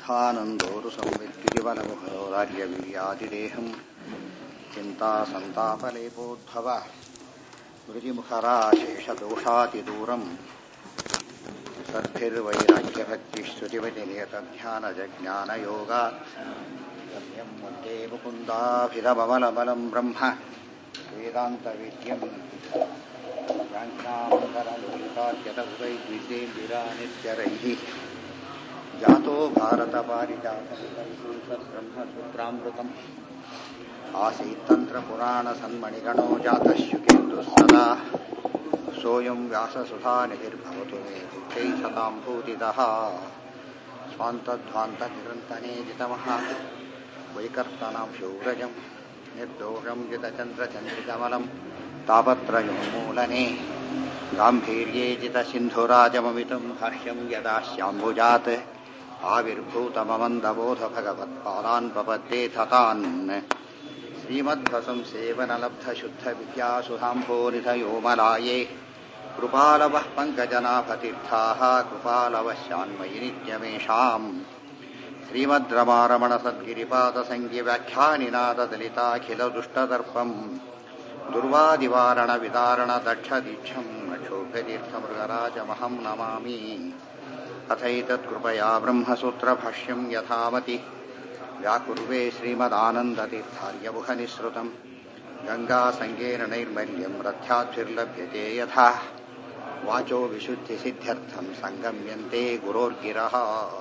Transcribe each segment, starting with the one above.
शुद्धानन्दोरु संविद्युतिबलमुखरोरार्यवीर्यादिदेहम् चिन्तासन्तापलेपोद्भव मृतिमुखराशेषदोषातिदूरम् सद्भिर्वैराग्यभक्तिश्रुतिवतिनियतध्यानजज्ञानयोगात् गम्यं वन्दे मुकुन्दाभिधममलमलं ब्रह्म वेदान्तविद्यम् व्याङ्कामकरलोकाद्यतवैद्विद्येन्दिरानित्यरैः जातो भारतपारिजातब्रह्मसूत्रामृतम् आसीत्तन्त्रपुराणसन्मणिगणो जातः शुकेन्दुः सदा सोऽयं व्याससुधानिधिर्भवतु मे दुःखै सतां भूतितः स्वान्तध्वान्तनिरन्तने जितमः वैकर्तनां शौरजं निर्दोषं जितचन्द्रचन्द्रिकमलं तापत्रयोन्मूलने गाम्भीर्ये जितसिन्धुराजममितं भाष्यं यदा श्याम्बुजात् आविर्भूतममन्दबोधभगवत्पादान् प्रपद्ये थतान् श्रीमध्वसं सेवनलब्धशुद्धविद्यासुधाम्भोनिधयोमलाये कृपालवः पङ्कजनाभतीर्थाः कृपालवः शान्मयि नित्यमेषाम् श्रीमद्रमारमणसद्गिरिपादसङ्गिव्याख्यानिनाददलिताखिलदुष्टदर्पम् दुर्वादिवारणविदारणदक्षदीक्षम् नक्षोभ्यतीर्थमृगराजमहं नमामि अथैतत्कृपया ब्रह्मसूत्रभाष्यं यथामति व्याकुर्वे श्रीमदानन्दतीर्थार्यमुखनिःसृतम् गङ्गासङ्गेन नैर्मल्यं रथ्याद्भिर्लभ्यते यथा वाचो विशुद्धिसिद्ध्यर्थं सङ्गम्यन्ते गुरोर्गिरः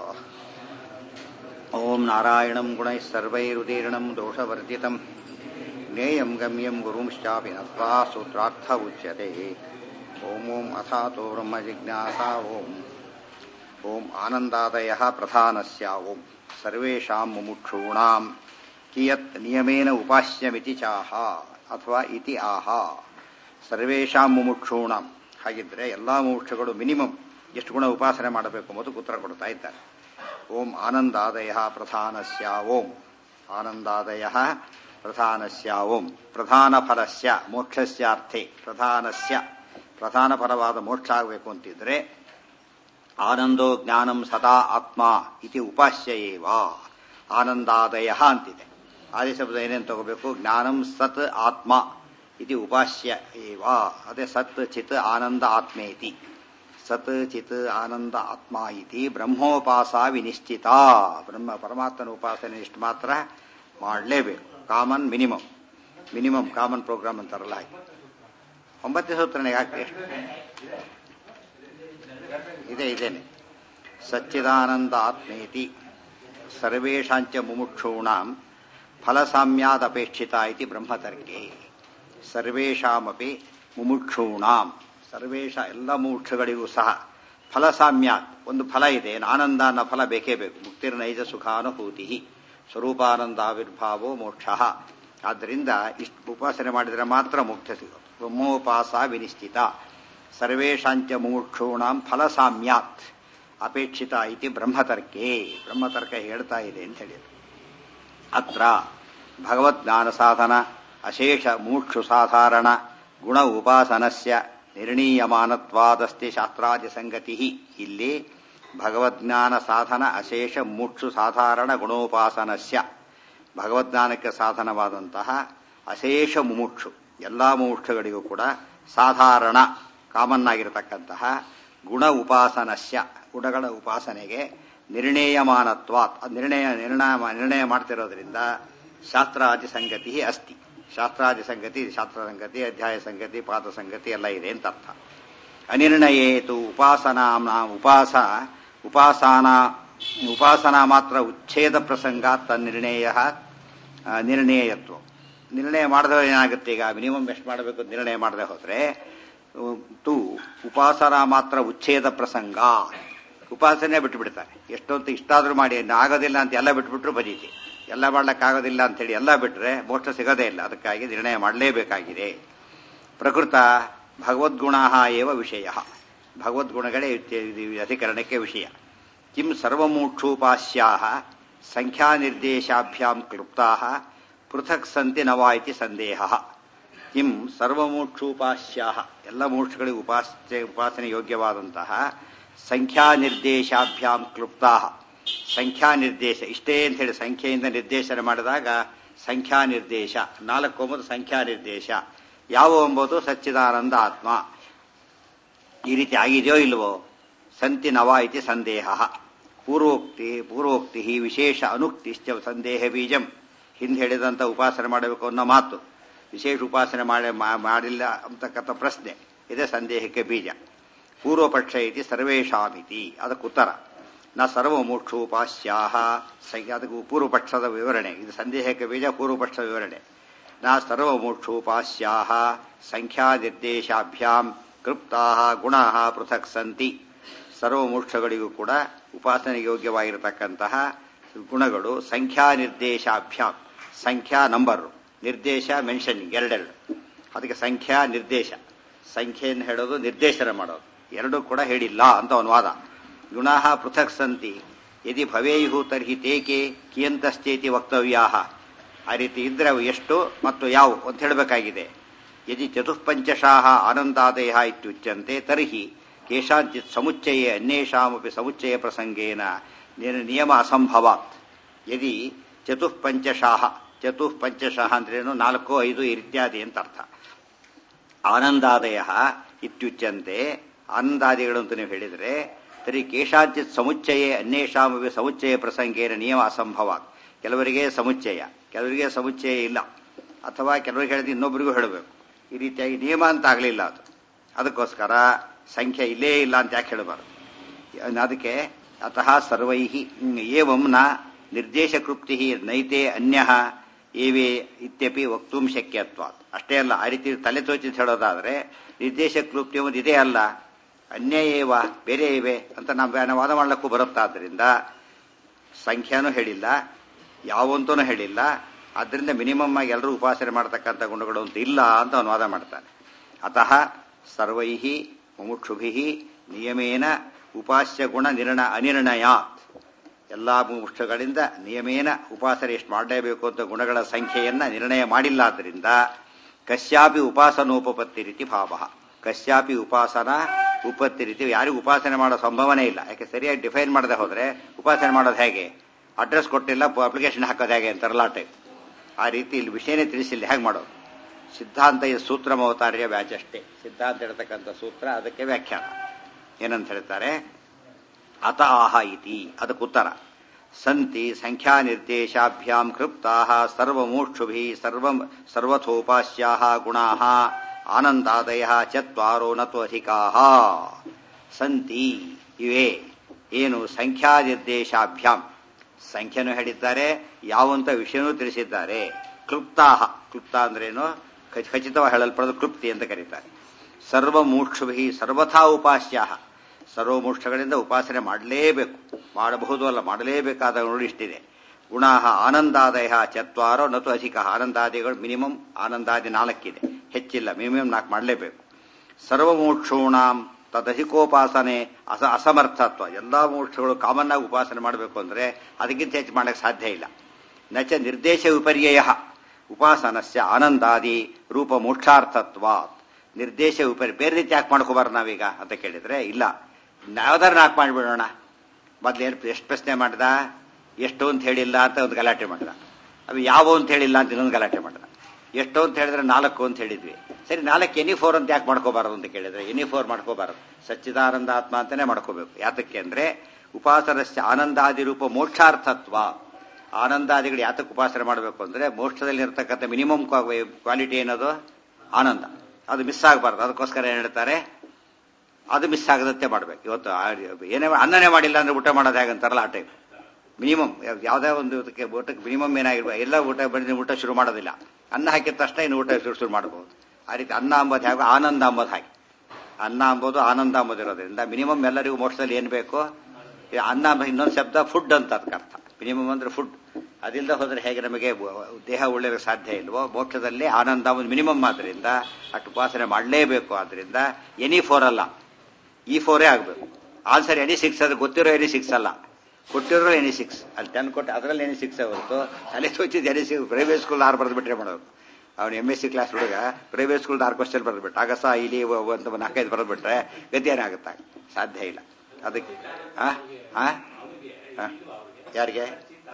ॐ नारायणं गुणैः सर्वैरुदीर्णं दोषवर्जितं ज्ञेयं गम्यं गुरुंश्चापि नत्वा सूत्रार्थ उच्यते ॐ ॐ अथातो ब्रह्मजिज्ञासा ॐ ॐ आनन्दादयः प्रधानस्य ॐ सर्वेषां मुमुक्षूणां कियत् नियमेन उपास्यमिति ಚಾಹ ಅಥವಾ ಇತಿ ಆಹ ಸರ್ವೇಷಾಂ ಮುಮುಕ್ಷೂಣಂ ಹಾಗಿದ್ರೆ ಎಲ್ಲಾ ಮುಮುಕ್ಷಗಳು ಮಿನಿಮಮ್ ಎಷ್ಟು ಗುಣ ಉಪಾಸನೆ ಮಾಡಬೇಕು ಮತ್ತು ಉತ್ತರ ಕೊಡ್ತಾ ಇದ್ದಾರೆ ಓಂ ಆನಂದಾದಯ ಪ್ರಧಾನಸ್ಯ ಓಂ ಆನಂದಾದಯ ಪ್ರಧಾನಸ್ಯ ಓಂ ಪ್ರಧಾನ ಫಲಸ್ಯ ಮೋಕ್ಷಸ್ಯಾರ್ಥೆ ಪ್ರಧಾನಸ್ಯ ಪ್ರಧಾನ ಫಲವಾದ ಮೋಕ್ಷ ಆಗಬೇಕು ಅಂತಿದ್ರೆ ಆನಂದೋ ಜ್ಞಾನಂ ಸದಾ ಆತ್ಮ ಇತಿ ಉಪಾಸ್ಯ ಏವ ಆನಂದಾದಯ ಅಂತಿದೆ ಆದಿ ಶಬ್ದ ಏನೇನು ತಗೋಬೇಕು ಜ್ಞಾನಂ ಸತ್ ಆತ್ಮ ಇತಿ ಉಪಾಸ್ಯ ಏವ ಅದೇ ಸತ್ ಚಿತ್ ಆನಂದ ಆತ್ಮೇತಿ ಸತ್ ಚಿತ್ ಆನಂದ ಆತ್ಮ ಇತಿ ಬ್ರಹ್ಮೋಪಾಸ ವಿನಿಶ್ಚಿತ ಬ್ರಹ್ಮ ಪರಮಾತ್ಮನ ಉಪಾಸನೆ ಇಷ್ಟು ಮಾತ್ರ ಮಾಡಲೇಬೇಕು common minimum minimum common programme ಅಂತಾರಲ್ಲ ಹಾಗೆ ಒಂಬತ್ತನೇ ಸೂತ್ರನೇ ಯಾಕೆ ಎಷ್ಟು ಇದೆ ಇದೇನೆ ಸಚ್ಚಿದಾನಂದ ಆತ್ಮೇತಿ ಸರ್ವೇಷಾಂಚ ಮುಮುಕ್ಷೂಣಾಂ ಫಲಸಾಮ್ಯಾದಪೇಕ್ಷಿತ ಇತಿ ಬ್ರಹ್ಮತರ್ಕೆ ಸರ್ವೇಷಾಮಪಿ ಮುಮುಕ್ಷೂಣಾಂ ಸರ್ವೇಷ ಎಲ್ಲ ಮುಮುಕ್ಷಗಳಿಗೂ ಸಹ ಫಲಸಾಮ್ಯಾತ್ ಒಂದು ಫಲ ಇದೆ ಆನಂದ ಅನ್ನೋ ಫಲ ಬೇಕೇ ಬೇಕು ಮುಕ್ತಿರ್ನೈಜ ಸುಖಾನುಭೂತಿ ಸ್ವರೂಪಾನಂದಾವಿರ್ಭಾವೋ ಮೋಕ್ಷ ಆದ್ದರಿಂದ ಇಷ್ಟು ಉಪಾಸನೆ ಮಾಡಿದರೆ ಮಾತ್ರ ಮುಕ್ತ ಸಿಗೋದು ಬ್ರಹ್ಮೋಪಾಸ ವಿನಿಶ್ಚಿತ ಸರ್ವೇಷಾಂಚ ಮುಮುಕ್ಷೂಣಾಂ ಫಲಸಾಮ್ಯಾತ್ ಅಪೇಕ್ಷಿತ ಇತಿ ಬ್ರಹ್ಮತರ್ಕೆ ಬ್ರಹ್ಮತರ್ಕ ಹೇಳ್ತಾ ಇದೆ ಅಂತ ಹೇಳಿದ್ರು ಅತ್ರ ಭಗವದ್ಜ್ಞಾನ ಸಾಧನ ಅಶೇಷ ಮೂಕ್ಷು ಸಾಧಾರಣ ಗುಣ ಉಪಾಸನಸ್ಯ ನಿರ್ಣೀಯಮಾನತ್ವಾದಸ್ತಿ ಶಾಸ್ತ್ರಾದಿ ಸಂಗತಿ ಇಲ್ಲಿ ಭಗವದ್ಜ್ಞಾನ ಸಾಧನ ಅಶೇಷ ಮೂಕ್ಷು ಸಾಧಾರಣ ಗುಣೋಪಾಸನಸ್ಯ ಭಗವದ್ಜ್ಞಾನಕ್ಕೆ ಸಾಧನವಾದಂತಹ ಅಶೇಷ ಮುಮುಕ್ಷು ಎಲ್ಲಾ ಮುಮುಕ್ಷುಗಳಿಗೂ ಕೂಡ ಸಾಧಾರಣ ಕಾಮನ್ ಆಗಿರತಕ್ಕಂತಹ ಗುಣ ಉಪಾಸನಸ್ಯ ಗುಣಗಳ ಉಪಾಸನೆಗೆ ನಿರ್ಣೇಯಮಾನತ್ವಾತ್ ನಿರ್ಣಯ ನಿರ್ಣಯ ನಿರ್ಣಯ ಮಾಡ್ತಿರೋದ್ರಿಂದ ಶಾಸ್ತ್ರಾದಿ ಸಂಗತಿ ಅಸ್ತಿ ಶಾಸ್ತ್ರಾದಿ ಸಂಗತಿ ಶಾಸ್ತ್ರ ಸಂಗತಿ ಅಧ್ಯಾಯ ಸಂಗತಿ ಪಾದ ಸಂಗತಿ ಎಲ್ಲ ಇದೆ ಅಂತ ಅರ್ಥ ಅನಿರ್ಣಯೇತು ಉಪಾಸನಾ ಉಪಾಸ ಉಪಾಸನಾ ಉಪಾಸನಾ ಮಾತ್ರ ಉಚ್ಛೇದ ಪ್ರಸಂಗ ತನ್ನಿರ್ಣಯ ನಿರ್ಣಯತ್ವ ನಿರ್ಣಯ ಮಾಡಿದ್ರೆ ಏನಾಗುತ್ತೆ ಈಗ ಮಿನಿಮಮ್ ಎಷ್ಟು ಮಾಡಬೇಕು ನಿರ್ಣಯ ಮಾಡದೆ ಹೋದ್ರೆ ತು ಉಪಾಸನಾ ಮಾತ್ರ ಉಚ್ಛೇದ ಪ್ರಸಂಗ ಉಪಾಸನೆ ಬಿಟ್ಟು ಬಿಡ್ತಾರೆ ಎಷ್ಟೊಂದು ಇಷ್ಟಾದ್ರೂ ಮಾಡಿ ಆಗೋದಿಲ್ಲ ಅಂತ ಎಲ್ಲ ಬಿಟ್ಬಿಟ್ರು ಬದೀತಿ ಎಲ್ಲ ಮಾಡ್ಲಿಕ್ಕಾಗೋದಿಲ್ಲ ಅಂತೇಳಿ ಎಲ್ಲ ಬಿಟ್ರೆ ಮೋಕ್ಷ ಸಿಗೋದೇ ಇಲ್ಲ ಅದಕ್ಕಾಗಿ ನಿರ್ಣಯ ಮಾಡಲೇಬೇಕಾಗಿದೆ ಪ್ರಕೃತ ಭಗವದ್ಗುಣ ಏವ ವಿಷಯ ಭಗವದ್ಗುಣಗಳೇ ಅಧಿಕರಣಕ್ಕೆ ವಿಷಯ ಕಿಂ ಸರ್ವಮೂಕ್ಷೋಪಾಸ್ಯಾ ಸಂಖ್ಯಾ ನಿರ್ದೇಶಾಭ್ಯಾಂ ಕ್ಲುಪ್ತಾ ಪೃಥಕ್ ಸಂತಿ ನವಾ ಇತಿ ಸಂದೇಹ ಕಿಂ ಸರ್ವಮೋಕ್ಷೋಪಾಸ್ಯಾ ಎಲ್ಲ ಮೋಕ್ಷಗಳಿಗೆ ಉಪಾಸ್ಯ ಉಪಾಸನೆ ಯೋಗ್ಯವಾದಂತಹ ಸಂಖ್ಯಾ ನಿರ್ದೇಶಾಭ್ಯಾಂ ಕ್ಲುಪ್ತಾ ಸಂಖ್ಯಾ ನಿರ್ದೇಶ ಇಷ್ಟೇ ಅಂತ ಹೇಳಿ ಸಂಖ್ಯೆಯಿಂದ ನಿರ್ದೇಶನ ಮಾಡಿದಾಗ ಸಂಖ್ಯಾ ನಿರ್ದೇಶ ನಾಲ್ಕು ಒಂಬತ್ತು ಸಂಖ್ಯಾ ನಿರ್ದೇಶ ಯಾವ ಒಂಬತ್ತು ಸಚ್ಚಿದಾನಂದ ಆತ್ಮ ಈ ರೀತಿ ಆಗಿದೆಯೋ ಇಲ್ವೋ ಸಂತಿ ನವ ಇತಿ ಸಂದೇಹ ಪೂರ್ವೋಕ್ತಿ ಪೂರ್ವೋಕ್ತಿ ವಿಶೇಷ ಅನುಕ್ತಿಶ್ಚ ಸಂದೇಹ ಬೀಜಂ ಹಿಂದೆ ಹೇಳಿದಂತ ಉಪಾಸನೆ ಮಾಡಬೇಕು ಅನ್ನೋ ಮಾತು ವಿಶೇಷ ಉಪಾಸನೆ ಮಾಡಿ ಮಾ- ಮಾಡಿಲ್ಲ ಅಂತಕ್ಕಂಥ ಪ್ರಶ್ನೆ ಇದೇ ಸಂದೇಹಕ್ಕೆ ಬೀಜ ಪೂರ್ವಪಕ್ಷ ಇತಿ ಸರ್ವೇಷಾಮಿತಿ ಅದಕ್ಕೆ ಉತ್ತರ ನ ಸರ್ವಮೋಕ್ಷೋಪಾಸ್ಯಾಹ ಸಂ- ಅದಕ್ಕೆ ಪೂರ್ವಪಕ್ಷದ ವಿವರಣೆ ಇದು ಸಂದೇಹಕ್ಕೆ ಬೀಜ ಪೂರ್ವಪಕ್ಷದ ವಿವರಣೆ ನ ಸರ್ವಮೋಕ್ಷೋಪಾಸ್ಯಾಹ ಸಂಖ್ಯಾ ನಿರ್ದೇಶಾಭ್ಯಾಂ ಕೃಪ್ತಾ ಗುಣ ಪೃಥಕ್ ಸಂತಿ ಸರ್ವಮೋಕ್ಷಗಳಿಗೂ ಕೂಡ ಉಪಾಸನೆಗೆ ಯೋಗ್ಯವಾಗಿರತಕ್ಕಂತಹ ಗುಣಗಳು ಸಂಖ್ಯಾ ನಿರ್ದೇಶಾಭ್ಯಾಂ ಸಂಖ್ಯಾ ನಂಬರ್ ನಿರ್ದೇಶ ಮೆನ್ಷನಿಂಗ್ ಎರಡೆರಡು ಅದಕ್ಕೆ ಸಂಖ್ಯಾ ನಿರ್ದೇಶ ಸಂಖ್ಯೆಯನ್ನು ಹೇಳೋದು ನಿರ್ದೇಶನ ಮಾಡೋದು ಎರಡೂ ಕೂಡ ಹೇಳಿಲ್ಲ ಅಂತ ಅವನ ವಾದ ಗುಣಾ ಪೃಥಕ್ ಸಂತಿ ಯದಿ ಭವೇಯು ತರ್ಹಿ ತೇಕೆ ಕಿಯಂತಶ್ಚೇತಿ ವಕ್ತವ್ಯಾ ಆ ರೀತಿ ಇದ್ರೆ ಅವು ಎಷ್ಟು ಮತ್ತು ಯಾವು ಅಂತ ಹೇಳಬೇಕಾಗಿದೆ ಯದಿ ಚತುಃಪಂಚಶಾಹ ಆನಂದಾದಯ ಇತ್ಯುಚ್ಯಂತೆ ತರ್ಹಿ ಕೇಶಾಂಚಿತ್ ಸಮುಚ್ಚಯೇ ಅನ್ಯೇಷಾಮಪಿ ಸಮುಚ್ಚಯ ಪ್ರಸಂಗೇನ ನಿ- ನಿಯಮ ಅಸಂಭವಾತ್ ಯದಿ ಚತುಃಪಂಚಶಾಹ ಚತುಃಪಂಚಶಾಹ ಅಂದ್ರೇನು ನಾಲ್ಕು ಐದು ಇತ್ಯಾದಿ ಅಂತ ಅರ್ಥ ಆನಂದಾದಯ ಇತ್ಯುಚ್ಯಂತೆ ಆನಂದಾದಿಗಳು ಅಂತ ನೀವು ಹೇಳಿದರೆ ತರಿ ಕೇಶಾಂಚಿತ್ ಸಮುಚ್ಚಯೇ ಅನ್ಯೇಷಾಮಪಿ ಸಮುಚ್ಚಯ ಪ್ರಸಂಗೇನ ನಿಯಮ ಅಸಂಭವ ಕೆಲವರಿಗೆ ಸಮುಚ್ಚಯ ಕೆಲವರಿಗೆ ಸಮುಚ್ಚಯ ಇಲ್ಲ ಅಥವಾ ಕೆಲವರಿಗೆ ಹೇಳಿದ್ರೆ ಇನ್ನೊಬ್ಬರಿಗೂ ಹೇಳಬೇಕು ಈ ರೀತಿಯಾಗಿ ನಿಯಮ ಅಂತ ಆಗಲಿಲ್ಲ ಅದು ಅದಕ್ಕೋಸ್ಕರ ಸಂಖ್ಯೆ ಇಲ್ಲೇ ಇಲ್ಲ ಅಂತ ಯಾಕೆ ಹೇಳಬಾರದು ಅದಕ್ಕೆ ಅತಃ ಸರ್ವೈ ಏವಂ ನ ನಿರ್ದೇಶಕೃಪ್ತಿ ನೈತೆ ಅನ್ಯ ಏವೇ ಇತ್ಯಪಿ ವಕ್ತುಂ ಶಕ್ಯತ್ವಾತ್ ಅಷ್ಟೇ ಅಲ್ಲ ಆ ರೀತಿ ತಲೆ ತೋಚಿದ್ ಹೇಳೋದಾದ್ರೆ ನಿರ್ದೇಶ ಕ್ಲೂಪ್ತಿ ಒಂದು ಇದೇ ಅಲ್ಲ ಅನ್ಯ ಏವ ಬೇರೆ ಇವೆ ಅಂತ ನಾವು ವಾದ ಮಾಡಲಿಕ್ಕೂ ಬರುತ್ತಾದ್ರಿಂದ ಸಂಖ್ಯಾನೂ ಹೇಳಿಲ್ಲ ಯಾವಂತೂ ಹೇಳಿಲ್ಲ ಅದರಿಂದ ಮಿನಿಮಮ್ ಆಗಿ ಎಲ್ಲರೂ ಉಪಾಸನೆ ಮಾಡತಕ್ಕಂಥ ಗುಣಗಳು ಅಂತ ಇಲ್ಲ ಅಂತ ಅವನು ವಾದ ಮಾಡ್ತಾನೆ ಅತಃ ಸರ್ವೈ ಮುಮುಕ್ಷುಭಿ ನಿಯಮೇನ ಉಪಾಸ್ಯ ಗುಣ ನಿರ್ಣ ಅನಿರ್ಣಯಾತ್ ಎಲ್ಲಾ ಮುಮುಕ್ಷಗಳಿಂದ ನಿಯಮೇನ ಉಪಾಸನೆ ಎಷ್ಟು ಮಾಡಲೇಬೇಕು ಅಂತ ಗುಣಗಳ ಸಂಖ್ಯೆಯನ್ನ ನಿರ್ಣಯ ಮಾಡಿಲ್ಲ ಆದ್ದರಿಂದ ಕಶ್ಯಾಪಿ ಉಪಾಸನೋಪಪತ್ತಿ ರೀತಿ ಭಾವ ಕಶ್ಯಾಪಿ ಉಪಾಸನ ಉಪತ್ತಿ ರೀತಿ ಯಾರಿಗೂ ಉಪಾಸನೆ ಮಾಡೋ ಸಂಭವನೇ ಇಲ್ಲ ಯಾಕೆ ಸರಿಯಾಗಿ ಡಿಫೈನ್ ಮಾಡದೆ ಹೋದ್ರೆ ಉಪಾಸನೆ ಮಾಡೋದು ಹೇಗೆ ಅಡ್ರೆಸ್ ಕೊಟ್ಟಿಲ್ಲ ಅಪ್ಲಿಕೇಶನ್ ಹಾಕೋದು ಹೇಗೆ ಅಂತಾರಲ್ಲ ಟೈಪ್ ಆ ರೀತಿ ಇಲ್ಲಿ ವಿಷಯನೇ ತಿಳಿಸಿಲ್ಲ ಹೇಗೆ ಮಾಡೋದು ಸಿದ್ಧಾಂತ ಇದು ಸೂತ್ರ ಅವತಾರ್ಯ ವ್ಯಾಚ್ ಅಷ್ಟೇ ಸಿದ್ಧಾಂತ ಹೇಳ್ತಕ್ಕಂಥ ಸೂತ್ರ ಅದಕ್ಕೆ ವ್ಯಾಖ್ಯಾನ ಏನಂತ ಹೇಳ್ತಾರೆ ಅತ ಆಹ ಇತಿ ಅದಕ್ಕೆ ಉತ್ತರ ಸಂತಿ ಸಂಖ್ಯಾ ನಿರ್ದೇಶಾಭ್ಯಾಂ ಕೃಪ್ತಾ ಸರ್ವಮೋಕ್ಷುಭಿ ಸರ್ವ ಸರ್ವಥೋಪಾಸ್ಯಾ ಗುಣಾ ಆನಂದಾದಯ ಚತ್ವಾರೋ ನತು ಅಧಿಕಾ ಸಂತಿ ಇವೆ ಏನು ಸಂಖ್ಯಾ ನಿರ್ದೇಶಾಭ್ಯಾಂ ಸಂಖ್ಯೆನೂ ಹೇಳಿದ್ದಾರೆ ಯಾವಂತ ವಿಷಯನೂ ತಿಳಿಸಿದ್ದಾರೆ ಕ್ಲುಪ್ತಾಹ ಕ್ಲುಪ್ತ ಅಂದ್ರೇನು ಖಚ್- ಖಚಿತವಾಗಿ ಹೇಳಲ್ಪಡೋದು ಕ್ಲುಪ್ತಿ ಅಂತ ಕರೀತಾರೆ ಸರ್ವಮೂಕ್ಷುಭಿ ಸರ್ವಥಾ ಉಪಾಸ್ಯಾಹ ಸರ್ವಮೂಕ್ಷಗಳಿಂದ ಉಪಾಸನೆ ಮಾಡಲೇಬೇಕು ಮಾಡಬಹುದು ಅಲ್ಲ ಮಾಡಲೇಬೇಕಾದ ನೋಡಿ ಇಷ್ಟಿದೆ ಗುಣ ಆನಂದಾದಯ ಚತ್ವಾರೋ ನತು ಅಧಿಕ ಆನಂದಾದಿಗಳು ಮಿನಿಮಮ್ ಆನಂದಾದಿ ನಾಲ್ಕಿದೆ ಹೆಚ್ಚಿಲ್ಲ ಮಿನಿಮಮ್ ನಾಲ್ಕು ಮಾಡಲೇಬೇಕು ಸರ್ವಮೋಕ್ಷೂಣಾಂ ತದಧಿಕೋಪಾಸನೆ ಅಸ ಅಸಮರ್ಥತ್ವ ಎಲ್ಲಾ ಮೋಕ್ಷಗಳು ಕಾಮನ್ ಆಗಿ ಉಪಾಸನೆ ಮಾಡಬೇಕು ಅಂದ್ರೆ ಅದಕ್ಕಿಂತ ಹೆಚ್ಚು ಮಾಡಕ್ಕೆ ಸಾಧ್ಯ ಇಲ್ಲ ನಚ ನಿರ್ದೇಶ ವಿಪರ್ಯಯ ಉಪಾಸನಸ್ಯ ಆನಂದಾದಿ ರೂಪ ಮೋಕ್ಷಾರ್ಥತ್ವಾತ್ ನಿರ್ದೇಶ ವಿಪರ್ಯ ಬೇರೆ ರೀತಿ ಯಾಕೆ ಮಾಡ್ಕೋಬಾರ್ದು ನಾವೀಗ ಅಂತ ಕೇಳಿದ್ರೆ ಇಲ್ಲ ಯಾವ್ದಾರು ನಾಲ್ಕು ಮಾಡಿಬಿಡೋಣ ಮೊದ್ಲೇನು ಎಷ್ಟು ಪ್ರಶ್ನೆ ಮಾಡ್ದ ಎಷ್ಟು ಅಂತ ಹೇಳಿಲ್ಲ ಅಂತ ಒಂದು ಗಲಾಟೆ ಮಾಡ್ದ ಅವು ಯಾವ ಅಂತ ಹೇಳಿಲ್ಲ ಅಂತ ಇನ್ನೊಂದು ಗಲಾಟೆ ಮಾಡ್ದ ಎಷ್ಟು ಅಂತ ಹೇಳಿದ್ರೆ ನಾಲ್ಕು ಅಂತ ಹೇಳಿದ್ವಿ ಸರಿ ನಾಲ್ಕು ಎನಿ ಫೋರ್ ಅಂತ ಯಾಕೆ ಮಾಡ್ಕೋಬಾರದು ಅಂತ ಕೇಳಿದ್ರೆ ಎನಿ ಫೋರ್ ಮಾಡ್ಕೋಬಾರದು ಸಚ್ಚಿದಾನಂದ ಆತ್ಮ ಅಂತಾನೆ ಮಾಡ್ಕೋಬೇಕು ಯಾತಕ್ಕೆ ಅಂದ್ರೆ ಉಪಾಸನಸ್ಯ ಆನಂದಾದಿ ರೂಪ ಮೋಕ್ಷಾರ್ಥತ್ವ ಆನಂದಾದಿಗಳು ಯಾತಕ್ಕೆ ಉಪಾಸನೆ ಮಾಡಬೇಕು ಅಂದ್ರೆ ಮೋಕ್ಷದಲ್ಲಿ ಇರತಕ್ಕಂಥ ಮಿನಿಮಮ್ ಕ್ವಾಲಿಟಿ ಏನದು ಆನಂದ ಅದು ಮಿಸ್ ಆಗಬಾರ್ದು ಅದಕ್ಕೋಸ್ಕರ ಏನ್ ಹೇಳ್ತಾರೆ ಅದು ಮಿಸ್ ಆಗದಂತೆ ಮಾಡ್ಬೇಕು ಇವತ್ತು ಆ- ಏನೇ ಅನ್ನನೇ ಮಾಡಿಲ್ಲ ಅಂದ್ರೆ ಊಟ ಮಾಡೋದು ಹೇಗಂತಾರಲ್ಲ ಆ ಟೈಪ್ ಮಿನಿಮಮ್ ಯಾವುದೇ ಒಂದು ಇದಕ್ಕೆ ಊಟಕ್ಕೆ ಮಿನಿಮಮ್ ಏನಾಗಿರ್ಬೇಕು ಎಲ್ಲ ಊಟ ಬಂದ ಊಟ ಶುರು ಮಾಡೋದಿಲ್ಲ ಅನ್ನ ಹಾಕಿದ ತಕ್ಷಣ ಇನ್ನು ಊಟ ಶುರು ಶುರು ಮಾಡಬಹುದು ಆ ರೀತಿ ಅನ್ನ ಅಂಬೋದು ಹೇಗೋ ಆನಂದ ಅಂಬೋದು ಹಾಗೆ ಅನ್ನ ಅಂಬೋದು ಆನಂದ ಅಂಬೋದು ಇರೋದ್ರಿಂದ ಮಿನಿಮಮ್ ಎಲ್ಲರಿಗೂ ಮೋಕ್ಷದಲ್ಲಿ ಏನ್ ಬೇಕು ಈ ಅನ್ನ ಅಂಬ ಇನ್ನೊಂದು ಶಬ್ದ ಫುಡ್ ಅಂತ ಅದಕ್ಕೆ ಅರ್ಥ ಮಿನಿಮಮ್ ಅಂದ್ರೆ ಫುಡ್ ಅದಿಲ್ಲದ ಹೋದ್ರೆ ಹೇಗೆ ನಮಗೆ ದೇಹ ಉಳಿಯೋಕೆ ಸಾಧ್ಯ ಇಲ್ವೋ ಮೋಕ್ಷದಲ್ಲಿ ಆನಂದ ಒಂದು ಮಿನಿಮಮ್ ಆದ್ರಿಂದ ಅಷ್ಟು ಉಪಾಸನೆ ಮಾಡಲೇಬೇಕು ಆದ್ರಿಂದ ಎನಿ ಫೋರ್ ಅಲ್ಲ ಈ ಫೋರೇ ಆಗಬೇಕು ಆನ್ಸರ್ ಎನಿ ಸಿಕ್ಸ್ ಅದು ಗೊತ್ತಿರೋ ಎನಿ ಸಿಕ್ಸ್ ಅಲ್ಲ ಕೊಟ್ಟಿರೋ ಎನಿ ಸಿಕ್ಸ್ ಅಲ್ಲಿ ಟೆನ್ ಕೊಟ್ಟು ಅದರಲ್ಲಿ ಎನಿ ಸಿಕ್ಸ್ ಹೊರತು ತಲೆ ತೋಚಿದ್ದು ಎನಿ ಸಿಕ್ಸ್ ಪ್ರೈವೇಟ್ ಸ್ಕೂಲ್ ಆರು ಬರೆದು ಬಿಟ್ರೆ ಮಾಡೋದು ಅವ್ನು ಎಮ್ ಎಸ್ ಸಿ ಕ್ಲಾಸ್ ಹುಡುಗ ಪ್ರೈವೇಟ್ ಸ್ಕೂಲ್ ಆರು ಕ್ವಶನ್ ಬರೆದ್ಬಿಟ್ಟು ಆಗಸ ಇಲ್ಲಿ ಒಂದು ನಾಲ್ಕೈದು ಬರೆದ್ಬಿಟ್ರೆ ಗತಿ ಏನಾಗುತ್ತೆ ಸಾಧ್ಯ ಇಲ್ಲ ಅದಕ್ಕೆ ಹಾ ಹಾ ಹಾ ಯಾರಿಗೆ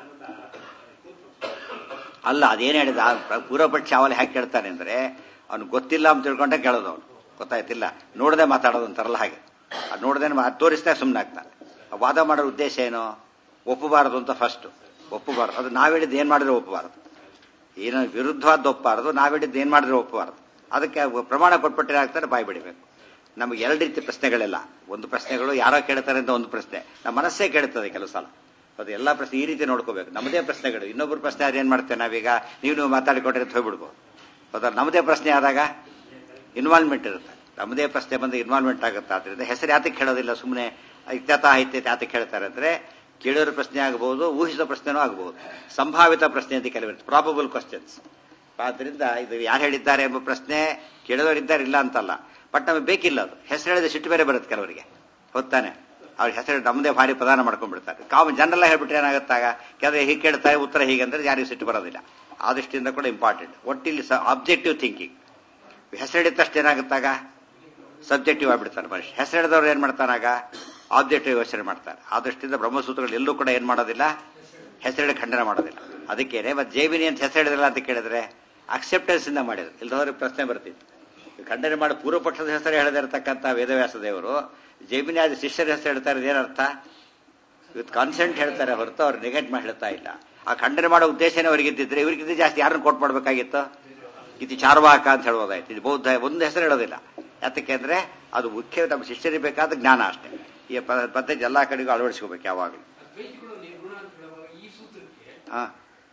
ಅಲ್ಲ ಅದೇನು ಹೇಳಿದ ಪೂರ್ವಪಕ್ಷ ಅವಲ್ಲಿ ಹೇಗೆ ಕೇಳ್ತಾನೆ ಅಂದ್ರೆ ಅವ್ನು ಗೊತ್ತಿಲ್ಲ ಅಂತ ತಿಳ್ಕೊಂಡೆ ಕೇಳೋದು ಅವನು ಗೊತ್ತಾಯ್ತಿಲ್ಲ ನೋಡದೆ ಮಾತಾಡೋದು ಅಂತಾರಲ್ಲ ಹಾಗೆ ಅದು ನೋಡದೆ ತೋರಿಸಿದಾಗ ಸುಮ್ಮನೆ ಆಗ್ತಾನೆ ಆ ವಾದ ಮಾಡೋ ಉದ್ದೇಶ ಏನು ಒಪ್ಪಬಾರದು ಅಂತ ಫಸ್ಟ್ ಒಪ್ಪಬಾರದು ಅದು ನಾವು ಹೇಳಿದ್ದು ಏನು ಮಾಡಿದ್ರೆ ಒಪ್ಪಬಾರದು ಏನೋ ವಿರುದ್ಧವಾದ ಒಪ್ಪಬಾರದು ನಾವು ಹೇಳಿದ್ದು ಏನು ಮಾಡಿದ್ರೆ ಒಪ್ಪಬಾರದು ಅದಕ್ಕೆ ಪ್ರಮಾಣ ಕೊಟ್ಬಿಟ್ಟರೆ ಆಗ್ತಾರೆ ಬಾಯಿ ಬಿಡಬೇಕು ನಮಗೆ ಎರಡು ರೀತಿ ಪ್ರಶ್ನೆಗಳೆಲ್ಲ ಒಂದು ಪ್ರಶ್ನೆಗಳು ಯಾರೋ ಕೇಳ್ತಾರೆ ಅಂತ ಒಂದು ಪ್ರಶ್ನೆ ನಮ್ಮ ಮನಸ್ಸೇ ಕೇಳುತ್ತದೆ ಕೆಲವು ಸಲ ಅದು ಎಲ್ಲ ಪ್ರಶ್ನೆ ಈ ರೀತಿ ನೋಡ್ಕೋಬೇಕು ನಮ್ಮದೇ ಪ್ರಶ್ನೆಗಳು ಇನ್ನೊಬ್ಬರ ಪ್ರಶ್ನೆ ಆದ್ರೆ ಏನ್ ಮಾಡ್ತೇವೆ ನಾವೀಗ ನೀವು ನೀವು ಮಾತಾಡಿಕೊಟ್ರೆ ಅಂತ ಹೋಗ್ಬಿಡ್ಬೋದು ಹೌದಾ ನಮ್ಮದೇ ಪ್ರಶ್ನೆ ಆದಾಗ ಇನ್ವಾಲ್ವ್ಮೆಂಟ್ ಇರುತ್ತೆ ನಮ್ಮದೇ ಪ್ರಶ್ನೆ ಬಂದು ಇನ್ವಾಲ್ವ್ಮೆಂಟ್ ಆಗುತ್ತೆ ಆದ್ರಿಂದ ಹೆಸರು ಯಾತಕ್ಕೆ ಹೇಳೋದಿಲ್ಲ ಸುಮ್ಮನೆ ಇತ್ಯತ ಐತ್ಯತೆ ಯಾತಕ್ಕೆ ಹೇಳ್ತಾರೆ ಅಂದ್ರೆ ಕೇಳೋರ ಪ್ರಶ್ನೆ ಆಗಬಹುದು ಊಹಿಸಿದ ಪ್ರಶ್ನೆನೂ ಆಗಬಹುದು ಸಂಭಾವಿತ ಪ್ರಶ್ನೆ ಅಂತ ಕೆಲವರು ಪ್ರಾಬಬಲ್ ಕ್ವಶನ್ಸ್ ಆದ್ರಿಂದ ಇದು ಯಾರು ಹೇಳಿದ್ದಾರೆ ಎಂಬ ಪ್ರಶ್ನೆ ಕೇಳಿದವರಿದ್ದಾರೆ ಇಲ್ಲ ಅಂತಲ್ಲ ಬಟ್ ನಮಗೆ ಬೇಕಿಲ್ಲ ಅದು ಹೆಸರು ಹೇಳಿದ ಸಿಟ್ಟು ಬೇರೆ ಬರುತ್ತೆ ಕೆಲವರಿಗೆ ಹೊತ್ತಾನೆ ಅವ್ರ ಹೆಸರು ನಮ್ಮದೇ ಭಾರಿ ಪ್ರದಾನ ಮಾಡ್ಕೊಂಡ್ಬಿಡ್ತಾರೆ ಕಾಮನ್ ಜನರಲ್ಲ ಹೇಳ್ಬಿಟ್ರೆ ಏನಾಗುತ್ತಾಗ ಕೆಲವರು ಹೀಗೆ ಕೇಳ್ತಾರೆ ಉತ್ತರ ಹೀಗೆ ಅಂದ್ರೆ ಯಾರಿಗೂ ಸಿಟ್ಟು ಬರೋದಿಲ್ಲ ಆ ದೃಷ್ಟಿಯಿಂದ ಕೂಡ ಇಂಪಾರ್ಟೆಂಟ್ ಒಟ್ಟಿಲ್ಲಿ ಆಬ್ಜೆಕ್ಟಿವ್ ಥಿಂಕಿಂಗ್ ಹೆಸರು ಹಿಡಿದ ತಕ್ಷಣ ಏನಾಗುತ್ತಾಗ ಸಬ್ಜೆಕ್ಟಿವ್ ಆಗ್ಬಿಡ್ತಾರೆ ಮನುಷ್ಯ ಹೆಸರು ಹಿಡಿದವ್ರು ಏನ್ ಮಾಡ್ತಾನಾಗ ಆಬ್ಜೆಕ್ಟಿವ್ ಯೋಚನೆ ಮಾಡ್ತಾರೆ ಆ ದೃಷ್ಟಿಯಿಂದ ಬ್ರಹ್ಮಸೂತ್ರಗಳು ಎಲ್ಲೂ ಕೂಡ ಏನ್ ಮಾಡೋದಿಲ್ಲ ಹೆಸರಿಡ ಖಂಡನ ಮಾಡೋದಿಲ್ಲ ಅದಕ್ಕೇನೆ ಮತ್ತೆ ಜೈವಿನಿ ಅಂತ ಹೆಸರು ಹಿಡಿದಿಲ್ಲ ಅಂತ ಕೇಳಿದ್ರೆ ಅಕ್ಸೆಪ್ಟೆನ್ಸ್ ಇಂದ ಮಾಡಿದ್ರು ಇಲ್ದವ್ರಿಗೆ ಪ್ರಶ್ನೆ ಬರ್ತಿತ್ತು ಖಂಡನೆ ಮಾಡಿ ಪೂರ್ವಪಕ್ಷದ ಹೆಸರು ಹೇಳದಿರ್ತಕ್ಕಂಥ ವೇದವ್ಯಾಸ ದೇವರು ಜೈಮಿನಿ ಆದ ಶಿಷ್ಯರ ಹೆಸರು ಹೇಳ್ತಾ ಇರೋದು ಏನರ್ಥ ಇವತ್ತು ಕಾನ್ಸೆಂಟ್ ಹೇಳ್ತಾರೆ ಹೊರತು ಅವ್ರು ನೆಗೆಟ್ ಮಾಡಿ ಹೇಳ್ತಾ ಇಲ್ಲ ಆ ಖಂಡನೆ ಮಾಡೋ ಉದ್ದೇಶನೇ ಅವ್ರಿಗಿದ್ದಿದ್ರೆ ಇವ್ರಿಗಿದ್ದು ಜಾಸ್ತಿ ಯಾರನ್ನು ಕೋಟ್ ಮಾಡ್ಬೇಕಾಗಿತ್ತು ಇದು ಚಾರ್ವಾಕ ಅಂತ ಹೇಳ್ಬೋದಾಯ್ತು ಇದು ಬೌದ್ಧ ಒಂದು ಹೆಸರು ಹೇಳೋದಿಲ್ಲ ಯಾತಕ್ಕೆ ಅಂದ್ರೆ ಅದು ಮುಖ್ಯ ನಮ್ಮ ಶಿಷ್ಯರಿಗೆ ಬೇಕಾದ ಜ್ಞಾನ ಅಷ್ಟೇ ಈ ಪ- ಪದ್ಧತಿ ಎಲ್ಲಾ ಕಡೆಗೂ ಅಳವಡಿಸ್ಕೋಬೇಕು ಯಾವಾಗಲೂ ದ್ವೈತಿಗಳು ನಿರ್ಗುಣ ಅಂತ ಹೇಳುವಾಗ ಈ ಸೂತ್ರಕ್ಕೆ ಹಾ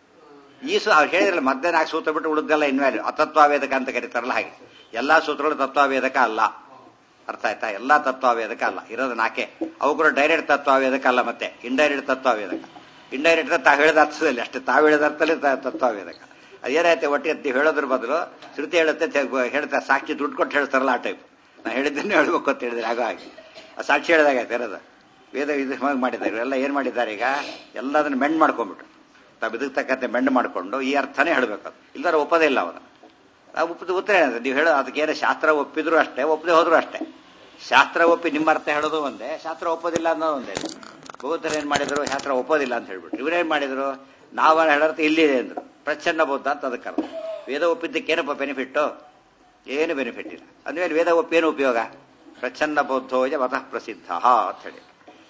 ಈ ಸು ಅವ್ರು ಹೇಳಿದ್ರಲ್ಲ ಮಧ್ಯ ನಾಲ್ಕು ಸೂತ್ರ ಬಿಟ್ಟು ಉಳಿದೆಲ್ಲ ಇನ್ವ್ಯಾಲ್ಯೂ ಅತತ್ವಾವೇದಕ ಅಂತ ಕರೀತಾರಲ್ಲ ಹಾಗೆ ಎಲ್ಲಾ ಸೂತ್ರಗಳು ತತ್ವಾವೇದಕ ಅಲ್ಲ ಅರ್ಥ ಆಯ್ತಾ ಎಲ್ಲಾ ತತ್ವಾವೇದಕ ಅಲ್ಲ ಇರೋದು ನಾಕೆ ಅವು ಕೂಡ ಡೈರೆಕ್ಟ್ ತತ್ವಾವೇದಕ ಅಲ್ಲ ಮತ್ತೆ ಇಂಡೈರೆಕ್ಟ್ ತತ್ವಾವೇದಕ ಇಂಡೈರೆಕ್ಟ್ ತಾವು ಹೇಳಿದ ಅರ್ಥದಲ್ಲಿ ಅಷ್ಟೇ ತಾವು ಹೇಳಿದ ಅರ್ಥದಲ್ಲಿ ತ- ತತ್ವಾವೇದಕ ಅದೇನಾಯ್ತು ಒಟ್ಟಿಗೆ ನೀವು ಹೇಳೋದ್ರ ಬದಲು ಶ್ರುತಿ ಹೇಳುತ್ತೆ ತೆ- ಹೇಳ್ತಾರೆ ಸಾಕ್ಷಿ ದುಡ್ಡು ಕೊಟ್ಟು ಹೇಳ್ತಾರಲ್ಲ ಆ ಟೈಪ್ ನಾ ಹೇಳಿದ್ದನ್ನೇ ಹೇಳ್ಬೇಕು ಅಂತ ಹೇಳಿದ್ರೆ ಆಗ ಹಾಗೆ ಆ ಸಾಕ್ಷಿ ಹೇಳಿದಾಗ ಆಯ್ತು ಇರೋದು ವೇದ ಇದು ಹಾಗೆ ಮಾಡಿದ್ದಾರೆ ಇವರೆಲ್ಲ ಏನ್ ಮಾಡಿದ್ದಾರೆ ಈಗ ಎಲ್ಲದನ್ನ ಮೆಂಡ್ ಮಾಡ್ಕೊಂಡ್ಬಿಟ್ರು ತಾವು ಇದಕ್ಕೆ ತಕ್ಕಂತೆ ಮೆಂಡ್ ಮಾಡಿಕೊಂಡು ಈ ಅರ್ಥನೇ ಹೇಳ್ಬೇಕು ಅದು ಇಲ್ದಾರ ಒಪ್ಪದೇ ಇಲ್ಲ ಅವನು ಆ ಒಪ್ಪದ ಉತ್ತರ ಏನಂದ್ರೆ ನೀವು ಹೇಳೋ ಅದಕ್ಕೆ ಏನು ಶಾಸ್ತ್ರ ಒಪ್ಪಿದ್ರು ಅಷ್ಟೇ ಒಪ್ಪದೆ ಹೋದ್ರು ಅಷ್ಟೇ ಶಾಸ್ತ್ರ ಒಪ್ಪಿ ನಿಮ್ಮ ಅರ್ಥ ಹೇಳೋದು ಒಂದೇ ಶಾಸ್ತ್ರ ಒಪ್ಪೋದಿಲ್ಲ ಅನ್ನೋದು ಒಂದೇ ಬೌದ್ಧರು ಏನ್ ಮಾಡಿದ್ರು ಶಾಸ್ತ್ರ ಒಪ್ಪೋದಿಲ್ಲ ಅಂತ ಹೇಳ್ಬಿಟ್ಟು ಇವ್ರೇನ್ ಮಾಡಿದ್ರು ನಾವು ಹೇಳೋರ್ಥ ಇಲ್ಲಿದೆ ಅಂದ್ರು ಪ್ರಚ್ಛನ್ನ ಬೌದ್ಧ ಅಂತ ಅದಕ್ಕೆ ಕರೆದು ವೇದ ಒಪ್ಪಿದ್ದಕ್ಕೆ ಏನಪ್ಪ ಬೆನಿಫಿಟ್ಟು ಏನು ಬೆನಿಫಿಟ್ ಇಲ್ಲ ಅಂದ್ರೆ ವೇದ ಒಪ್ಪಿ ಏನು ಉಪಯೋಗ ಪ್ರಚ್ಛನ್ನ ಬೌದ್ಧೋಜ ಮತಃ ಪ್ರಸಿದ್ಧ ಅಂತ ಹೇಳಿ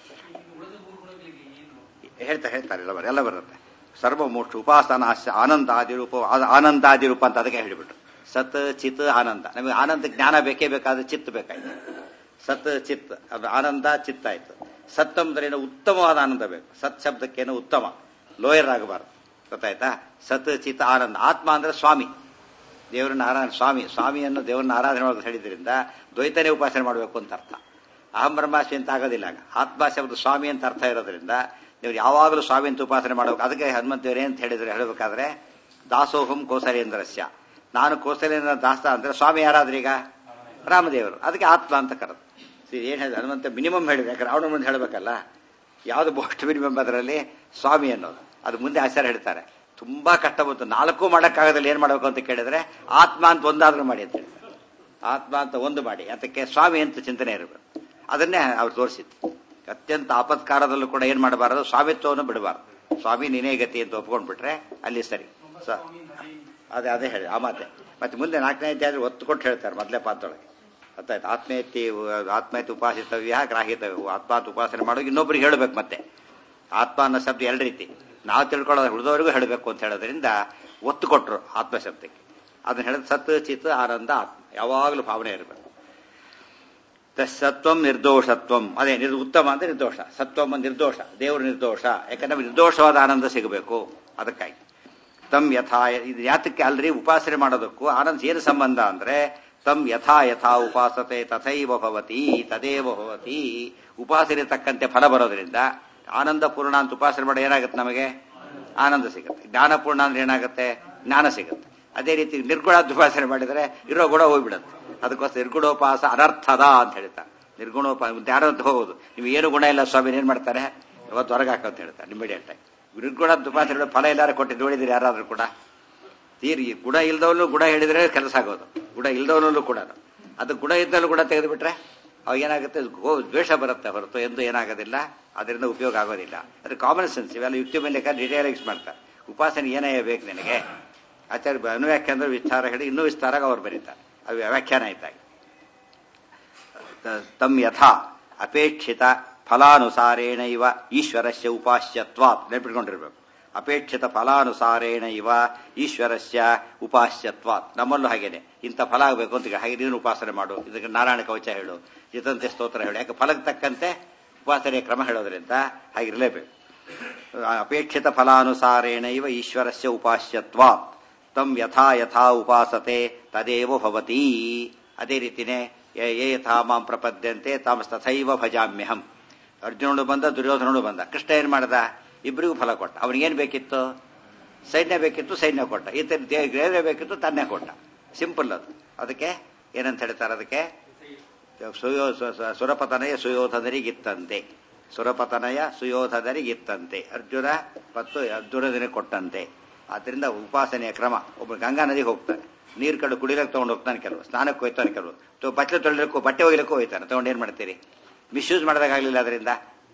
ಉಳಿದ ಮೂರು ಗುಣಗಳಿಗೆ ಏನು ಹೇಳ್ತಾ ಹೇಳ್ತಾರೆ ಎಲ್ಲ ಬರ- ಎಲ್ಲ ಬರುತ್ತೆ ಸರ್ವಮೋಕ್ಷ ಉಪಾಸನ ಆನಂದಾದಿ ರೂಪ ಆ- ಆನಂದಾದಿ ರೂಪ ಅಂತ ಅದಕ್ಕೆ ಹೇಳಿಬಿಟ್ರು ಸತ್ ಚಿತ್ ಆನಂದ ನಮಗೆ ಆನಂದ ಜ್ಞಾನ ಬೇಕೇ ಬೇಕಾದ್ರೆ ಚಿತ್ ಬೇಕಾಯ್ತು ಸತ್ ಚಿತ್ ಅದು ಆನಂದ ಚಿತ್ತ ಆಯ್ತು ಸತ್ ಅಂದ್ರೆ ಏನು ಉತ್ತಮವಾದ ಆನಂದ ಬೇಕು ಸತ್ ಶಬ್ದಕ್ಕೇನು ಉತ್ತಮ ಲೋಯರ್ ಆಗಬಾರ್ದು ಗೊತ್ತಾಯ್ತಾ ಸತ್ ಚಿತ್ ಆನಂದ ಆತ್ಮ ಅಂದ್ರೆ ಸ್ವಾಮಿ ದೇವರನ್ನ ಆರಾಧನೆ ಸ್ವಾಮಿ ಸ್ವಾಮಿಯನ್ನು ದೇವರನ್ನ ಆರಾಧನೆ ಮಾಡೋದು ಹೇಳಿದ್ರಿಂದ ದ್ವೈತನೇ ಉಪಾಸನೆ ಮಾಡಬೇಕು ಅಂತ ಅರ್ಥ ಅಹಂ ಬ್ರಹ್ಮಾಸ್ಮಿ ಅಂತ ಆಗೋದಿಲ್ಲ ಆಗ ಆತ್ಮ ಶಬ್ದ ಸ್ವಾಮಿ ಅಂತ ಅರ್ಥ ಇರೋದ್ರಿಂದ ನೀವು ಯಾವಾಗಲೂ ಸ್ವಾಮಿ ಅಂತ ಉಪಾಸನೆ ಮಾಡಬೇಕು ಅದಕ್ಕೆ ಹನುಮಂತ ದೇವರೇ ಅಂತ ಹೇಳಿದ್ರು ಹೇಳಬೇಕಾದ್ರೆ ದಾಸೋಹಂ ಕೋಸಲೇಂದ್ರಸ್ಯ ನಾನು ಕೋಸಲೇಂದ್ರ ದಾಸ ಅಂದ್ರೆ ಸ್ವಾಮಿ ಯಾರಾದ್ರೀಗ ರಾಮದೇವರು ಅದಕ್ಕೆ ಆತ್ಮ ಅಂತ ಕರೆದು ಏನ್ ಹೇಳಿದ ಹನುಮಂತ ಮಿನಿಮಮ್ ಹೇಳಿದ್ರೆ ಯಾಕಂದ್ರೆ ಅವನ ಮುಂದೆ ಹೇಳಬೇಕಲ್ಲ ಯಾವ್ದು ಬೋಸ್ಟ್ ಮಿನಿಮಮ್ ಅದರಲ್ಲಿ ಸ್ವಾಮಿ ಅನ್ನೋದು ಅದು ಮುಂದೆ ಆಚಾರ ಹೇಳ್ತಾರೆ ತುಂಬಾ ಕಷ್ಟ ಬಂತು ನಾಲ್ಕು ಮಾಡಕ್ಕಾಗದಲ್ಲಿ ಏನ್ ಮಾಡಬೇಕು ಅಂತ ಕೇಳಿದ್ರೆ ಆತ್ಮ ಅಂತ ಒಂದಾದ್ರೂ ಮಾಡಿ ಅಂತ ಹೇಳ್ತಾರೆ ಆತ್ಮ ಅಂತ ಒಂದು ಮಾಡಿ ಅದಕ್ಕೆ ಸ್ವಾಮಿ ಅಂತ ಚಿಂತನೆ ಇರಬೇಕು ಅದನ್ನೇ ಅವ್ರು ತೋರಿಸಿದ್ದು ಅತ್ಯಂತ ಆಪತ್ಕಾರದಲ್ಲೂ ಕೂಡ ಏನ್ ಮಾಡಬಾರದು ಸ್ವಾಮಿತ್ವವನ್ನು ಬಿಡಬಾರದು ಸ್ವಾಮಿ ನೀನೇ ಗತಿ ಅಂತ ಒಪ್ಕೊಂಡ್ಬಿಟ್ರೆ ಅಲ್ಲಿ ಸರಿ ಸ- ಅದೇ ಅದೇ ಹೇಳಿ ಆ ಮಾತೆ ಮತ್ತೆ ಮುಂದೆ ನಾಲ್ಕನೇ ಅಧ್ಯಾಯ ಒತ್ತು ಕೊಟ್ಟು ಹೇಳ್ತಾರೆ ಮೊದಲೇ ಪಾತ್ರೊಳಗೆ ಗೊತ್ತಾಯ್ತು ಆತ್ಮೇತಿ ಆತ್ಮೇತಿ ಉಪಾಸಿತವ್ಯ ಗ್ರಾಹಿತವ್ಯ ಆತ್ಮ ಅಂತ ಉಪಾಸನೆ ಮಾಡೋದು ಇನ್ನೊಬ್ರಿಗೆ ಹೇಳಬೇಕು ಮತ್ತೆ ಆತ್ಮ ಅನ್ನೋ ಶಬ್ದ ಎರಡು ರೀತಿ ನಾವು ತಿಳ್ಕೊಳ್ಳೋದು ಉಳಿದವರಿಗೂ ಹೇಳಬೇಕು ಅಂತ ಹೇಳೋದ್ರಿಂದ ಒತ್ತು ಕೊಟ್ಟರು ಆತ್ಮ ಶಬ್ದಕ್ಕೆ ಅದನ್ನ ಹೇಳಿದ ಸತ್ ಚಿತ್ ಆನಂದ ಆತ್ಮ ಯಾವಾಗಲೂ ಭಾವನೆ ಇರಬೇಕು ಸತ್ವಂ ನಿರ್ದೋಷತ್ವಂ ಅದೇ ನಿರ್ ಉತ್ತಮ ಅಂದ್ರೆ ನಿರ್ದೋಷ ಸತ್ವಂ ಅಂದ್ರೆ ನಿರ್ದೋಷ ದೇವರು ನಿರ್ದೋಷ ಯಾಕಂದ್ರೆ ನಮ್ಗೆ ನಿರ್ದೋಷವಾದ ಆನಂದ ಸಿಗಬೇಕು ಅದಕ್ಕಾಗಿ ತಮ್ ಯಥಾ ಇದು ಯಾತಕ್ಕೆ ಅಲ್ರಿ ಉಪಾಸನೆ ಮಾಡೋದಕ್ಕೂ ಆನಂದ ಏನು ಸಂಬಂಧ ಅಂದ್ರೆ ತಮ್ ಯಥಾ ಯಥಾ ಉಪಾಸತೆ ತಥೈವ ಭವತಿ ತದೇವ ಭವತಿ ಉಪಾಸನೆ ತಕ್ಕಂತೆ ಫಲ ಬರೋದ್ರಿಂದ ಆನಂದ ಪೂರ್ಣ ಅಂತ ಉಪಾಸನೆ ಮಾಡೋ ಏನಾಗುತ್ತೆ ನಮಗೆ ಆನಂದ ಸಿಗುತ್ತೆ ಜ್ಞಾನಪೂರ್ಣ ಅಂದ್ರೆ ಏನಾಗುತ್ತೆ ಜ್ಞಾನ ಸಿಗುತ್ತೆ ಅದೇ ರೀತಿ ನಿರ್ಗುಣ ಉಪಾಸನೆ ಮಾಡಿದರೆ ಇರೋ ಗುಣ ಹೋಗ್ಬಿಡುತ್ತೆ ಅದಕ್ಕೋಸ್ಕರ ನಿರ್ಗುಣೋಪಾಸ ಅನರ್ಥದ ಅಂತ ಹೇಳ್ತಾರೆ ನಿರ್ಗುಣೋಪಾಸ ಯಾರೋ ಅಂತ ಹೋಗೋದು ನೀವು ಏನು ಗುಣ ಇಲ್ಲ ಸ್ವಾಮಿ ಏನ್ ಮಾಡ್ತಾರೆ ಇವತ್ತು ಹೊರಗೆ ಹಾಕಂತ ಹೇಳ್ತಾರೆ ಇಮಿಡಿಯೇಟ್ ಆಗಿ ನಿರ್ಗುಣ ಉಪಾಸನೆ ಫಲ ಎಲ್ಲಾರು ಕೊಟ್ಟು ನೋಡಿದಿರಿ ಯಾರಾದ್ರೂ ಕೂಡ ತೀರಿ ಗುಣ ಇಲ್ದವನು ಗುಣ ಹೇಳಿದ್ರೆ ಕೆಲಸ ಆಗೋದು ಗುಣ ಇಲ್ದವನಲ್ಲೂ ಕೂಡ ಅದು ಗುಣ ಇದ್ದಲ್ಲೂ ಕೂಡ ತೆಗೆದುಬಿಟ್ರೆ ಅವಾಗ ಏನಾಗುತ್ತೆ ಗೋ ದ್ವೇಷ ಬರುತ್ತೆ ಹೊರತು ಎಂದು ಏನಾಗೋದಿಲ್ಲ ಅದರಿಂದ ಉಪಯೋಗ ಆಗೋದಿಲ್ಲ ಅದು ಕಾಮನ್ ಸೆನ್ಸ್ ಇವೆಲ್ಲ ಯುಕ್ತಿ ಮೇಲೆ ಡಿಟೇಲ್ ಮಾಡ್ತಾರೆ ಉಪಾಸನೆ ಏನೇ ಬೇಕು ನಿನಗೆ ಆಚಾರ್ಯ ಅನುವ್ಯಾಖ್ಯಾನದ ವಿಸ್ತಾರ ಹೇಳಿ ಇನ್ನೂ ವಿಸ್ತಾರಾಗ ಅವ್ರು ಬರೀತಾರೆ ಅದು ವ್ಯಾಖ್ಯಾನ ಇದ್ದಾಗ ತಮ್ ಯಥಾ ಅಪೇಕ್ಷಿತ ಫಲಾನುಸಾರೇಣ ಇವ ಈಶ್ವರಸ್ಯ ಉಪಾಸ್ಯತ್ವಾತ್ ನೆನಪಿಟ್ಕೊಂಡಿರ್ಬೇಕು ಅಪೇಕ್ಷಿತ ಫಲಾನುಸಾರೇಣ ಇವ ಈಶ್ವರಸ್ಯ ಉಪಾಸ್ಯತ್ವಾತ್ ನಮ್ಮಲ್ಲೂ ಹಾಗೇನೆ ಇಂಥ ಫಲ ಆಗಬೇಕು ಅಂತ ಹಾಗೆ ನೀನು ಉಪಾಸನೆ ಮಾಡು ಇದಕ್ಕೆ ನಾರಾಯಣ ಕವಚ ಹೇಳು ಜಿತಂತೆ ಸ್ತೋತ್ರ ಹೇಳು ಯಾಕೆ ಫಲಕ್ಕೆ ತಕ್ಕಂತೆ ಉಪಾಸನೆಯ ಕ್ರಮ ಹೇಳೋದ್ರಿಂದ ಹಾಗಿರಲೇಬೇಕು ಅಪೇಕ್ಷಿತ ಫಲಾನುಸಾರೇಣ ಇವ ಈಶ್ವರಸ್ಯ ಉಪಾಸ್ಯತ್ವಾತ್ ತಮ್ ಯಥಾ ಯಥಾ ಉಪಾಸತೆ ತದೇವ ಭವತಿ ಅದೇ ರೀತಿನೇ ಯೇ ಯೇ ಯಥಾ ಮಾಂ ಪ್ರಪದ್ಯಂತೆ ತಾಮ ತಥೈವ ಭಜಾಮ್ಯಹಂ ಅರ್ಜುನನು ಬಂದ ದುರ್ಯೋಧನನು ಬಂದ ಕೃಷ್ಣ ಏನ್ ಮಾಡ್ದ ಇಬ್ಬರಿಗೂ ಫಲ ಕೊಟ್ಟ ಅವನಿಗೇನ್ ಬೇಕಿತ್ತು ಸೈನ್ಯ ಬೇಕಿತ್ತು ಸೈನ್ಯ ಕೊಟ್ಟ ಈತ ದೇವ್ರೆ ಬೇಕಿತ್ತು ತನ್ನೇ ಕೊಟ್ಟ ಸಿಂಪಲ್ ಅದು ಅದಕ್ಕೆ ಏನಂತ ಹೇಳ್ತಾರೆ ಅದಕ್ಕೆ ಸುಯೋ ಸು- ಸು- ಸುರಪತನಯ ಸುಯೋಧನರಿಗಿತ್ತಂತೆ ಸುರಪತನಯ ಸುಯೋಧನರಿಗಿತ್ತಂತೆ ಅರ್ಜುನ ಮತ್ತು ಅರ್ಜುನದಿನ ಕೊಟ್ಟಂತೆ ಆದ್ರಿಂದ ಉಪಾಸನೆಯ ಕ್ರಮ ಒಬ್ಬ ಗಂಗಾ ನದಿಗೆ ಹೋಗ್ತಾನೆ ನೀರು ಕಡೆ ಕುಡಿಲಕ್ಕೆ ತಗೊಂಡು ಹೋಗ್ತಾನೆ ಕೆಲವು ಸ್ನಾನಕ್ಕೆ ಹೋಯ್ತಾನೆ ಕೆಲವು ತ- ಬಟ್ಟೆ ತೊಳಿಲಿಕ್ಕೂ ಬಟ್ಟೆ ಒಗಿಲಿಕ್ಕೂ ಹೋಯ್ತಾನೆ ತಗೊಂಡು ಏನ್ ಮಾಡ್ತೀರಿ ಮಿಸ್ಯೂಸ್ ಮಾಡಿದಾಗಲಿಲ್ಲ ಅದರಿಂದ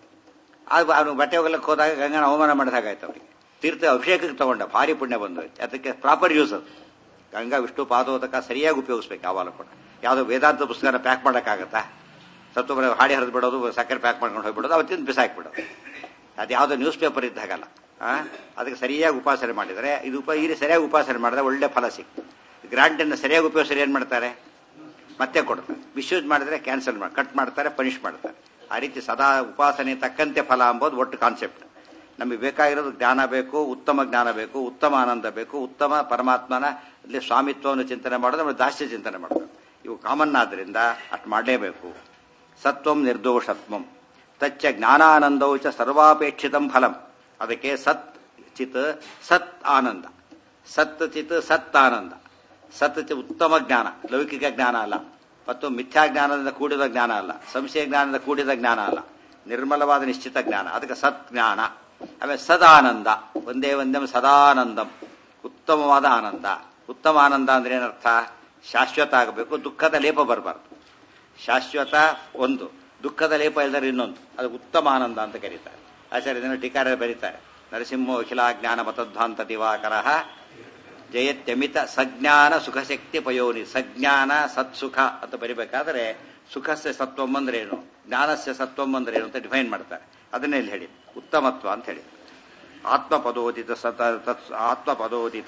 ಅದು ಅವನು ಬಟ್ಟೆ ಹೋಗ್ಲಿಕ್ಕೆ ಹೋದಾಗ ಗಂಗನ ಅವಮಾನ ಮಾಡಿದಾಗಾಯ್ತು ಅವರಿಗೆ ತೀರ್ಥ ಅಭಿಷೇಕಕ್ಕೆ ತಗೊಂಡ ಭಾರಿ ಪುಣ್ಯ ಬಂದು ಅದಕ್ಕೆ ಪ್ರಾಪರ್ ಯೂಸ್ ಅದು ಗಂಗಾ ವಿಷ್ಣು ಪಾದೋದಕ ಸರಿಯಾಗಿ ಉಪಯೋಗಿಸ್ಬೇಕು ಯಾವಾಗ ಕೂಡ ಯಾವುದೋ ವೇದಾಂತ ಪುಸ್ತಕನ ಪ್ಯಾಕ್ ಮಾಡೋಕ್ಕಾಗತ್ತಾ ಸತ್ವ ಹಾಡಿ ಹರಿದು ಬಿಡೋದು ಸಕ್ಕರೆ ಪ್ಯಾಕ್ ಮಾಡ್ಕೊಂಡು ಹೋಗ್ಬಿಡೋದು ಅವತ್ತಿಂದ ಬಿಸಾಕ್ಬಿಡೋದು ಅದು ಯಾವುದೋ ನ್ಯೂಸ್ ಪೇಪರ್ ಇದ್ದಾಗಲ್ಲ ಆ? ಅದಕ್ಕೆ ಸರಿಯಾಗಿ ಉಪಾಸನೆ ಮಾಡಿದರೆ ಇದು ಉಪ ಈ ರೀತಿ ಸರಿಯಾಗಿ ಉಪಾಸನೆ ಮಾಡಿದ್ರೆ ಒಳ್ಳೆ ಫಲ ಸಿಕ್ತು ಗ್ರಾಂಟನ್ನು ಸರಿಯಾಗಿ ಉಪಯೋಗಿಸಿದ್ರೆ ಏನು ಮಾಡ್ತಾರೆ ಮತ್ತೆ ಕೊಡ್ತಾರೆ ಮಿಸ್ಯೂಸ್ ಮಾಡಿದ್ರೆ ಕ್ಯಾನ್ಸಲ್ ಮಾಡಿ ಕಟ್ ಮಾಡ್ತಾರೆ ಪನಿಷ್ ಮಾಡ್ತಾರೆ ಆ ರೀತಿ ಸದಾ ಉಪಾಸನೆ ತಕ್ಕಂತೆ ಫಲ ಅಂಬೋದು ಒಟ್ಟು ಕಾನ್ಸೆಪ್ಟ್ ನಮಗೆ ಬೇಕಾಗಿರೋದು ಜ್ಞಾನ ಬೇಕು ಉತ್ತಮ ಜ್ಞಾನ ಬೇಕು ಉತ್ತಮ ಆನಂದ ಬೇಕು ಉತ್ತಮ ಪರಮಾತ್ಮನ ಇಲ್ಲಿ ಸ್ವಾಮಿತ್ವವನ್ನು ಚಿಂತನೆ ಮಾಡೋದು ನಮ್ಮ ದಾಸ್ಯ ಚಿಂತನೆ ಮಾಡಬೇಕು ಇವು ಕಾಮನ್ ಆದ್ರಿಂದ ಅಷ್ಟು ಮಾಡಲೇಬೇಕು ಸತ್ವಂ ನಿರ್ದೋಷತ್ವಂ ತಚ್ಚ ಜ್ಞಾನಾನಂದವು ಚ ಸರ್ವಾಪೇಕ್ಷಿತಂ ಫಲಂ ಅದಕ್ಕೆ ಸತ್ ಚಿತ್ ಸತ್ ಆನಂದ ಸತ್ ಚಿತ್ ಸತ್ ಆನಂದ ಸತ್ ಚ ಉತ್ತಮ ಜ್ಞಾನ ಲೌಕಿಕ ಜ್ಞಾನ ಅಲ್ಲ ಮತ್ತು ಮಿಥ್ಯಾ ಜ್ಞಾನದಿಂದ ಕೂಡಿದ ಜ್ಞಾನ ಅಲ್ಲ ಸಂಶಯ ಜ್ಞಾನದಿಂದ ಕೂಡಿದ ಜ್ಞಾನ ಅಲ್ಲ ನಿರ್ಮಲವಾದ ನಿಶ್ಚಿತ ಜ್ಞಾನ ಅದಕ್ಕೆ ಸತ್ ಜ್ಞಾನ ಆಮೇಲೆ ಸದಾನಂದ ಒಂದೇ ಒಂದೇ ಸದಾನಂದಂ ಉತ್ತಮವಾದ ಆನಂದ ಉತ್ತಮ ಆನಂದ ಅಂದ್ರೆ ಏನರ್ಥ ಶಾಶ್ವತ ಆಗಬೇಕು ದುಃಖದ ಲೇಪ ಬರಬಾರ್ದು ಶಾಶ್ವತ ಒಂದು ದುಃಖದ ಲೇಪ ಇಲ್ಲದ್ರೆ ಇನ್ನೊಂದು ಅದು ಉತ್ತಮ ಆನಂದ ಅಂತ ಕರೀತಾರೆ ಆಚಾರ್ಯ ಇದನ್ನು ಟೀಕಾರ ಬರೀತಾರೆ ನರಸಿಂಹ ಅಖಿಲ ಜ್ಞಾನ ಮತಧ್ವಾಂತ ದಿವಾಕರ ಜಯತ್ಯಮಿತ ಸಜ್ಞಾನ ಸುಖಶಕ್ತಿ ಪಯೋನಿ ಸಜ್ಞಾನ ಸತ್ಸುಖ ಅಂತ ಬರಿಬೇಕಾದ್ರೆ ಸುಖಸ್ಯ ಸತ್ವಂ ಅಂದ್ರೆ ಏನು ಜ್ಞಾನಸ್ಯ ಸತ್ವಂ ಅಂದ್ರೆ ಏನು ಅಂತ ಡಿಫೈನ್ ಮಾಡ್ತಾರೆ ಅದನ್ನೇ ಇಲ್ಲಿ ಹೇಳಿ ಉತ್ತಮತ್ವ ಅಂತ ಹೇಳಿ ಆತ್ಮಪದೋದಿತ ಸತ ತತ್ ಆತ್ಮಪದೋದಿತ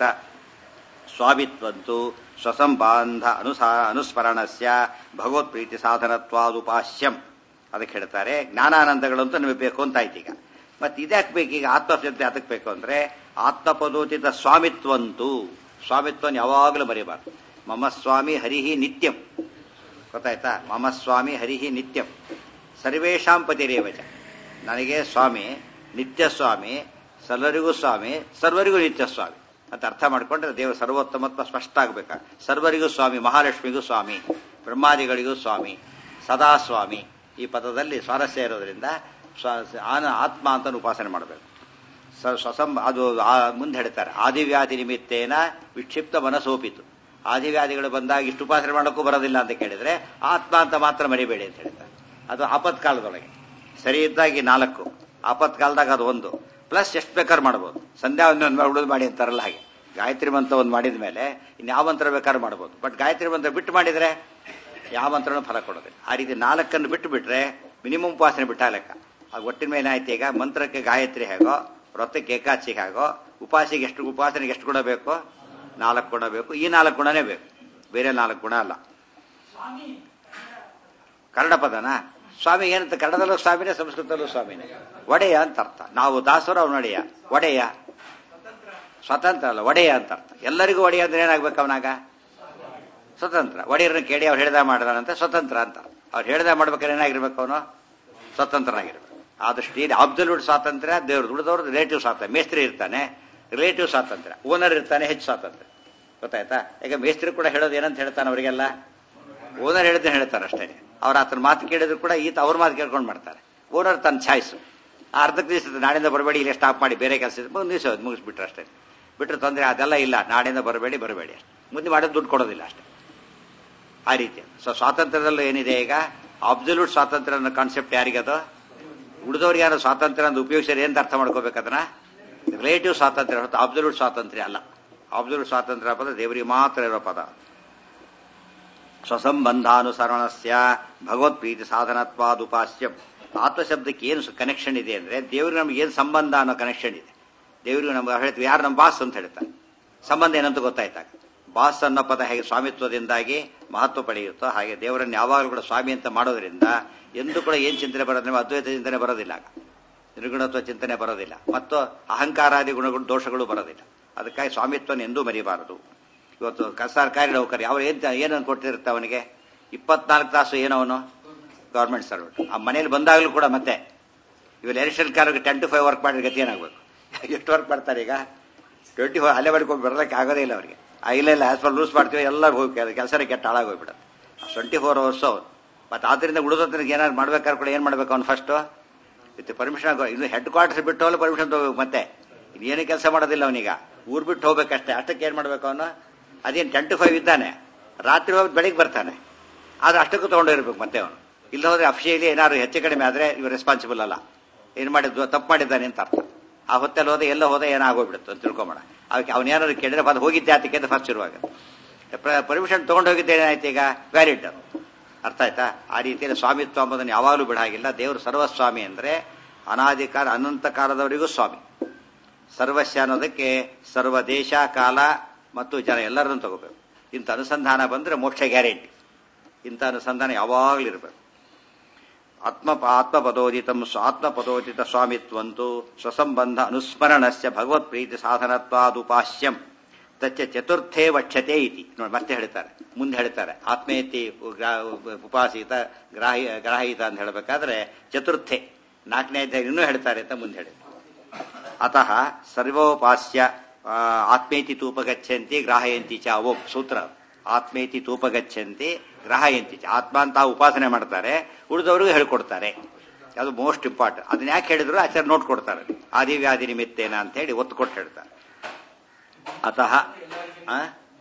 ಸ್ವಾಮಿತ್ವಂತು ಸ್ವಸಂಬಂಧ ಅನುಸಾ ಅನುಸ್ಮರಣಸ್ಯ ಭಗವತ್ಪ್ರೀತಿ ಸಾಧನತ್ವಾದುಪಾಸ್ಯಂ ಅದಕ್ಕೆ ಹೇಳ್ತಾರೆ ಜ್ಞಾನಾನಂದಗಳಂತೂ ನಮಗೆ ಬೇಕು ಅಂತ ಆಯ್ತು ಈಗ ಮತ್ತೆ ಇದ್ಯಾಕೆ ಬೇಕು ಈಗ ಆತ್ಮಶಕ್ತಿ ಅದಕ್ಕೆ ಬೇಕು ಅಂದ್ರೆ ಆತ್ಮಪದೋಚಿತ ಸ್ವಾಮಿತ್ವಂತು ಸ್ವಾಮಿತ್ವನ ಯಾವಾಗಲೂ ಮರೆಯಬಾರ್ದು ಮಮ ಸ್ವಾಮಿ ಹರಿಹಿ ನಿತ್ಯಂ ಗೊತ್ತಾಯ್ತಾ ಮಮ ಸ್ವಾಮಿ ಹರಿಹಿ ನಿತ್ಯಂ ಸರ್ವೇಶಾಂ ಪತಿರೇವಚ ನನಗೆ ಸ್ವಾಮಿ ನಿತ್ಯ ಸ್ವಾಮಿ ಸರ್ವರಿಗೂ ಸ್ವಾಮಿ ಸರ್ವರಿಗೂ ನಿತ್ಯ ಸ್ವಾಮಿ ಅಂತ ಅರ್ಥ ಮಾಡ್ಕೊಂಡ್ರೆ ದೇವ ಸರ್ವೋತ್ತಮತ್ವ ಸ್ಪಷ್ಟ ಆಗ್ಬೇಕ ಸರ್ವರಿಗೂ ಸ್ವಾಮಿ ಮಹಾಲಕ್ಷ್ಮಿಗೂ ಸ್ವಾಮಿ ಬ್ರಹ್ಮಾದಿಗಳಿಗೂ ಸ್ವಾಮಿ ಸದಾ ಸ್ವಾಮಿ ಈ ಪದದಲ್ಲಿ ಸ್ವಾರಸ್ಯ ಇರೋದ್ರಿಂದ ಸ್ವ- ಆನ ಆತ್ಮ ಅಂತ ಉಪಾಸನೆ ಮಾಡಬೇಕು ಸ- ಸ್ವಸಂ ಅದು ಆ- ಮುಂದೆ ಹೇಳ್ತಾರೆ ಆದಿವ್ಯಾಧಿ ನಿಮಿತ್ತೇನ ವಿಕ್ಷಿಪ್ತ ಮನಸೋಪಿತು ಆದಿವ್ಯಾಧಿಗಳು ಬಂದಾಗ ಇಷ್ಟು ಉಪಾಸನೆ ಮಾಡೋಕ್ಕೂ ಬರೋದಿಲ್ಲ ಅಂತ ಕೇಳಿದ್ರೆ ಆತ್ಮ ಅಂತ ಮಾತ್ರ ಮರಿಬೇಡಿ ಅಂತ ಹೇಳ್ತಾರೆ ಅದು ಆಪತ್ಕಾಲದೊಳಗೆ ಸರಿ ಇದ್ದಾಗಿ ನಾಲ್ಕು ಆಪತ್ಕಾಲದಾಗ ಅದು ಒಂದು ಪ್ಲಸ್ ಎಷ್ಟು ಬೇಕಾದ್ರೂ ಮಾಡ್ಬೋದು ಸಂಧ್ಯಾ ಒಂದು ಉಳಿದು ಮಾಡಿ ಅಂತಾರಲ್ಲ ಹಾಗೆ ಗಾಯತ್ರಿ ಮಂತ್ರ ಒಂದು ಮಾಡಿದ ಮೇಲೆ ಇನ್ಯಾವ ಮಂತ್ರ ಬೇಕಾದ್ರೂ ಮಾಡ್ಬೋದು ಬಟ್ ಗಾಯತ್ರಿ ಮಂತ್ರ ಬಿಟ್ಟು ಮಾಡಿದ್ರೆ ಯಾವ ಮಂತ್ರನೂ ಫಲ ಕೊಡೋದಿಲ್ಲ ಆ ರೀತಿ ನಾಲ್ಕನ್ನು ಬಿಟ್ಟು ಬಿಟ್ರೆ ಮಿನಿಮಮ್ ಉಪಾಸನೆ ಬಿಟ್ಟ ಲೆಕ್ಕ ಆ ಒಟ್ಟಿನ ಮೇಲೆ ಏನಾಯ್ತು ಈಗ ಮಂತ್ರಕ್ಕೆ ಗಾಯತ್ರಿ ಹೇಗೋ ವ್ರತಕ್ಕೆ ಏಕಾಚಿಗೆ ಹೇಗೋ ಉಪಾಸಿಗೆ ಎಷ್ಟು ಉಪಾಸನೆಗೆ ಎಷ್ಟು ಗುಣ ಬೇಕು ನಾಲ್ಕು ಗುಣ ಬೇಕು ಈ ನಾಲ್ಕು ಗುಣನೇ ಬೇಕು ಬೇರೆ ನಾಲ್ಕು ಗುಣ ಅಲ್ಲ ಕನ್ನಡ ಪದನ ಸ್ವಾಮಿ ಏನಂತ ಕನ್ನಡದಲ್ಲೂ ಸ್ವಾಮಿನೇ ಸಂಸ್ಕೃತದಲ್ಲೂ ಸ್ವಾಮಿನೇ ಒಡೆಯ ಅಂತ ಅರ್ಥ ನಾವು ದಾಸರು ಅವ್ನು ಒಡೆಯ ಒಡೆಯ ಸ್ವತಂತ್ರ ಅಲ್ಲ ಒಡೆಯ ಅಂತ ಅರ್ಥ ಎಲ್ಲರಿಗೂ ಒಡೆಯ ಅಂದ್ರೆ ಏನಾಗ್ಬೇಕು ಅವನಾಗ ಸ್ವತಂತ್ರ ಒಡೆಯರನ್ನ ಕೇಳಿ ಅವ್ರು ಹೇಳ್ದ ಮಾಡಿದಾನಂತ ಸ್ವತಂತ್ರ ಅಂತ ಅವ್ರು ಹೇಳ್ದ ಮಾಡ್ಬೇಕಾದ್ರೆ ಏನಾಗಿರ್ಬೇಕು ಅವನು ಸ್ವತಂತ್ರನಾಗಿರ್ಬೇಕು ಆದಷ್ಟು ಏನು ಅಬ್ಸಲ್ಯೂಟ್ ಸ್ವಾತಂತ್ರ್ಯ ದೇವ್ರದ್ದು ಉಳಿದವ್ರು ರಿಲೇಟಿವ್ ಸ್ವಾತಂತ್ರ್ಯ ಮೇಸ್ತ್ರಿ ಇರ್ತಾನೆ ರಿಲೇಟಿವ್ ಸ್ವಾತಂತ್ರ್ಯ ಓನರ್ ಇರ್ತಾನೆ ಹೆಚ್ಚು ಸ್ವಾತಂತ್ರ್ಯ ಗೊತ್ತಾಯ್ತಾ ಈಗ ಮೇಸ್ತ್ರಿ ಕೂಡ ಹೇಳೋದು ಏನಂತ ಹೇಳ್ತಾನೆ ಅವರಿಗೆಲ್ಲ ಓನರ್ ಹೇಳಿದ್ರೆ ಹೇಳ್ತಾರೆ ಅಷ್ಟೇ ಅವ್ರ ಆತನ ಮಾತು ಕೇಳಿದ್ರು ಕೂಡ ಈತ ಅವ್ರ ಮಾತು ಕೇಳ್ಕೊಂಡು ಮಾಡ್ತಾರೆ ಓನರ್ ತನ್ನ ಚಾಯ್ಸು ಆ ಅರ್ಧಕ್ಕೆ ದಿವಸ ನಾಡಿಂದ ಬರಬೇಡಿ ಇಲ್ಲಿ ಸ್ಟಾಪ್ ಮಾಡಿ ಬೇರೆ ಕೆಲಸ ಮುಂದೆ ದಿವಸ ಮುಗಿಸ್ಬಿಟ್ರೆ ಅಷ್ಟೇ ಬಿಟ್ಟರೆ ತೊಂದರೆ ಅದೆಲ್ಲ ಇಲ್ಲ ನಾಡಿಂದ ಬರಬೇಡಿ ಬರಬೇಡಿ ಅಷ್ಟೇ ಮುಂದೆ ಮಾಡೋದು ದುಡ್ಡು ಕೊಡೋದಿಲ್ಲ ಅಷ್ಟೇ ಆ ರೀತಿ ಸೊ ಸ್ವಾತಂತ್ರ್ಯದಲ್ಲೂ ಏನಿದೆ ಈಗ ಅಬ್ಸಲ್ಯೂಟ್ ಸ್ವಾತಂತ್ರ್ಯ ಅನ್ನೋ ಕಾನ್ಸೆಪ್ಟ್ ಯಾರಿಗದು ಉಳಿದವ್ರಿಗೆ ಯಾರು ಸ್ವಾತಂತ್ರ್ಯ ಅಂತ ಉಪಯೋಗಿಸಿದ್ರೆ ಅಂತ ಅರ್ಥ ಮಾಡ್ಕೋಬೇಕು ಅದನ್ನ ರಿಲೇಟಿವ್ ಸ್ವಾತಂತ್ರ್ಯ ಹೊರತು ಅಬ್ಸಲ್ಯೂಟ್ ಸ್ವಾತಂತ್ರ್ಯ ಅಲ್ಲ ಅಬ್ಸಲ್ಯೂಟ್ ಸ್ವಾತಂತ್ರ್ಯ ಪದ ದೇವರಿಗೆ ಮಾತ್ರ ಇರೋ ಪದ ಸ್ವಸಂಬಂಧಾನುಸರಣಸ್ಯ ಭಗವತ್ಪ್ರೀತಿ ಸಾಧನತ್ವಾದುಪಾಸ್ಯ ಆತ್ಮಶಬ್ದಕ್ಕೆ ಏನು ಕನೆಕ್ಷನ್ ಇದೆ ಅಂದ್ರೆ ದೇವ್ರಿಗೆ ನಮ್ಗೆ ಏನು ಸಂಬಂಧ ಅನ್ನೋ ಕನೆಕ್ಷನ್ ಇದೆ ದೇವರಿಗೆ ನಮ್ಗೆ ಹೇಳ್ತೀವಿ ಯಾರು ನಮ್ಮ ಬಾಸ್ ಅಂತ ಹೇಳ್ತಾರೆ ಸಂಬಂಧ ಏನಂತ ಗೊತ್ತಾಯ್ತಾಗ ಬಾಸ್ ಅನ್ನೋ ಪದ ಹೇಗೆ ಸ್ವಾಮಿತ್ವದಿಂದಾಗಿ ಮಹತ್ವ ಪಡೆಯುತ್ತೋ ಹಾಗೆ ದೇವರನ್ನು ಯಾವಾಗಲೂ ಕೂಡ ಸ್ವಾಮಿ ಅಂತ ಮಾಡೋದ್ರಿಂದ ಎಂದೂ ಕೂಡ ಏನ್ ಚಿಂತನೆ ಬರೋದ್ರೆ ಅದ್ವೈತ ಚಿಂತನೆ ಬರೋದಿಲ್ಲ ಆಗ ನಿರ್ಗುಣತ್ವ ಚಿಂತನೆ ಬರೋದಿಲ್ಲ ಮತ್ತು ಅಹಂಕಾರಾದಿ ಗುಣಗಳು ದೋಷಗಳು ಬರೋದಿಲ್ಲ ಅದಕ್ಕಾಗಿ ಸ್ವಾಮಿತ್ವನ ಎಂದೂ ಮರಿಬಾರದು ಇವತ್ತು ಕ- ಸರ್ಕಾರಿ ನೌಕರಿ ಅವ್ರು ಏನ್ ಏನನ್ನು ಕೊಡ್ತಿರುತ್ತೆ ಅವನಿಗೆ ಇಪ್ಪತ್ನಾಲ್ಕು ತಾಸು ಏನವನು ಗೌರ್ಮೆಂಟ್ ಸರ್ವೆಂಟ್ ಆ ಮನೇಲಿ ಬಂದಾಗಲೂ ಕೂಡ ಮತ್ತೆ ಇವರು ಎಲೆಕ್ಷನ್ ಕಾರ್ಗೆ ಟೆನ್ ಟು ಫೈವ್ ವರ್ಕ್ ಮಾಡಿದ್ರೆ ಗತಿ ಏನಾಗಬೇಕು ಎಷ್ಟು ವರ್ಕ್ ಮಾಡ್ತಾರೆ ಈಗ ಟ್ವೆಂಟಿ ಫೈವ್ ಅಲ್ಲೇ ಮಾಡ್ಕೊಂಡು ಬರೋದಕ್ಕೆ ಆಗೋದೇ ಇಲ್ಲ ಅವರಿಗೆ ಆ ಇಲ್ಲ ಇಲ್ಲ ಆಸ್ ಫಾರ್ ಲೂಸ್ ಮಾಡ್ತೀವಿ ಎಲ್ಲ ಹೋಗಿ ಕೆಲಸನೇ ಕೆಟ್ಟ ಹಾಳಾಗೋಗ್ಬಿಡುತ್ತೆ ಟ್ವೆಂಟಿ ಫೋರ್ ಅವರ್ಸ್ ಮತ್ತೆ ಆದ್ರಿಂದ ಉಳಿದೋದ್ರಿಗೆ ಏನಾದ್ರು ಮಾಡ್ಬೇಕಾದ್ರೆ ಕೂಡ ಏನ್ ಮಾಡ್ಬೇಕು ಅವ್ನು ಫಸ್ಟ್ ವಿತ್ ಪರ್ಮಿಷನ್ ಇನ್ನು ಹೆಡ್ ಕ್ವಾರ್ಟರ್ಸ್ ಬಿಟ್ಟು ಹೋಗಲು ಪರ್ಮಿಷನ್ ತಗೋಬೇಕು ಮತ್ತೆ ಇನ್ನೇನು ಕೆಲಸ ಮಾಡೋದಿಲ್ಲ ಅವನೀಗ ಊರ್ ಬಿಟ್ಟು ಹೋಗ್ಬೇಕಷ್ಟೇ ಅಷ್ಟಕ್ಕೆ ಏನ್ ಮಾಡ್ಬೇಕು ಅವನು ಅದೇನು ಟೆನ್ ಟು ಫೈವ್ ಇದ್ದಾನೆ ರಾತ್ರಿ ಹೋಗಿ ಬೆಳಿಗ್ಗೆ ಬರ್ತಾನೆ ಆದ್ರೆ ಅಷ್ಟಕ್ಕೂ ತಗೊಂಡಿರ್ಬೇಕು ಮತ್ತೆ ಅವನು ಇಲ್ಲ ಹೋದ್ರೆ ಅಫಿಷಿಯಲಿ ಏನಾದ್ರು ಹೆಚ್ಚು ಕಡಿಮೆ ಆದ್ರೆ ಇವ್ ರೆಸ್ಪಾನ್ಸಿಬಲ್ ಅಲ್ಲ ಏನ್ ಮಾಡಿದ್ದು ತಪ್ಪು ಮಾಡಿದ್ದಾನೆ ಅಂತ ಅರ್ಥ ಆ ಹೊತ್ತಲ್ಲಿ ಹೋದ ಎಲ್ಲ ಹೋದ ಏನಾಗೋಗ್ಬಿಡುತ್ತೆ ಅಂತ ತಿಳ್ಕೊಂಬೇಡ ಅದಕ್ಕೆ ಅವನೇನಾದ್ರು ಕೇಳಿದ್ರೆ ಅದು ಹೋಗಿದ್ದೆ ಆತಕ್ಕೆ ಅಂತ ಫಸ್ಟ್ ಶುರುವಾಗ ಪರ್ಮಿಷನ್ ತಗೊಂಡು ಹೋಗಿದ್ದೆ ಏನಾಯ್ತು ಈಗ ವ್ಯಾಲಿಡ್ ಅದು ಅರ್ಥ ಆಯ್ತಾ ಆ ರೀತಿಯಲ್ಲಿ ಸ್ವಾಮಿತ್ವ ಎಂಬುದನ್ನು ಯಾವಾಗಲೂ ಬಿಡಾಗಿಲ್ಲ ದೇವರು ಸರ್ವಸ್ವಾಮಿ ಅಂದ್ರೆ ಅನಾದಿಕಾಲ ಅನಂತ ಕಾಲದವರಿಗೂ ಸ್ವಾಮಿ ಸರ್ವಸ್ಯ ಅನ್ನೋದಕ್ಕೆ ಸರ್ವ ದೇಶ ಕಾಲ ಮತ್ತು ಜನ ಎಲ್ಲರನ್ನು ತಗೋಬೇಕು ಇಂಥ ಅನುಸಂಧಾನ ಬಂದ್ರೆ ಮೋಕ್ಷ ಗ್ಯಾರಂಟಿ ಇಂಥ ಅನುಸಂಧಾನ ಯಾವಾಗಲೂ ಇರಬೇಕು ಆತ್ಮ ಆತ್ಮಪದೋದಿತ ಆತ್ಮಪದೋದಿತ ಸ್ವಾಮಿತ್ವಂತು ಸ್ವಸಂಬಂಧ ಅನುಸ್ಮರಣಸ್ಯ ಭಗವತ್ ಪ್ರೀತಿ ಸಾಧನತ್ವಾದುಪಾಸ್ಯಂ ತಚ್ಚ ಚತುರ್ಥೇ ವಕ್ಷತೆ ಇತಿ ನೋಡಿ ಮತ್ತೆ ಹೇಳ್ತಾರೆ ಮುಂದೆ ಹೇಳ್ತಾರೆ ಆತ್ಮೇತಿ ಗ್ರಾ- ಉಪಾಸಿತ ಗ್ರಾಹಿ ಗ್ರಾಹಿತ ಅಂತ ಹೇಳಬೇಕಾದ್ರೆ ಚತುರ್ಥೆ ನಾಲ್ಕನೇ ಅಧ್ಯಾಯ ಇನ್ನೂ ಹೇಳ್ತಾರೆ ಅಂತ ಮುಂದೆ ಹೇಳಿದ್ರು ಅತಃ ಸರ್ವೋಪಾಸ್ಯ ಆ, ಆತ್ಮೇತಿ ತೂಪಗಚ್ಚಂತಿ ಗ್ರಾಹಯಂತಿ ಚ ಅವೋ ಸೂತ್ರ ಆತ್ಮೇತಿ ತೂಪಗಚ್ಚಂತಿ ಗ್ರಾಹಯಂತಿ ಚ ಆತ್ಮ ಅಂತ ಉಪಾಸನೆ ಮಾಡ್ತಾರೆ ಉಳಿದವ್ರಿಗೂ ಹೇಳ್ಕೊಡ್ತಾರೆ ಅದು ಮೋಸ್ಟ್ ಇಂಪಾರ್ಟೆಂಟ್ ಅದನ್ನ ಯಾಕೆ ಹೇಳಿದ್ರು ಆಚಾರ ನೋಟ್ ಕೊಡ್ತಾರೆ ಆದಿವ್ಯಾಧಿ ನಿಮಿತ್ತೇನ ಅಂತ ಹೇಳಿ ಒತ್ತು ಕೊಟ್ಟು ಹೇಳ್ತಾರೆ ಅತಃ ಆ?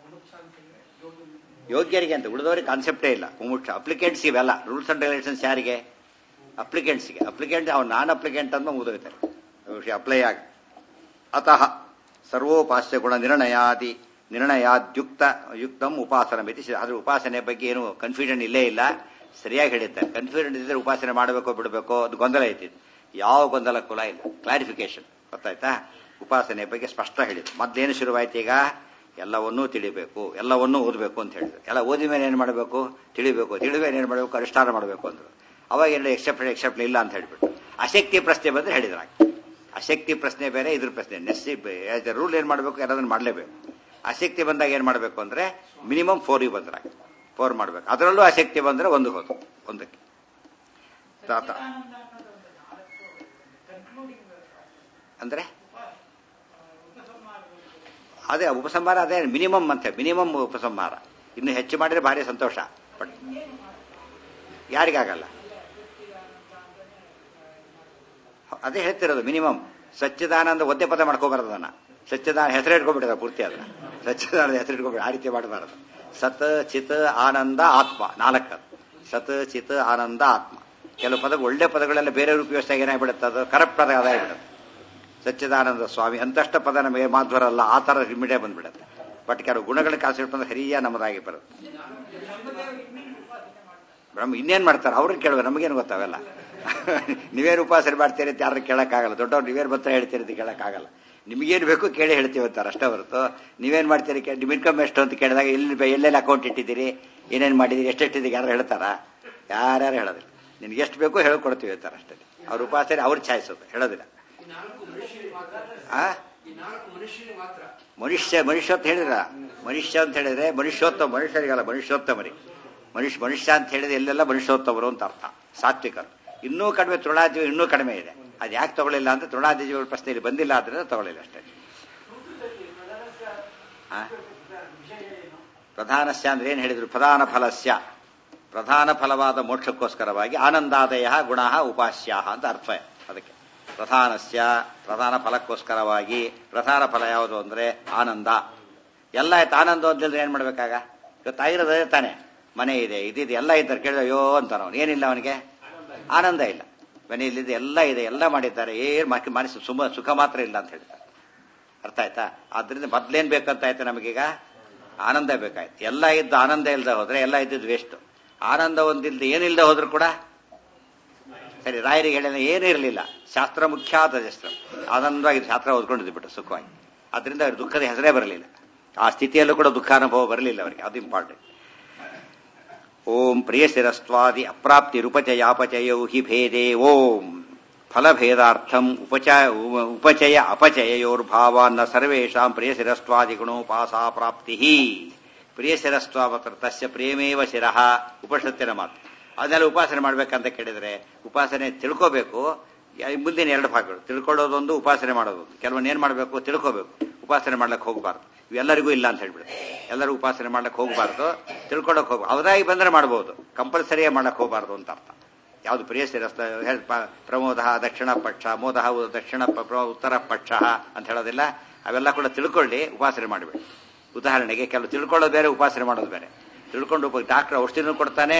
ಯೋಗ್ಯರಿಗೆ ಅಂತ ಉಳಿದವರಿಗೆ ಕಾನ್ಸೆಪ್ಟೇ ಇಲ್ಲ ಮುಮುಕ್ಷ ಅಪ್ಲಿಕೆಂಟ್ಸ್ ಇವೆಲ್ಲ ರೂಲ್ಸ್ ಅಂಡ್ ರೆಗ್ಯುಲೇಷನ್ಸ್ ಯಾರಿಗೆ ಅಪ್ಲಿಕೆಂಟ್ಸ್ಗೆ ಅಪ್ಲಿಕೆಂಟ್ ಅವ್ನು ನಾನ್ ಅಪ್ಲಿಕೆಂಟ್ ಅಂತ ಮುಗಿದೋಗ್ತಾರೆ ಅಪ್ಲೈ ಆಗ ಅತಃ ಸರ್ವೋಪಾಸ್ಯ ಗುಣ ನಿರ್ಣಯಾದಿ ನಿರ್ಣಯಾದ್ಯುಕ್ತ ಯುಕ್ತಂ ಉಪಾಸನ ಮಿತಿ ಅದ್ರ ಉಪಾಸನೆ ಬಗ್ಗೆ ಏನು ಕನ್ಫ್ಯೂಷನ್ ಇಲ್ಲೇ ಇಲ್ಲ ಸರಿಯಾಗಿ ಹೇಳಿದ್ದಾರೆ ಕನ್ಫ್ಯೂಷನ್ ಇದ್ರೆ ಉಪಾಸನೆ ಮಾಡಬೇಕೋ ಬಿಡಬೇಕೋ ಅದು ಗೊಂದಲ ಐತಿತ್ತು ಯಾವ ಗೊಂದಲ ಕುಲ ಇಲ್ಲ ಕ್ಲಾರಿಫಿಕೇಶನ್ ಗೊತ್ತಾಯ್ತಾ ಉಪಾಸನೆ ಬಗ್ಗೆ ಸ್ಪಷ್ಟ ಹೇಳಿದ್ರು ಮೊದ್ಲೇನು ಶುರುವಾಯ್ತು ಈಗ ಎಲ್ಲವನ್ನೂ ತಿಳಿಬೇಕು ಎಲ್ಲವನ್ನೂ ಓದಬೇಕು ಅಂತ ಹೇಳಿದ್ರು ಎಲ್ಲ ಓದಿದ ಮೇಲೆ ಏನು ಮಾಡಬೇಕು ತಿಳಿಬೇಕು ತಿಳಿದ ಮೇಲೆ ಏನು ಮಾಡಬೇಕು ಅನುಷ್ಠಾನ ಮಾಡಬೇಕು ಅಂದ್ರು ಅವಾಗ ಏನು ಎಕ್ಸೆಪ್ಟ್ ಎಕ್ಸೆಪ್ಟ್ ಇಲ್ಲ ಅಂತ ಹೇಳ್ಬಿಟ್ಟು ಅಶಕ್ತಿ ಪ್ರಶ್ನೆ ಬಂದ್ರೆ ಹೇಳಿದ್ರ ಅಶಕ್ತಿ ಪ್ರಶ್ನೆ ಬೇರೆ ಇದ್ರ ಪ್ರಶ್ನೆ ನೆಸ್ಸಿ ರೂಲ್ ಏನ್ ಮಾಡಬೇಕು ಯಾರಾದ್ರೂ ಮಾಡಲೇಬೇಕು ಅಶಕ್ತಿ ಬಂದಾಗ ಏನ್ ಮಾಡಬೇಕು ಅಂದ್ರೆ ಮಿನಿಮಮ್ ಫೋರಿಗೆ ಬಂದ್ರಾಗ ಫೋರ್ ಮಾಡ್ಬೇಕು ಅದರಲ್ಲೂ ಅಶಕ್ತಿ ಬಂದ್ರೆ ಒಂದು ಹೋದು ಒಂದಕ್ಕೆ ತಾತ ಅಂದ್ರೆ ಅದೇ ಉಪಸಂಹಾರ ಅದೇ ಮಿನಿಮಮ್ ಅಂತ ಮಿನಿಮಮ್ ಉಪಸಂಹಾರ ಇನ್ನು ಹೆಚ್ಚು ಮಾಡಿದ್ರೆ ಭಾರಿ ಸಂತೋಷ ಬಟ್ ಯಾರಿಗಾಗಲ್ಲ ಅದೇ ಹೇಳ್ತಿರೋದು ಮಿನಿಮಮ್ ಸಚ್ಚಿದಾನಂದ ಒದ್ದೆ ಪದ ಮಾಡ್ಕೋಬಾರ್ದು ಅದನ್ನ ಸಚ್ಚಿದಾನ ಹೆಸರು ಇಟ್ಕೊಂಡ್ಬಿಟ್ಟಿದ್ದಾರೆ ಪೂರ್ತಿ ಅದನ್ನ ಸಚ್ಚಿದಾನಂದ ಹೆಸರು ಇಟ್ಕೊಂಡ್ಬಿಟ್ಟು ಆ ರೀತಿ ಮಾಡಬಾರದು ಸತ್ ಚಿತ್ ಆನಂದ ಆತ್ಮ ನಾಲ್ಕದು ಸತ್ ಚಿತ್ ಆನಂದ ಆತ್ಮ ಕೆಲವು ಪದಗಳು ಒಳ್ಳೆ ಪದಗಳೆಲ್ಲ ಬೇರೆ ಉಪಯೋಗಿಸಿದಾಗ ಏನಾಗ್ಬಿಡುತ್ತೆ ಅದು ಕರಪ್ಟ್ ಪದ ಅದಾಗ್ಬಿಡುತ್ತೆ ಸಚ್ಚಿದಾನಂದ ಸ್ವಾಮಿ ಅಂತಷ್ಟ ಪದ ನಮಗೆ ಮಾಧ್ವರ ಅಲ್ಲ ಆ ತರ ಇಮಿಡಿಯೇ ಬಂದ್ಬಿಡುತ್ತೆ ಬಟ್ ಕೆಲವು ಗುಣಗಳ ಕಾನ್ಸೆಪ್ಟ್ ಅಂದ್ರೆ ಹರಿಯ ನಮ್ಮದಾಗಿ ಬರುತ್ತೆ ಬ್ರಹ್ಮ ಇನ್ನೇನ್ ಮಾಡ್ತಾರೆ ಅವ್ರನ್ನ ಕೇಳುವ ನಮಗೇನು ಗೊತ್ತಾಗಲ್ಲ ನೀವೇನು ಉಪಾಸನೆ ಮಾಡ್ತೀರಿ ಅಂತ ಯಾರು ಕೇಳಕ್ಕಾಗಲ್ಲ ದೊಡ್ಡವ್ರು ನೀವೇನು ಬರ್ತಾ ಹೇಳ್ತೀರಿ ಅಂತ ಕೇಳಕ್ಕಾಗಲ್ಲ ನಿಮಗೇನು ಬೇಕು ಕೇಳಿ ಹೇಳ್ತೀವಿ ಅಂತಾರೆ ಅಷ್ಟೇ ಹೊರತು ನೀವೇನ್ ಮಾಡ್ತೀರಿ ಕೇ- ನಿಮ್ಮ ಇನ್ಕಮ್ ಎಷ್ಟು ಅಂತ ಕೇಳಿದಾಗ ಎಲ್ಲಿ ಎಲ್ಲೆಲ್ಲಿ ಅಕೌಂಟ್ ಇಟ್ಟಿದ್ದೀರಿ ಏನೇನು ಮಾಡಿದ್ದೀರಿ ಎಷ್ಟೆಷ್ಟಿದ್ದೀರಿ ಯಾರು ಹೇಳ್ತಾರಾ ಯಾರ್ಯಾರು ಹೇಳೋದಿಲ್ಲ ನಿನ್ಗೆ ಎಷ್ಟು ಬೇಕೋ ಹೇಳ್ಕೊಡ್ತೀವಿ ಅಂತಾರೆ ಅಷ್ಟೇ ಅವ್ರ ಉಪಾಸನೆ ಅವ್ರು ಛಾಯಿಸೋದು ಹೇಳೋದಿಲ್ಲ ಈ ನಾಲ್ಕು ಮನುಷ್ಯರಿಗೆ ಮಾತ್ರ ಆ ಈ ನಾಲ್ಕು ಮನುಷ್ಯರಿಗೆ ಮಾತ್ರ ಮನುಷ್ಯ ಮನುಷ್ಯ ಅಂತ ಹೇಳಿದ್ರ ಮನುಷ್ಯ ಅಂತ ಹೇಳಿದ್ರೆ ಮನುಷ್ಯೋತ್ತಮ ಮನುಷ್ಯರಿಗಲ್ಲ ಮನುಷ್ಯೋತ್ತಮರಿಗೆ ಮನುಷ್ಯ ಮನುಷ್ಯ ಅಂತ ಹೇಳಿದ್ರೆ ಎಲ್ಲೆಲ್ಲ ಮನುಷ್ಯೋತ್ತಮರು ಅಂತ ಅರ್ಥ ಸಾತ್ವಿಕರು ಇನ್ನೂ ಕಡಿಮೆ ತೃಣಾಜೀವಿ ಇನ್ನೂ ಕಡಿಮೆ ಇದೆ ಅದು ಯಾಕೆ ತಗೊಳ್ಳಿಲ್ಲ ಅಂತ ತೃಣಾಜೀವಿಗಳ ಪ್ರಶ್ನೆಯಲ್ಲಿ ಬಂದಿಲ್ಲ ಆದ್ರೆ ತಗೊಳ್ಳಿಲ್ಲ ಅಷ್ಟೇ ಆ? ಪ್ರಧಾನಸ್ಯ ಅಂದ್ರೆ ಏನ್ ಹೇಳಿದ್ರು ಪ್ರಧಾನ ಫಲಸ್ಯ ಪ್ರಧಾನ ಫಲವಾದ ಮೋಕ್ಷಕ್ಕೋಸ್ಕರವಾಗಿ ಆನಂದಾದಯ ಗುಣ ಉಪಾಸ್ಯ ಅಂತ ಅರ್ಥ ಅದಕ್ಕೆ ಪ್ರಧಾನಸ್ಯ ಪ್ರಧಾನ ಫಲಕ್ಕೋಸ್ಕರವಾಗಿ ಪ್ರಧಾನ ಫಲ ಯಾವುದು ಅಂದ್ರೆ ಆನಂದ ಎಲ್ಲ ಆಯ್ತು ಆನಂದ ಅಂದಿದ್ರೆ ಏನ್ ಮಾಡ್ಬೇಕಾಗ ಇವತ್ತು ಆಗಿರೋದೇ ತಾನೆ ಮನೆ ಇದೆ ಇದಿದೆ ಎಲ್ಲ ಇದ್ದಾರೆ ಕೇಳಿದ ಅಯ್ಯೋ ಅಂತಾನ ಅವನು ಏನಿಲ್ಲ ಅವನಿಗೆ ಆನಂದ ಇಲ್ಲ ಮನೆಯಲ್ಲಿದೆ ಎಲ್ಲ ಇದೆ ಎಲ್ಲ ಮಾಡಿದ್ದಾರೆ ಏನ್ ಮಕ್- ಮನಸ್ಸು ಸುಮ ಸುಖ ಮಾತ್ರ ಇಲ್ಲ ಅಂತ ಹೇಳ್ತಾರೆ ಅರ್ಥ ಆಯ್ತಾ ಆದ್ರಿಂದ ಮೊದ್ಲೇನ್ ಬೇಕಂತ ಆಯ್ತು ನಮಗೀಗ ಆನಂದ ಬೇಕಾಯ್ತು ಎಲ್ಲ ಇದ್ದು ಆನಂದ ಇಲ್ಲದೆ ಹೋದ್ರೆ ಎಲ್ಲ ಇದ್ದಿದ್ದು ವೇಸ್ಟ್ ಆನಂದ ಒಂದಿಲ್ದೆ ಏನಿಲ್ಲದೆ ಹೋದ್ರು ಕೂಡ ಸರಿ ರಾಯರಿಗೆ ಹೇಳಿದ ಏನೂ ಇರಲಿಲ್ಲ ಶಾಸ್ತ್ರ ಮುಖ್ಯಾತ ಶಾಸ್ತ್ರ ಆನಂದವಾಗಿ ಶಾಸ್ತ್ರ ಓದ್ಕೊಂಡಿದ್ದು ಬಿಟ್ಟು ಸುಖವಾಗಿ ಅದರಿಂದ ಅವ್ರಿಗೆ ದುಃಖದ ಹೆಸರೇ ಬರಲಿಲ್ಲ ಆ ಸ್ಥಿತಿಯಲ್ಲೂ ಕೂಡ ದುಃಖ ಅನುಭವ ಬರಲಿಲ್ಲ ಅವರಿಗೆ ಅದು ಇಂಪಾರ್ಟೆಂಟ್ ಓಂ ಪ್ರಿಯಶಿರಸ್ವಾದಿ ಅಪ್ರಾಪ್ತಿ ರೂಪಚಯಾಪಚಯೌ ಹಿ ಭೇದೆ ಓಂ ಫಲಭೇದಾರ್ಥಂ ಉಪಚ ಉಪಚಯ ಅಪಚಯೋರ್ಭಾವಾನ್ನ ಸರ್ವೇಷಾಂ ಪ್ರಿಯಶಿರಸ್ವಾದಿ ಗುಣೋಪಾಸಾ ಪ್ರಾಪ್ತಿ ಪ್ರಿಯಶಿರಸ್ವ ಮಾತ್ರ ತಸ್ಯ ಪ್ರೇಮೇವ ಶಿರಃ ಉಪನಿಷತ್ತಿನ ಮಾತು ಅದನ್ನೆಲ್ಲ ಉಪಾಸನೆ ಮಾಡ್ಬೇಕಂತ ಕೇಳಿದ್ರೆ ಉಪಾಸನೆ ತಿಳ್ಕೋಬೇಕು ಯ- ಮುಂದಿನ ಎರಡು ಭಾಗಗಳು ತಿಳ್ಕೊಳ್ಳೋದೊಂದು ಉಪಾಸನೆ ಮಾಡೋದೊಂದು ಕೆಲವನ್ನ ಏನ್ ಮಾಡಬೇಕು ತಿಳ್ಕೋಬೇಕು ಉಪಾಸನೆ ಮಾಡ್ಲಿಕ್ಕೆ ಹೋಗಬಾರ್ದು ಇವೆಲ್ಲರಿಗೂ ಇಲ್ಲ ಅಂತ ಹೇಳ್ಬಿಡುತ್ತೆ ಎಲ್ಲರೂ ಉಪಾಸನೆ ಮಾಡ್ಲಿಕ್ಕೆ ಹೋಗಬಾರ್ದು ತಿಳ್ಕೊಳ್ಳೋಕೆ ಹೋಗ ಅವರಾಗಿ ಬಂದ್ರೆ ಮಾಡಬಹುದು ಕಂಪಲ್ಸರಿಯಾಗಿ ಮಾಡಕ್ಕೆ ಹೋಗಬಾರ್ದು ಅಂತ ಅರ್ಥ ಯಾವುದು ಪ್ರಿಯ ಶಿರಸ್ತ ಪ್ರಮೋದ ದಕ್ಷಿಣ ಪಕ್ಷ ಮೋದ ದಕ್ಷಿಣ ಪ- ಪ್ರ- ಉತ್ತರ ಪಕ್ಷ ಅಂತ ಹೇಳೋದಿಲ್ಲ ಅವೆಲ್ಲ ಕೂಡ ತಿಳ್ಕೊಳ್ಳಿ ಉಪಾಸನೆ ಮಾಡಬೇಡಿ ಉದಾಹರಣೆಗೆ ಕೆಲವು ತಿಳ್ಕೊಳ್ಳೋದು ಬೇರೆ ಉಪಾಸನೆ ಮಾಡೋದು ಬೇರೆ ತಿಳ್ಕೊಂಡು ಡಾಕ್ಟರ್ ಔಷಧಿನೂ ಕೊಡ್ತಾನೆ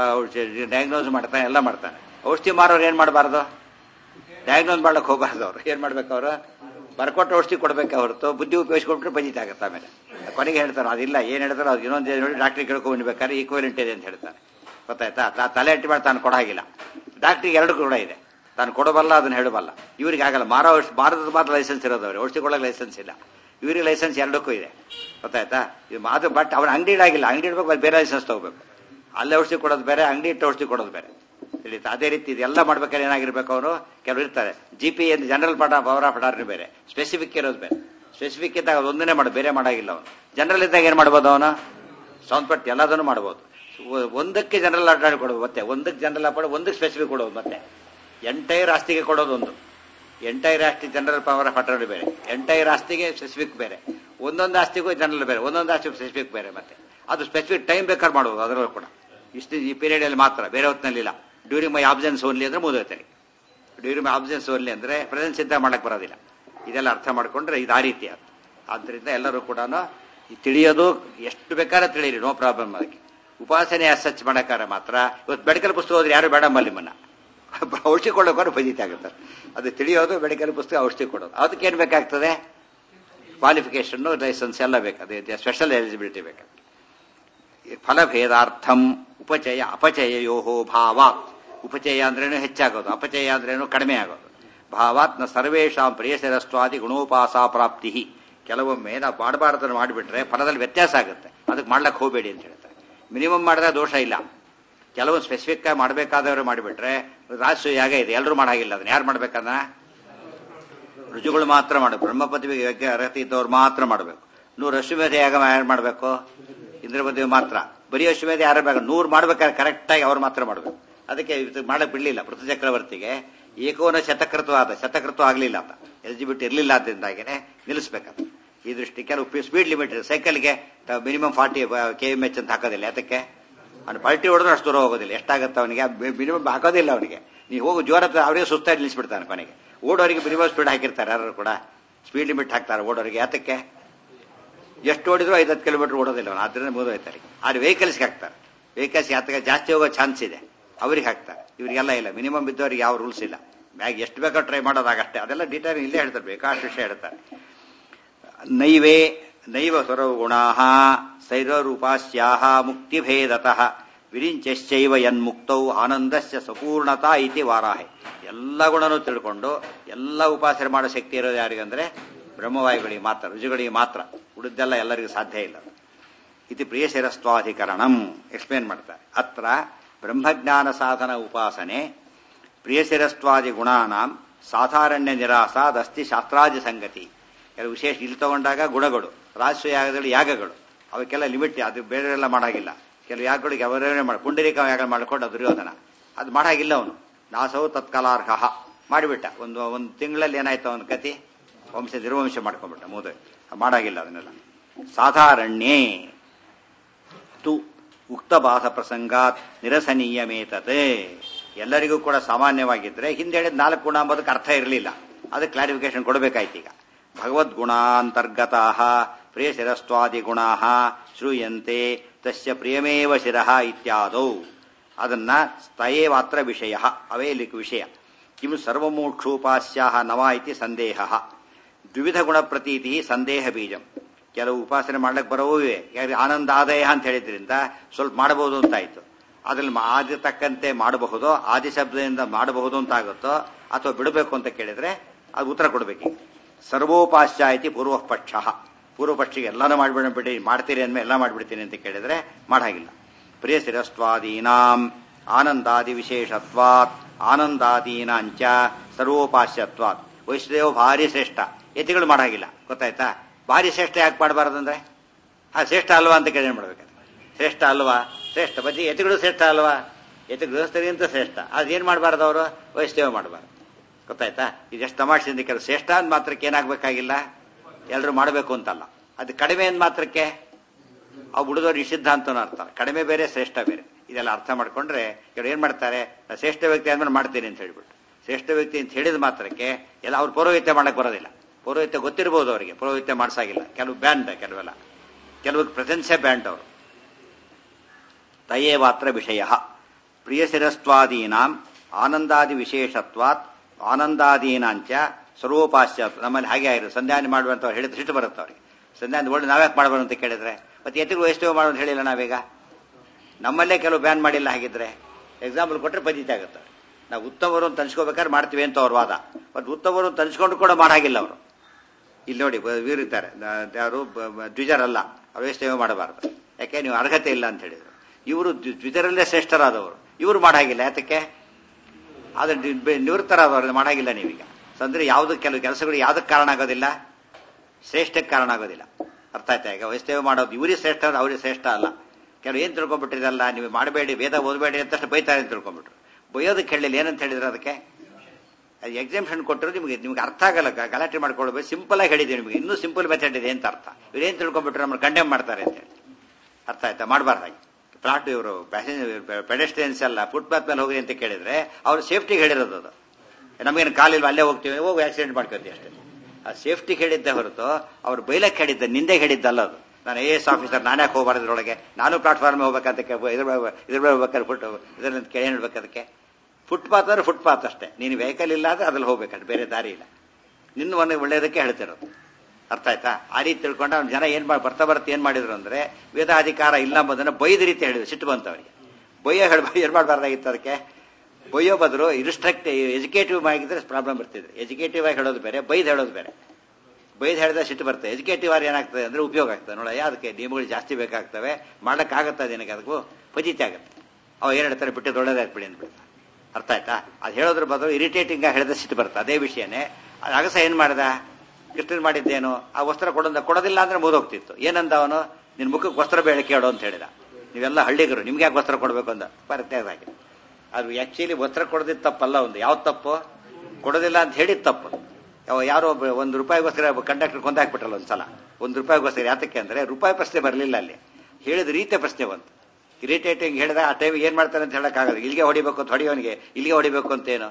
ಡಯಾಗ್ನೋಸ್ ಮಾಡ್ತಾನೆ ಎಲ್ಲ ಮಾಡ್ತಾನೆ ಔಷಧಿ ಮಾರೋರು ಏನ್ ಮಾಡಬಾರ್ದು ಡಯಾಗ್ನೋಸ್ ಮಾಡ್ಲಿಕ್ಕೆ ಹೋಗಬಾರ್ದು ಅವ್ರು ಏನ್ ಮಾಡ್ಬೇಕು ಅವರು ಬರ್ಕೊಟ್ಟು ಔಷಧಿ ಕೊಡ್ಬೇಕು ಹೊರತು ಬುದ್ಧಿ ಉಪಯೋಗಿಸ್ಕೊಟ್ರೆ ಬಂದಿತ ಆಗುತ್ತೆ ಆಮೇಲೆ ಕೊನೆಗೆ ಹೇಳ್ತಾರೆ ಅದಿಲ್ಲ ಏನ್ ಹೇಳ್ತಾರೋ ಅದು ಇನ್ನೊಂದು ಏನು ನೋಡಿ ಡಾಕ್ಟ್ರಿಗೆ ಕೇಳ್ಕೊಂಡ್ಬೇಕಾದ್ರೆ ಈಕ್ವಲೆಂಟ್ ಇದೆ ಅಂತ ಹೇಳ್ತಾರೆ ಗೊತ್ತಾಯ್ತಾ ತಾ- ತಲೆ ಹಟ್ಟಿ ಮಾಡಿ ತಾನು ಕೊಡಾಗಿಲ್ಲ ಡಾಕ್ಟ್ರಿಗೆ ಎರಡು ಕೂಡ ಇದೆ ತಾನು ಕೊಡಬಲ್ಲ ಅದನ್ನ ಹೇಳಬಲ್ಲ ಇವ್ರಿಗೆ ಆಗಲ್ಲ ಮಾರೋ ಔಷಧಿ ಮಾರೋದು ಮಾತ್ರ ಲೈಸೆನ್ಸ್ ಇರೋದು ಅವ್ರಿಗೆ ಔಷಧಿ ಕೊಡೋಕೆ ಲೈಸೆನ್ಸ್ ಇಲ್ಲ ಇವ್ರಿಗೆ ಲೈಸೆನ್ಸ್ ಎರಡಕ್ಕೂ ಇದೆ ಗೊತ್ತಾಯ್ತಾ ಇದು ಅದು ಬಟ್ ಅವ್ನ ಅಂಗಡಿ ಇಡಾಗಿಲ್ಲ ಅಂಗಡಿ ಇಡ್ಬೇಕು ಮತ್ತೆ ಬೇರೆ ಲೈಸೆನ್ಸ್ ತಗೋಬೇಕು ಅಲ್ಲೇ ಔಷಧಿ ಕೊಡೋದು ಬೇರೆ ಅಂಗಡಿ ಇಟ್ಟು ಔಷಧಿ ಕೊಡೋದು ಬೇರೆ ತಿಳಿತಾ ಅದೇ ರೀತಿ ಇದೆಲ್ಲ ಮಾಡ್ಬೇಕಾದ್ರೆ ಏನಾಗಿರ್ಬೇಕು ಅವರು ಕೆಲವರು ಇರ್ತಾರೆ ಜಿ ಪಿ ಎಂದು ಜನರಲ್ ಪಟ ಪವರ್ ಆಫ್ ಅಟಾರ್ನಿ ಬೇರೆ ಸ್ಪೆಸಿಫಿಕ್ ಇರೋದು ಬೇರೆ ಸ್ಪೆಸಿಫಿಕ್ ಇದ್ದಾಗ ಅದು ಒಂದನ್ನೇ ಮಾಡ ಬೇರೆ ಮಾಡಾಗಿಲ್ಲ ಅವನು ಜನರಲ್ ಇದ್ದಾಗ ಏನ್ ಮಾಡ್ಬೋದು ಅವನು ಸೌಂದ್ಪಟ್ಟು ಎಲ್ಲದನ್ನು ಮಾಡ್ಬೋದು ಒ- ಒಂದಕ್ಕೆ ಜನರಲ್ ಅಟಾರ್ನಿ ಕೊಡೋದು ಮತ್ತೆ ಒಂದಕ್ಕೆ ಜನರಲ್ ಅಪಾರ್ಟ್ ಒಂದಕ್ಕೆ ಸ್ಪೆಸಿಫಿಕ್ ಕೊಡೋದು ಮತ್ತೆ ಎಂಟೈರ್ ಆಸ್ತಿಗೆ ಕೊಡೋದು ಒಂದು ಎಂಟೈರ್ ಆಸ್ತಿ ಜನರಲ್ ಪವರ್ ಆಫ್ ಅಟಾರ್ನಿ ಬೇರೆ ಎಂಟೈರ್ ಆಸ್ತಿಗೆ ಸ್ಪೆಸಿಫಿಕ್ ಬೇರೆ ಒಂದೊಂದು ಆಸ್ತಿಗೂ ಜನರಲ್ ಬೇರೆ ಒಂದೊಂದು ಆಸ್ತಿಗೂ ಸ್ಪೆಸಿಫಿಕ್ ಬೇರೆ ಮತ್ತೆ ಅದು ಸ್ಪೆಸಿಫಿಕ್ ಟೈಮ್ ಬೇಕಾದ್ರೆ ಮಾಡೋದು ಅದರಲ್ಲೂ ಕೂಡ ಇಷ್ಟು ಈ ಪೀರಿಯಡ್ ಅಲ್ಲಿ ಮಾತ್ರ ಬೇರೆ ಹೊತ್ತಿನಲ್ಲಿ ಇಲ್ಲ ಡ್ಯೂರಿಂಗ್ ಮೈ ಆಬ್ಸೆನ್ಸ್ ಓನ್ಲಿ ಅಂದ್ರೆ ಮುಗಿದೋಯ್ತಾರೆ ಡ್ಯೂರಿಂಗ್ ಮೈ ಆಬ್ಸೆನ್ಸ್ ಓನ್ಲಿ ಅಂದ್ರೆ ಪ್ರೆಸೆನ್ಸ್ ಇದ್ದಾಗ ಮಾಡಕ್ ಬರೋದಿಲ್ಲ ಇದೆಲ್ಲ ಅರ್ಥ ಮಾಡ್ಕೊಂಡ್ರೆ ಇದು ಆ ರೀತಿ ಅದು ಆದ್ರಿಂದ ಎಲ್ಲರೂ ಕೂಡ ತಿಳಿಯೋದು ಎಷ್ಟು ಬೇಕಾದ್ರೆ ತಿಳಿಯಿರಿ ನೋ ಪ್ರಾಬ್ಲಮ್ ಅದಕ್ಕೆ ಉಪಾಸನೆ ಸಚ್ ಮಾಡಕ್ಕಾರ ಮಾತ್ರ ಇವತ್ತು ಮೆಡಿಕಲ್ ಪುಸ್ತಕ ಹೋದ್ರೆ ಯಾರು ಬೇಡ ನಿಮ್ಮನ್ನ ಔಷಧಿ ಕೊಡೋಕೋರು ಫಜಿತಿ ಆಗುತ್ತೆ ಅದು ತಿಳಿಯೋದು ಮೆಡಿಕಲ್ ಪುಸ್ತಕ ಔಷಧಿ ಕೊಡೋದು ಅದಕ್ಕೆ ಏನ್ ಬೇಕಾಗ್ತದೆ ಕ್ವಾಲಿಫಿಕೇಶನ್ ಲೈಸೆನ್ಸ್ ಎಲ್ಲ ಬೇಕು ಅದೇ ಸ್ಪೆಷಲ್ ಎಲಿಜಿಬಿಲಿಟಿ ಬೇಕು ಫಲಭೇದಾರ್ಥಂ ಉಪಚಯ ಅಪಚಯಯೋ ಭಾವಾತ್ ಉಪಚಯ ಅಂದ್ರೇನು ಹೆಚ್ಚಾಗೋದು ಅಪಚಯ ಅಂದ್ರೇನು ಕಡಿಮೆ ಆಗೋದು ಭಾವಾತ್ ನ ಸರ್ವೇಶಾಂ ಪ್ರಿಯಸರಸ್ವಾದಿ ಗುಣೋಪಾಸ ಪ್ರಾಪ್ತಿ ಕೆಲವೊಮ್ಮೆ ನಾವು ಮಾಡಬಾರ್ದನ್ನು ಮಾಡಿಬಿಟ್ರೆ ಫಲದಲ್ಲಿ ವ್ಯತ್ಯಾಸ ಆಗುತ್ತೆ ಅದಕ್ಕೆ ಮಾಡ್ಲಕ್ಕೆ ಹೋಗಬೇಡಿ ಅಂತ ಹೇಳ್ತಾರೆ ಮಿನಿಮಮ್ ಮಾಡಿದ್ರೆ ದೋಷ ಇಲ್ಲ ಕೆಲವು ಸ್ಪೆಸಿಫಿಕ್ ಆಗಿ ಮಾಡಬೇಕಾದವರು ಮಾಡಿಬಿಟ್ರೆ ರಾಜಸು ಯಾಗ ಇದೆ ಎಲ್ಲರೂ ಮಾಡಾಗಿಲ್ಲ ಅದನ್ನ ಯಾರು ಮಾಡ್ಬೇಕನ್ನ ರುಜುಗಳು ಮಾತ್ರ ಮಾಡಬೇಕು ಬ್ರಹ್ಮಪದವಿಗೆ ಯೋಗ್ಯ ಅರ್ಹತೆ ಇದ್ದವ್ರು ಮಾತ್ರ ಮಾಡಬೇಕು ನೂರು ಅಶ್ವಮೇಧ ಯಾಗ ಯಾರು ಮಾಡಬೇಕು ಇಂದ್ರ ಪದವಿ ಮಾತ್ರ ಬರೀ ಅಶ್ವಮೇಧ ಯಾರು ಬೇಕು ನೂರು ಮಾಡ್ಬೇಕಾದ್ರೆ ಕರೆಕ್ಟಾಗಿ ಅವ್ರು ಮಾತ್ರ ಮಾಡಬೇಕು ಅದಕ್ಕೆ ಇದು ಮಾಡಕ್ ಬಿಡ್ಲಿಲ್ಲ ಪೃಥು ಚಕ್ರವರ್ತಿಗೆ ಏಕೋನ ಶತಕೃತ್ವ ಆದ ಶತಕೃತ್ವ ಆಗಲಿಲ್ಲ ಅಂತ ಎಲಿಜಿಬಿಲಿಟಿ ಇರಲಿಲ್ಲ ಆದ್ದರಿಂದಾಗೇನೆ ನಿಲ್ಲಿಸ್ಬೇಕಂತ ಈ ದೃಷ್ಟಿ ಕೆಲವು ಸ್ಪೀಡ್ ಲಿಮಿಟ್ ಸೈಕಲ್ಗೆ minimum forty K M H ಅಂತ ಹಾಕೋದಿಲ್ಲ ಯಾತಕ್ಕೆ ಅವ್ನು ಪಲ್ಟಿ ಹೊಡೆದ್ರೆ ಅಷ್ಟು ದೂರ ಹೋಗೋದಿಲ್ಲ ಎಷ್ಟಾಗುತ್ತೆ ಅವನಿಗೆ ಮಿನಿಮಮ್ ಹಾಕೋದಿಲ್ಲ ಅವನಿಗೆ ನೀವು ಹೋಗು ಜೋರ ಅವರಿಗೆ ಸುಸ್ತಾಗಿ ನಿಲ್ಲಿಸ್ಬಿಡ್ತಾನೆ ಕೊನೆಗೆ ಓಡೋರಿಗೆ ಮಿನಿಮಮ್ ಸ್ಪೀಡ್ ಹಾಕಿರ್ತಾರೆ ಯಾರು ಕೂಡ ಸ್ಪೀಡ್ ಲಿಮಿಟ್ ಹಾಕ್ತಾರೆ ಓಡೋರಿಗೆ ಯಾತಕ್ಕೆ ಎಷ್ಟು ಓಡಿದ್ರು ಐದತ್ತು ಕಿಲೋಮೀಟರ್ ಓಡೋದಿಲ್ಲ ಅವನು ಆದ್ರಿಂದ ಮುಗಿದೋಯ್ತಾರೆ ಆದ್ರೆ ವೆಹಿಕಲ್ಸ್ಗೆ ಹಾಕ್ತಾರೆ ವೆಹಿಕಲ್ಸ್ ಯಾತಕ್ಕೆ ಜಾಸ್ತಿ ಹೋಗೋ ಚಾನ್ಸ್ ಇದೆ ಅವ್ರಿಗೆ ಹಾಕ್ತಾರೆ ಇವರಿಗೆಲ್ಲ ಇಲ್ಲ ಮಿನಿಮಮ್ ಬಿದ್ದವ್ರಿಗೆ ಯಾವ ರೂಲ್ಸ್ ಇಲ್ಲ ಮ್ಯಾಗ ಎಷ್ಟು ಬೇಕಾದ್ರೂ ಟ್ರೈ ಮಾಡೋದಾಗಷ್ಟೇ ಅದೆಲ್ಲ ಡೀಟೇಲ್ ಇಲ್ಲೇ ಹೇಳ್ತಾರೆ ಬೇಕಾಷ್ಟು ವಿಷಯ ಹೇಳ್ತಾರೆ ನೈವೇ ನೈವ ಸ್ವರವು ಗುಣಾ ಸೈರೂಪಾಸ್ಯಾಹ ಮುಕ್ತಿಭೇದತಃ ವಿರಿಂಚಶ್ಚೈವ ಯನ್ಮುಕ್ತೌ ಆನಂದಸ್ಯ ಸಂಪೂರ್ಣತಾ ಇತಿ ವಾರಾಹೆ ಎಲ್ಲ ಗುಣನೂ ತಿಳ್ಕೊಂಡು ಎಲ್ಲ ಉಪಾಸನೆ ಮಾಡೋ ಶಕ್ತಿ ಇರೋದು ಯಾರಿಗಂದ್ರೆ ಬ್ರಹ್ಮವಾಯುಗಳಿಗೆ ಮಾತ್ರ ರುಜುಗಳಿಗೆ ಮಾತ್ರ ಉಳಿದೆಲ್ಲ ಎಲ್ಲರಿಗೂ ಸಾಧ್ಯ ಇಲ್ಲ ಇತಿ ಪ್ರಿಯಶಿರಸ್ವಾಧಿಕರಣಂ ಎಕ್ಸ್ಪ್ಲೇನ್ ಮಾಡ್ತಾರೆ ಅತ್ರ ಬ್ರಹ್ಮಜ್ಞಾನ ಸಾಧನ ಉಪಾಸನೆ ಪ್ರಿಯಶಿರಸ್ವಾದಿ ಗುಣಾನಾಂ ಸಾಧಾರಣ್ಯ ನಿರಾಸಾದಸ್ತಿ ಶಾಸ್ತ್ರಾದಿ ಸಂಗತಿ ಕೆಲವು ವಿಶೇಷ ಇಲ್ಲಿ ತಗೊಂಡಾಗ ಗುಣಗಳು ರಾಜಸ್ವ ಯಾಗಗಳು ಯಾಗಗಳು ಅವಕ್ಕೆಲ್ಲ ಲಿಮಿಟ್ ಅದು ಬೇರೆ ಎಲ್ಲ ಮಾಡಾಗಿಲ್ಲ ಕೆಲವು ಯಾಗಗಳಿಗೆ ಅವರೇ ಮಾಡಿ ಪುಂಡರೀಕ ಯಾಗ ಮಾಡ್ಕೊಂಡು ಅದು ದುರ್ಯೋಧನ ಅದು ಮಾಡಾಗಿಲ್ಲ ಅವನು ನಾಸವು ತತ್ಕಾಲಾರ್ಹ ಮಾಡಿಬಿಟ್ಟ ಒಂದು ಒಂದು ತಿಂಗಳಲ್ಲಿ ಏನಾಯ್ತು ಅವನ ಕತಿ ವಂಶ ನಿರ್ವಂಶ ಮಾಡ್ಕೊಂಡ್ಬಿಟ್ಟ ಮೂದು ಮಾಡಾಗಿಲ್ಲ ಅದನ್ನೆಲ್ಲ ಸಾಧಾರಣ್ಯೇ ತು ಉಕ್ತಬಾಧ ಪ್ರಸಂಗಾತ್ ನಿರಸನೀಯಮೇತತೆ ಎಲ್ಲರಿಗೂ ಕೂಡ ಸಾಮಾನ್ಯವಾಗಿದ್ರೆ ಹಿಂದೆ ಹೇಳಿದ ನಾಲ್ಕು ಗುಣ ಅಂಬೋದಕ್ಕೆ ಅರ್ಥ ಇರಲಿಲ್ಲ ಅದಕ್ಕೆ ಕ್ಲಾರಿಫಿಕೇಶನ್ ಕೊಡಬೇಕಾಯ್ತು ಈಗ ಭಗವದ್ಗುಣಾಂತರ್ಗತ ಪ್ರಿಯಶಿರಸ್ವಾದಿಗುಣಾ ಶ್ರೂಯಂತೆ ತಸ್ಯ ಪ್ರಿಯಮೇವ ಶಿರಃ ಇತ್ಯಾದೌ ಅದನ್ನ ಸ್ತಯೇವಾತ್ರ ವಿಷಯ ಅವೇ ಇಲ್ಲಿ ವಿಷಯ ಕಿಂ ಸರ್ವಮೋಕ್ಷೋಪಾಸ್ಯಾಹ ನವ ಇತಿ ಸಂದೇಹ ದ್ವಿವಿಧ ಗುಣ ಪ್ರತೀತಿ ಸಂದೇಹ ಬೀಜಂ ಕೆಲವು ಉಪಾಸನೆ ಮಾಡ್ಲಿಕ್ಕೆ ಬರೋವೂ ಇವೆ ಯಾಕಂದ್ರೆ ಆನಂದ ಆದಾಯ ಅಂತ ಹೇಳಿದ್ರಿಂದ ಸ್ವಲ್ಪ ಮಾಡಬಹುದು ಅಂತಾಯ್ತು ಅದ್ರಲ್ಲಿ ಮಾ- ಆದಿ ತಕ್ಕಂತೆ ಮಾಡಬಹುದು ಆದಿ ಶಬ್ದದಿಂದ ಮಾಡಬಹುದು ಅಂತ ಆಗುತ್ತೋ ಅಥವಾ ಬಿಡಬೇಕು ಅಂತ ಕೇಳಿದ್ರೆ ಅದು ಉತ್ತರ ಕೊಡಬೇಕು ಸರ್ವೋಪಾಸ್ಯ ಐತಿ ಪೂರ್ವ ಪಕ್ಷ ಪೂರ್ವ ಪಕ್ಷಿಗೆ ಎಲ್ಲಾನು ಮಾಡ್ಬಿಡ ಬಿಡಿ ಮಾಡ್ತೀರಿ ಅಂದ್ಮೇಲೆ ಎಲ್ಲ ಮಾಡ್ಬಿಡ್ತೀನಿ ಅಂತ ಕೇಳಿದ್ರೆ ಮಾಡಾಗಿಲ್ಲ ಪ್ರಿಯ ಶಿರಸ್ವಾದೀನಾಂ ಆನಂದಾದಿ ವಿಶೇಷತ್ವಾತ್ ಆನಂದಾದೀನಾಂಚ ಸರ್ವೋಪಾಸ್ಯತ್ವಾತ್ ವೈಷ್ಣದೇವ ಭಾರಿ ಶ್ರೇಷ್ಠ ಯತಿಗಳು ಮಾಡಾಗಿಲ್ಲ ಗೊತ್ತಾಯ್ತಾ ಭಾರಿ ಶ್ರೇಷ್ಠ ಯಾಕೆ ಮಾಡಬಾರ್ದಂದ್ರೆ ಆ ಶ್ರೇಷ್ಠ ಅಲ್ವಾ ಅಂತ ಕೇಳಿ ಮಾಡ್ಬೇಕು ಶ್ರೇಷ್ಠ ಅಲ್ವಾ ಶ್ರೇಷ್ಠ ಬಜ್ಜಿ ಯತಿಗಳು ಶ್ರೇಷ್ಠ ಅಲ್ವಾ ಯತಿ ಗೃಹಸ್ಥರಿಗಿಂತ ಶ್ರೇಷ್ಠ ಅದೇನ್ ಮಾಡಬಾರ್ದು ಅವರು ವೈಷ್ಣವ ಮಾಡಬಾರ್ದು ಗೊತ್ತಾಯ್ತಾ ಇದೆಷ್ಟು ತಮಾಷೆಯಿಂದ ಕೆಲವು ಶ್ರೇಷ್ಠ ಅಂದ್ ಮಾತ್ರಕ್ಕೆ ಏನಾಗಬೇಕಾಗಿಲ್ಲ ಎಲ್ಲರೂ ಮಾಡಬೇಕು ಅಂತಲ್ಲ ಅದು ಕಡಿಮೆ ಅಂದ್ ಮಾತ್ರಕ್ಕೆ ಅವು ಉಳಿದವರು ನಿಷಿದ್ಧ ಅಂತ ಅರ್ಥ ಕಡಿಮೆ ಬೇರೆ ಶ್ರೇಷ್ಠ ಬೇರೆ ಇದೆಲ್ಲ ಅರ್ಥ ಮಾಡ್ಕೊಂಡ್ರೆ ಕೆಲವರು ಏನ್ ಮಾಡ್ತಾರೆ ನಾ ಶ್ರೇಷ್ಠ ವ್ಯಕ್ತಿ ಆದ್ಮೇಲೆ ಮಾಡ್ತೀನಿ ಅಂತ ಹೇಳ್ಬಿಟ್ಟು ಶ್ರೇಷ್ಠ ವ್ಯಕ್ತಿ ಅಂತ ಹೇಳಿದ ಮಾತ್ರಕ್ಕೆ ಎಲ್ಲ ಅವ್ರು ಪೌರೋಹಿತ್ಯ ಮಾಡಕ್ ಬರೋದಿಲ್ಲ ಪೌರೋಹಿತ್ಯ ಗೊತ್ತಿರಬಹುದು ಅವರಿಗೆ ಪೌರೋಹಿತ್ಯ ಮಾಡ್ಸಾಗಿಲ್ಲ ಕೆಲವು ಬ್ಯಾಂಡ್ ಕೆಲವೆಲ್ಲ ಕೆಲವು ಪ್ರೆಸೆನ್ಸೇ ಬ್ಯಾಂಡ್ ಅವರು ತಯೇವಾತ್ರ ವಿಷಯ ಪ್ರಿಯಶಿರಸ್ವಾದೀನಾಂ ಆನಂದಾದಿ ವಿಶೇಷತ್ವಾತ್ ಆನಂದಾದೀನಾಂಚ ಸರ್ವೋಪಾಸ್ಯ ನಮ್ಮಲ್ಲಿ ಹಾಗೆ ಆಗಿರೋದು ಸಂಧ್ಯಾನ ಮಾಡುವಂತ ಹೇಳಿದ ಸಿಟ್ಟು ಬರುತ್ತೆ ಅವ್ರಿಗೆ ಸಂಧ್ಯಾನ ಒಳ್ಳೆ ನಾವ್ಯಾಕೆ ಮಾಡಬಾರ್ದು ಅಂತ ಕೇಳಿದ್ರೆ ಮತ್ತೆ ಎತ್ತಿಗೂ ವೈಷ್ಣವ ಮಾಡೋದು ಹೇಳಿಲ್ಲ ನಾವೀಗ ನಮ್ಮಲ್ಲೇ ಕೆಲವು ಬ್ಯಾನ್ ಮಾಡಿಲ್ಲ ಹಾಗಿದ್ರೆ ಎಕ್ಸಾಂಪಲ್ ಕೊಟ್ಟರೆ ಪದ್ಧತಿ ಆಗುತ್ತೆ ನಾವು ಉತ್ತಮರು ಅಂತ ಅನ್ಸ್ಕೋಬೇಕಾದ್ರೆ ಮಾಡ್ತೀವಿ ಅಂತ ಅವ್ರ ವಾದ ಬಟ್ ಉತ್ತಮರು ಅಂತ ಅನ್ಸ್ಕೊಂಡು ಕೂಡ ಮಾಡಾಗಿಲ್ಲ ಅವರು ಇಲ್ಲಿ ನೋಡಿ ಬ- ವೀರಿದ್ದಾರೆ ನ- ಯಾರು ಬ- ಬ- ದ್ವಿಜರಲ್ಲ ಅವ್ರು ವೈಷ್ಣವ ಮಾಡಬಾರದು ಯಾಕೆ ನೀವು ಅರ್ಹತೆ ಇಲ್ಲ ಅಂತ ಹೇಳಿದ್ರು ಇವರು ದ್ವಿ- ದ್ವಿಜರಲ್ಲೇ ಶ್ರೇಷ್ಠರಾದವರು ಇವರು ಮಾಡಾಗಿಲ್ಲ ಯಾತಕ್ಕೆ ಆದ್ರೆ ನಿ- ಬೆ- ನಿವೃತ್ತರಾದವರು ಮಾಡಾಗಿಲ್ಲ ನೀವೀಗ ಅಂದ್ರೆ ಯಾವ್ದು ಕೆಲವು ಕೆಲಸಗಳು ಯಾವ್ದಕ್ಕೆ ಕಾರಣ ಆಗೋದಿಲ್ಲ ಶ್ರೇಷ್ಠಕ್ಕೆ ಕಾರಣ ಆಗೋದಿಲ್ಲ ಅರ್ಥ ಆಯ್ತಾ ಈಗ ವೈಷ್ಣವ ಮಾಡೋದು ಇವರಿಗೆ ಶ್ರೇಷ್ಠ ಅಂದ್ರೆ ಅವ್ರಿಗೆ ಶ್ರೇಷ್ಠ ಅಲ್ಲ ಕೆಲವು ಏನ್ ತಿಳ್ಕೊಂಡ್ಬಿಟ್ಟಿರಲ್ಲ ನೀವು ಮಾಡಬೇಡಿ ವೇದ ಓದಬೇಡಿ ಅಂತ ಬೈತಾರೆ ಅಂತ ತಿಳ್ಕೊಂಡ್ಬಿಟ್ರು ಬೈಯೋದಕ್ಕೆ ಹೇಳಿಲ್ಲ ಏನಂತ ಹೇಳಿದ್ರು ಅದಕ್ಕೆ ಎಕ್ಸಾಮಿಷನ್ ಕೊಟ್ಟರು ನಿಮಗೆ ನಿಮ್ಗೆ ಅರ್ಥ ಆಗಲ್ಲ ಗ- ಗಲಾಟೆ ಮಾಡ್ಕೊಳ್ಬೇಕು ಸಿಂಪಲ್ ಆಗಿ ಹೇಳಿದೆ ನಿಮಗೆ ಇನ್ನೂ ಸಿಂಪಲ್ ಮೆಥಡ್ ಇದೆ ಅಂತ ಅರ್ಥ ಇವ್ರೇನ್ ತಿಳ್ಕೊಂಡ್ಬಿಟ್ರು ನಮ್ಮನ್ನು ಕಂಡೆಮ್ ಮಾಡ್ತಾರೆ ಅಂತ ಹೇಳಿ ಅರ್ಥ ಆಯ್ತಾ ಮಾಡಬಾರ್ದಾಗಿ ಫ್ಲಾಟ್ ಇವರು ಪೆಡೆಸ್ಟ್ರಿಯನ್ಸ್ ಎಲ್ಲ ಫುಟ್ಪಾತ್ ಮೇಲೆ ಹೋಗಿ ಅಂತ ಕೇಳಿದ್ರೆ ಅವ್ರು ಸೇಫ್ಟಿಗೆ ಹೇಳಿರೋದು ಅದು ನಮಗೇನು ಕಾಲಿಲ್ವ ಅಲ್ಲೇ ಹೋಗ್ತೀವಿ ಹೋಗಿ ಆಕ್ಸಿಡೆಂಟ್ ಮಾಡ್ಕೊತೀವಿ ಅಷ್ಟೇ ಆ ಸೇಫ್ಟಿ ಹೇಳಿದ್ದೆ ಹೊರತು ಅವ್ರು ಬೈಲಕ್ಕೆ ಹೇಳಿದ್ದ ನಿಂದೆ ಹೇಳಿದ್ದಲ್ಲ ಅದು ನಾನು ಐ ಎಸ್ ಆಫೀಸರ್ ನಾನೇ ಹೋಗಬಾರ್ದು ಇದ್ರೊಳಗೆ ನಾನು ಪ್ಲಾಟ್ಫಾರ್ಮ್ ಹೋಗ್ಬೇಕಂತ ಕೆ- ಇದ್ರ ಮೇಲೆ- ಇದ್ರ ಮೇಲೆ ಹೋಗ್ಬೇಕಾದ್ರೆ ಫುಟ್ ಇದರಿಂದ ಕೇಳಿ ಹೇಳ್ಬೇಕು ಅದಕ್ಕೆ ಫುಟ್ಪಾತ್ ಅಂದ್ರೆ ಫುಟ್ಪಾತ್ ಅಷ್ಟೇ ನೀನು ವೆಹಿಕಲ್ ಇಲ್ಲ ಅಂದ್ರೆ ಅದ್ರಲ್ಲಿ ಹೋಗ್ಬೇಕಂದ್ರೆ ಬೇರೆ ದಾರಿ ಇಲ್ಲ ನಿನ್ನ ಒಂದು ಒಳ್ಳೇದಕ್ಕೆ ಹೇಳ್ತಿರೋದು ಅರ್ಥ ಆಯ್ತಾ ಆ ರೀತಿ ತಿಳ್ಕೊಂಡು ಅವ್ನ ಜನ ಏನ್ ಮಾಡಿ ಬರ್ತಾ ಬರ್ತಾ ಏನ್ ಮಾಡಿದ್ರು ಅಂದ್ರೆ ವೇದಾಧಿಕಾರ ಇಲ್ಲ ಎಂಬುದನ್ನ ಬೈದ ರೀತಿ ಹೇಳಿದ್ರು ಸಿಟ್ಟು ಬಂತು ಅವರಿಗೆ ಬೊಯ್ಯೋ ಹೇಳ ಏನ್ ಮಾಡಬಾರ್ದಾಗಿತ್ತು ಅದಕ್ಕೆ ಬೊಯ್ಯೋ ಬದಲು ಇನ್ಸ್ಟ್ರಕ್ಟ್ ಎಜುಕೇಟಿವ್ ಆಗಿದ್ರೆ ಪ್ರಾಬ್ಲಮ್ ಬರ್ತಿದ್ರು ಎಜುಕೇಟಿವ್ ಆಗಿ ಹೇಳೋದು ಬೇರೆ ಬೈದ್ ಹೇಳೋದು ಬೇರೆ ಬೈದ್ ಹೇಳಿದ್ರೆ ಸಿಟ್ಟು ಬರ್ತದೆ ಎಜುಕೇಟಿವ್ ಆಗಿ ಏನಾಗ್ತದೆ ಅಂದ್ರೆ ಉಪಯೋಗ ಆಗ್ತದೆ ನೋಡ ಅದಕ್ಕೆ ನಿಯಮಗಳು ಜಾಸ್ತಿ ಬೇಕಾಗ್ತವೆ ಮಾಡಕ್ಕಾಗತ್ತೆ ನಿನಗೆ ಅದಕ್ಕೂ ಫಜಿತಿ ಆಗುತ್ತೆ ಅವ ಏನ್ ಹೇಳ್ತಾರೆ ಬಿಟ್ಟು ಒಳ್ಳೇದಾಯ್ತು ಬಿಡಿ ಅಂದ್ಬಿಡ್ತಾರೆ ಅರ್ಥ ಆಯ್ತಾ ಅದು ಹೇಳೋದ್ರ ಬದಲು ಇರಿಟೇಟಿಂಗ್ ಆಗಿ ಹೇಳಿದ್ರೆ ಸಿಟ್ಟು ಬರ್ತದೆ ಅದೇ ವಿಷಯನೇ ಅದು ಅಗಸ ಏನ್ ಮಾಡ್ದ ಕೃಷ್ಣನ್ ಮಾಡಿದ್ದೇನು ಆ ವಸ್ತ್ರ ಕೊಡೋದ ಕೊಡೋದಿಲ್ಲ ಅಂದ್ರೆ ಮುಗಿದೋಗ್ತಿತ್ತು ಏನಂದ ಅವನು ನಿನ್ ಮುಖಕ್ಕೆ ವಸ್ತ್ರ ಬೇಳೆ ಕೇಳು ಅಂತ ಹೇಳಿದ ನೀವೆಲ್ಲ ಹಳ್ಳಿಗರು ನಿಮ್ಗೆ ಯಾಕೆ ವಸ್ತ್ರ ಕೊಡಬೇಕು ಅಂದ ಪರಿತ್ಯಾಗಿ ಅದು ಆಕ್ಚುಲಿ ವಸ್ತ್ರ ಕೊಡದಿದ್ದ ತಪ್ಪಲ್ಲ ಒಂದು ಯಾವ ತಪ್ಪು ಕೊಡೋದಿಲ್ಲ ಅಂತ ಹೇಳಿದ ತಪ್ಪು ಯಾವ ಯಾರೋ ಒಬ್ಬ ಒಂದು ರೂಪಾಯಿಗೋಸ್ಕರ ಕಂಡಕ್ಟರ್ ಕೊಂದಾಕ್ಬಿಟ್ರಲ್ಲ ಒಂದ್ಸಲ ಒಂದು ರೂಪಾಯಿಗೋಸ್ಕರ ಯಾತಕ್ಕೆ ಅಂದ್ರೆ ರೂಪಾಯಿ ಪ್ರಶ್ನೆ ಬರಲಿಲ್ಲ ಅಲ್ಲಿ ಹೇಳಿದ ರೀತಿಯ ಪ್ರಶ್ನೆ ಬಂತು ಇರಿಟೇಟಿಂಗ್ ಹೇಳಿದ ಆ ಟೈಮ್ ಏನ್ ಮಾಡ್ತಾರೆ ಅಂತ ಹೇಳಕ್ಕಾಗಲ್ಲ ಇಲ್ಲಿಗೆ ಹೊಡಿಬೇಕು ಅಂತ ಹೊಡಿಯೋನಿಗೆ ಇಲ್ಲಿಗೆ ಹೊಡಿಬೇಕು ಅಂತ ಏನು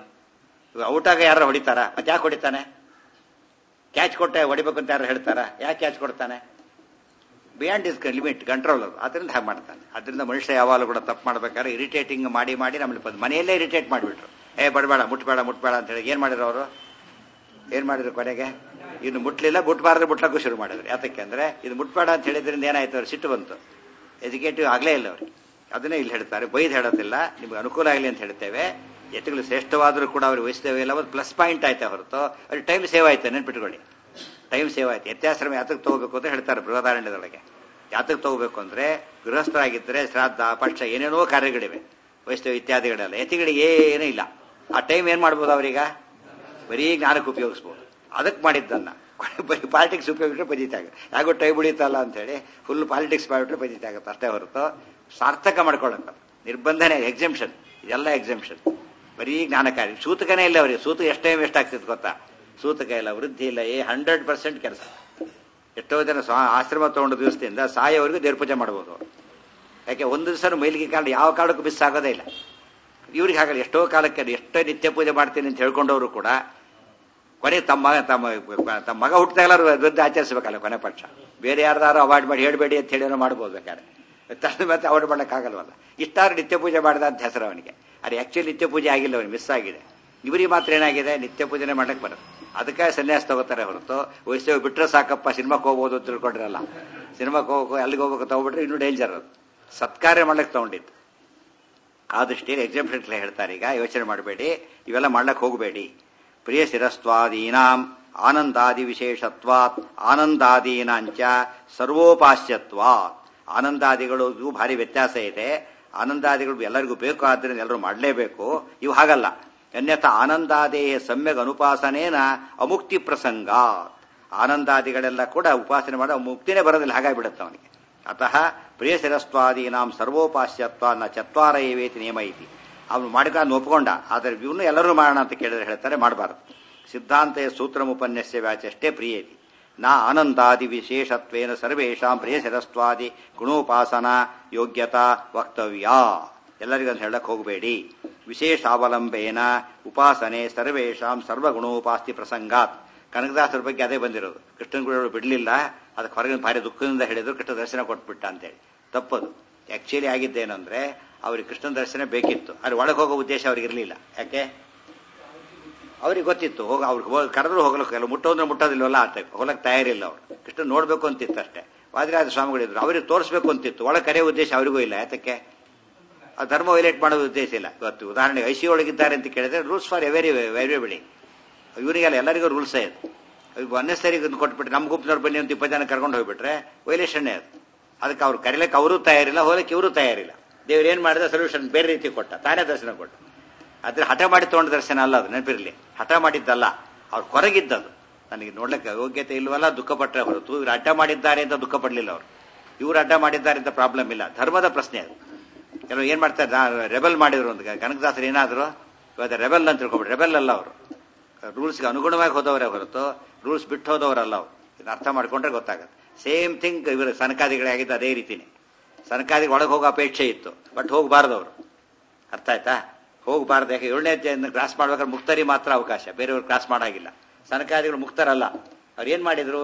ಔಟಾಗ ಯಾರು ಹೊಡಿತಾರ ಮತ್ತೆ ಯಾಕೆ ಹೊಡಿತಾನೆ ಕ್ಯಾಚ್ ಕೊಟ್ಟೆ ಹೊಡಿಬೇಕು ಅಂತ ಯಾರು ಹೇಳ್ತಾರ ಯಾಕೆ ಕ್ಯಾಚ್ ಕೊಡ್ತಾನೆ ಬಿಯಾಂಡ್ ಇಸ್ ಲಿಮಿಟ್ ಕಂಟ್ರೋಲ್ ಅದು ಅದರಿಂದ ಹಾಗೆ ಮಾಡ್ತಾನೆ ಅದರಿಂದ ಮನುಷ್ಯ ಯಾವಾಗಲೂ ಕೂಡ ತಪ್ಪು ಮಾಡ್ಬೇಕಾದ್ರೆ ಇರಿಟೇಟಿಂಗ್ ಮಾಡಿ ಮಾಡಿ ನಮ್ಮಲ್ಲಿ ಬಂದು ಮನೆಯಲ್ಲೇ ಇರಿಟೇಟ್ ಮಾಡಿಬಿಟ್ರು ಏ ಬಡಬೇಡ ಮುಟ್ಬೇಡ ಮುಟ್ಬೇಡ ಅಂತ ಹೇಳಿ ಏನ್ ಮಾಡಿದ್ರು ಅವರು ಏನ್ ಮಾಡಿದ್ರು ಕೊನೆಗೆ ಇನ್ನು ಮುಟ್ಲಿಲ್ಲ ಮುಟ್ಬಾರ್ದು ಮುಟ್ಲಕ್ಕೂ ಶುರು ಮಾಡಿದ್ರು ಯಾತಕ್ಕೆ ಅಂದ್ರೆ ಇದು ಮುಟ್ಬೇಡ ಅಂತ ಹೇಳಿದ್ರಿಂದ ಏನಾಯ್ತು ಅವ್ರು ಸಿಟ್ಟು ಬಂತು ಎಜುಕೇಟಿವ್ ಆಗಲೇ ಇಲ್ಲ ಅವ್ರಿಗೆ ಅದನ್ನೇ ಇಲ್ಲಿ ಹೇಳ್ತಾರೆ ಬೈದ್ ಹೇಳೋದಿಲ್ಲ ನಿಮ್ಗೆ ಅನುಕೂಲ ಆಗಲಿ ಅಂತ ಹೇಳ್ತೇವೆ ಎತ್ತುಗಳು ಶ್ರೇಷ್ಠವಾದರೂ ಕೂಡ ಅವ್ರಿಗೆ ವಹಿಸ್ತೇವೆ ಇಲ್ಲ ಒಂದು ಪ್ಲಸ್ ಪಾಯಿಂಟ್ ಆಯ್ತಾ ಹೊರತು ಅಲ್ಲಿ ಟೈಮ್ ಸೇವ್ ಆಯ್ತು ನೆನ್ಪಿಟ್ಕೊಳ್ಳಿ ಟೈಮ್ ಸೇವ್ ಆಯ್ತು ವ್ಯತ್ಯಾಶ್ರಮ ಯಾತಕ್ಕೆ ತಗೋಬೇಕು ಅಂತ ಹೇಳ್ತಾರೆ ಬೃಹದಾರಣ್ಯದೊಳಗೆ ಯಾತಕ್ಕೆ ತಗೋಬೇಕು ಅಂದ್ರೆ ಗೃಹಸ್ಥರಾಗಿದ್ದರೆ ಶ್ರಾದ್ದ ಪಕ್ಷ ಏನೇನೋ ಕಾರ್ಯಗಳಿವೆ ವೈಷ್ಣವ ಇತ್ಯಾದಿಗಳೆಲ್ಲ ಯತಿಗಳಿಗೆ ಏನೂ ಇಲ್ಲ ಆ ಟೈಮ್ ಏನ್ ಮಾಡ್ಬೋದು ಅವ್ರೀಗ ಬರೀ ಜ್ಞಾನಕ್ಕೆ ಉಪಯೋಗಿಸ್ಬೋದು ಅದಕ್ಕೆ ಮಾಡಿದ್ದನ್ನ ಬರೀ ಪಾಲಿಟಿಕ್ಸ್ ಉಪಯೋಗಿಸಿದ್ರೆ ಪಜಿತ ಆಗುತ್ತೆ ಯಾಕೋ ಟೈಮ್ ಉಳಿತಲ್ಲ ಅಂತ ಹೇಳಿ ಫುಲ್ ಪಾಲಿಟಿಕ್ಸ್ ಮಾಡಿಬಿಟ್ರೆ ಪಜಿತ ಆಗುತ್ತೆ ಅಷ್ಟೇ ಹೊರತು ಸಾರ್ಥಕ ಮಾಡ್ಕೊಳಕ್ಕೆ ನಿರ್ಬಂಧನೆ ಎಕ್ಸಿಬಿಷನ್ ಇದೆಲ್ಲ ಎಕ್ಸಿಬಿಷನ್ ಬರೀ ಜ್ಞಾನಕಾರಿ ಸೂತಕನೇ ಇಲ್ಲ ಅವರಿಗೆ ಸೂತ ಎಷ್ಟು ಟೈಮ್ ವೇಸ್ಟ್ ಆಗ್ತಿತ್ತು ಗೊತ್ತಾ ಸೂತಕ ಇಲ್ಲ ವೃದ್ಧಿ ಇಲ್ಲ ಏ ಹಂಡ್ರೆಡ್ ಪರ್ಸೆಂಟ್ ಕೆಲಸ ಎಷ್ಟೋ ಜನ ಸ್ವಾ- ಆಶ್ರಮ ತಗೊಂಡು ದಿವಸದಿಂದ ಸಾಯೋವರೆಗೂ ದೇವ್ರ ಪೂಜೆ ಮಾಡ್ಬೋದು ಅವ್ರು. ಯಾಕೆ ಒಂದು ದಿವಸ ಮೈಲಿಗೆ ಕಾಲ ಯಾವ ಕಾಲಕ್ಕೂ ಮಿಸ್ ಆಗೋದೇ ಇಲ್ಲ ಇವ್ರಿಗೆ ಹಾಗಲ್ಲ ಎಷ್ಟೋ ಕಾಲಕ್ಕೆ ಎಷ್ಟೋ ನಿತ್ಯ ಪೂಜೆ ಮಾಡ್ತೀನಿ ಅಂತ ಹೇಳ್ಕೊಂಡವರು ಕೂಡ ಕೊನೆ ತಮ್ಮ ಮಗ ತಮ್ಮ ತಮ್ಮ ಮಗ ಹುಟ್ಟಿದ ಎಲ್ಲರೂ ವಿರುದ್ಧ ಆಚರಿಸಬೇಕಲ್ಲ ಕೊನೆ ಪಕ್ಷ ಬೇರೆ ಯಾರ್ದಾರು ಅವಾಯ್ಡ್ ಮಾಡಿ ಹೇಳಬೇಡಿ ಅಂತ ಹೇಳಿ ಏನೋ ಮಾಡ್ಬೋದು ಬೇಕಾದ್ರೆ ತನ್ನ ಮತ್ತೆ ಅವಾಯ್ಡ್ ಮಾಡೋಕ್ಕಾಗಲ್ವಲ್ಲ ಇಷ್ಟಾದ್ರೂ ನಿತ್ಯ ಪೂಜೆ ಮಾಡಿದ ಅಂತ ಹೆಸರು ಅವನಿಗೆ ಅದು ಆಕ್ಚುಲಿ ನಿತ್ಯ ಪೂಜೆ ಆಗಿಲ್ಲ ಅವನಿಗೆ ಮಿಸ್ ಆಗಿದೆ ಇವರಿಗೆ ಮಾತ್ರ ಏನಾಗಿದೆ ನಿತ್ಯ ಪೂಜೆನೆ ಮಾಡಕ್ಕೆ ಬರುತ್ತೆ ಅದಕ್ಕೆ ಸನ್ಯಾಸ ತಗೋತಾರೆ ಹೊರತು ವಯಸ್ಸು ಬಿಟ್ರೆ ಸಾಕಪ್ಪ ಸಿನಿಮಾಕ್ಕೆ ಹೋಗ್ಬೋದು ಅಂತ ತಿಳ್ಕೊಂಡ್ರಲ್ಲ ಸಿನಿಮಾಕ್ಕೆ ಹೋಗೋ ಅಲ್ಲಿಗೆ ಹೋಗ್ಬೇಕು ತಗೊಬಿಟ್ರೆ ಇನ್ನೂ ಡೇಂಜರ್ ಅದು ಸತ್ಕಾರ್ಯ ಮಾಡ್ಲಿಕ್ಕೆ ತಗೊಂಡಿದ್ದು ಆ ದೃಷ್ಟಿಯಲ್ಲಿ ಎಕ್ಸಾಂಪಲ್ ಹೇಳ್ತಾರೆ ಈಗ ಯೋಚನೆ ಮಾಡಬೇಡಿ ಇವೆಲ್ಲ ಮಾಡ್ಲಕ್ಕೆ ಹೋಗಬೇಡಿ ಪ್ರಿಯ ಶಿರಸ್ವಾದೀನಾಂ ಆನಂದಾದಿ ವಿಶೇಷತ್ವಾತ್ ಆನಂದಾದೀನಾಂಚ ಸರ್ವೋಪಾಸ್ಯತ್ವಾತ್ ಆನಂದಾದಿಗಳು ಇವು ಭಾರಿ ವ್ಯತ್ಯಾಸ ಇದೆ ಆನಂದಾದಿಗಳು ಎಲ್ಲರಿಗೂ ಬೇಕು ಆದ್ದರಿಂದ ಎಲ್ಲರೂ ಮಾಡಲೇಬೇಕು ಇವು ಹಾಗಲ್ಲ ಅನ್ಯಥ ಆನಂದಾದೇಹ ಸಮ್ಯಕ್ ಅನುಪಾಸನೇನ ಅಮುಕ್ತಿ ಪ್ರಸಂಗ ಆನಂದಾದಿಗಳೆಲ್ಲ ಕೂಡ ಉಪಾಸನೆ ಮಾಡೋ ಮುಕ್ತಿನೇ ಬರೋದಿಲ್ಲ ಹಾಗಾಗಿಬಿಡುತ್ತೆ ಅವನಿಗೆ ಅತಃ ಪ್ರಿಯ ಶಿರಸ್ವಾದೀನಾಂ ಸರ್ವೋಪಾಸ್ಯತ್ವ ನ ಚತ್ವಾರ ಏವೇತಿ ನಿಯಮ ಐತಿ ಅವನು ಮಾಡಿಕೊಂಡು ಒಪ್ಕೊಂಡ ಆದರೆ ಇವನು ಎಲ್ಲರೂ ಮಾಡೋಣ ಅಂತ ಕೇಳಿದ್ರೆ ಹೇಳ್ತಾರೆ ಮಾಡಬಾರದು ಸಿದ್ಧಾಂತ ಸೂತ್ರಮುಪನ್ಯಸ್ಯ ವ್ಯಾಚಷ್ಟೇ ಪ್ರಿಯೇತಿ ನಾ ಆನಂದಾದಿ ವಿಶೇಷತ್ವೇನ ಸರ್ವೇಷಾಂ ಪ್ರಿಯ ಶಿರಸ್ವಾದಿ ಗುಣೋಪಾಸನ ಯೋಗ್ಯತಾ ವಕ್ತವ್ಯ ಎಲ್ಲರಿಗೂ ಅಂತ ಹೇಳಕ್ ಹೋಗಬೇಡಿ ವಿಶೇಷ ಅವಲಂಬೇನ ಉಪಾಸನೆ ಸರ್ವೇಷಾಂ ಸರ್ವಗುಣೋಪಾಸ್ತಿ ಪ್ರಸಂಗಾತ್ ಕನಕದಾಸರ ಬಗ್ಗೆ ಅದೇ ಬಂದಿರೋದು ಕೃಷ್ಣನ ಗುಡಿಗಳು ಬಿಡಲಿಲ್ಲ ಅದಕ್ಕೆ ಹೊರಗಿನ ಭಾರಿ ದುಃಖದಿಂದ ಹೇಳಿದ್ರು ಕೃಷ್ಣ ದರ್ಶನ ಕೊಟ್ಬಿಟ್ಟ ಅಂತೇಳಿ ತಪ್ಪದು ಆಕ್ಚುಲಿ ಆಗಿದ್ದೇನೆಂದ್ರೆ ಅವ್ರಿಗೆ ಕೃಷ್ಣನ ದರ್ಶನ ಬೇಕಿತ್ತು ಅಲ್ಲಿ ಒಳಗೆ ಹೋಗೋ ಉದ್ದೇಶ ಅವ್ರಿಗೆ ಇರಲಿಲ್ಲ ಯಾಕೆ ಅವ್ರಿಗೆ ಗೊತ್ತಿತ್ತು ಹೋಗ ಅವ್ರಿಗೆ ಹೋಗಿ ಕರೆದ್ರು ಹೋಗ್ಲಿಕ್ಕೆ ಮುಟ್ಟೋದ್ರೆ ಮುಟ್ಟೋದಿಲ್ವಲ್ಲ ಆ ಟೈಪ್ ಹೋಗಕ್ಕೆ ತಯಾರಿಲ್ಲ ಅವರು ಕೃಷ್ಣ ನೋಡ್ಬೇಕು ಅಂತಿತ್ತು ಅಷ್ಟೇ ವಾದಿರಾಜ ಸ್ವಾಮಿಗಳಿದ್ರು ಅವ್ರಿಗೆ ತೋರಿಸ್ಬೇಕು ಅಂತಿತ್ತು ಒಳಗೆ ಕರೆಯೋ ಉದ್ದೇಶ ಅವರಿಗೂ ಇಲ್ಲ ಯಾತಕ್ಕೆ ಆ ಧರ್ಮ ವೈಲೇಟ್ ಮಾಡೋ ಉದ್ದೇಶ ಇಲ್ಲ ಇವತ್ತು ಉದಾಹರಣೆಗೆ ಐಸಿ ಒಳಗಿದ್ದಾರೆ ಅಂತ ಕೇಳಿದ್ರೆ ರೂಲ್ಸ್ ಫಾರ್ ಎವೆರಿ ವೆರಿಯಬಲಿ ಇವರಿಗೆಲ್ಲ ಎಲ್ಲರಿಗೂ ರೂಲ್ಸೇ ಇದು ಅನ್ನೆಸರಿ ಕೊಟ್ಬಿಟ್ರೆ ನಮ್ಮ ಗುಂಪಿನವ್ರು ಬನ್ನಿ ಅಂತ ಇಪ್ಪತ್ತು ಜನ ಕರ್ಕೊಂಡು ಹೋಗ್ಬಿಟ್ರೆ ವೈಲೇಷನ್ನೇ ಅದು ಅದಕ್ಕೆ ಅವ್ರು ಕರೀಲಕ್ಕೆ ಅವರು ತಯಾರಿಲ್ಲ ಹೋಗಕ್ಕೆ ಇವರು ತಯಾರಿಲ್ಲ ದೇವ್ರು ಏನ್ ಮಾಡಿದ ಸೊಲ್ಯೂಷನ್ ಬೇರೆ ರೀತಿ ಕೊಟ್ಟ ತಾನೇ ದರ್ಶನ ಕೊಟ್ಟ ಅದ್ರ ಹಠ ಮಾಡಿ ತಗೊಂಡ ದರ್ಶನ ಅಲ್ಲ ಅದು ನೆನಪಿರಲಿ ಹಠ ಮಾಡಿದ್ದಲ್ಲ ಅವ್ರು ಕೊರಗಿದ್ದದು ನನಗೆ ನೋಡ್ಲಿಕ್ಕೆ ಯೋಗ್ಯತೆ ಇಲ್ವಲ್ಲ ದುಃಖ ಪಟ್ಟರೆ ಹೊರತು ಇವ್ರು ಅಡ್ಡ ಮಾಡಿದ್ದಾರೆ ಅಂತ ದುಃಖ ಪಡಲಿಲ್ಲ ಅವರು ಇವ್ರು ಅಡ್ಡ ಮಾಡಿದ್ದಾರೆ ಅಂತ ಪ್ರಾಬ್ಲಮ್ ಇಲ್ಲ ಧರ್ಮದ ಪ್ರಶ್ನೆ ಅದು ಕೆಲವು ಏನ್ ಮಾಡ್ತಾರೆ ರೆಬೆಲ್ ಮಾಡಿದ್ರು ಅಂತ ಕನಕದಾಸರು ಏನಾದ್ರು ಇವತ್ತು ರೆಬೆಲ್ ಅಂತ ತಿಳ್ಕೊಬಿಟ್ಟು ರೆಬೆಲ್ ಅಲ್ಲ ಅವರು ರೂಲ್ಸ್ಗೆ ಅನುಗುಣವಾಗಿ ಹೋದವರೇ ಹೊರತು ರೂಲ್ಸ್ ಬಿಟ್ಟು ಹೋದವರಲ್ಲ ಅವರು ಇದನ್ನ ಅರ್ಥ ಮಾಡ್ಕೊಂಡ್ರೆ ಗೊತ್ತಾಗುತ್ತೆ ಸೇಮ್ ಥಿಂಗ್ ಇವರು ಸನಕಾದಿಗಳೇ ಆಗಿದ್ದು ಅದೇ ರೀತಿನೇ ಸನಕಾದಿಗೆ ಒಳಗೆ ಹೋಗೋ ಅಪೇಕ್ಷೆ ಇತ್ತು ಬಟ್ ಹೋಗಬಾರ್ದು ಅವರು ಅರ್ಥ ಆಯ್ತಾ ಹೋಗಬಾರ್ದು ಯಾಕೆ ಏಳನೇ ಅಧ್ಯಾಯದಿಂದ ಕ್ರಾಸ್ ಮಾಡ್ಬೇಕಾದ್ರೆ ಮುಕ್ತರಿ ಮಾತ್ರ ಅವಕಾಶ ಬೇರೆಯವ್ರು ಕ್ರಾಸ್ ಮಾಡಾಗಿಲ್ಲ ಸನಕಾದಿಗಳು ಮುಕ್ತರಲ್ಲ ಅವ್ರು ಏನ್ ಮಾಡಿದ್ರು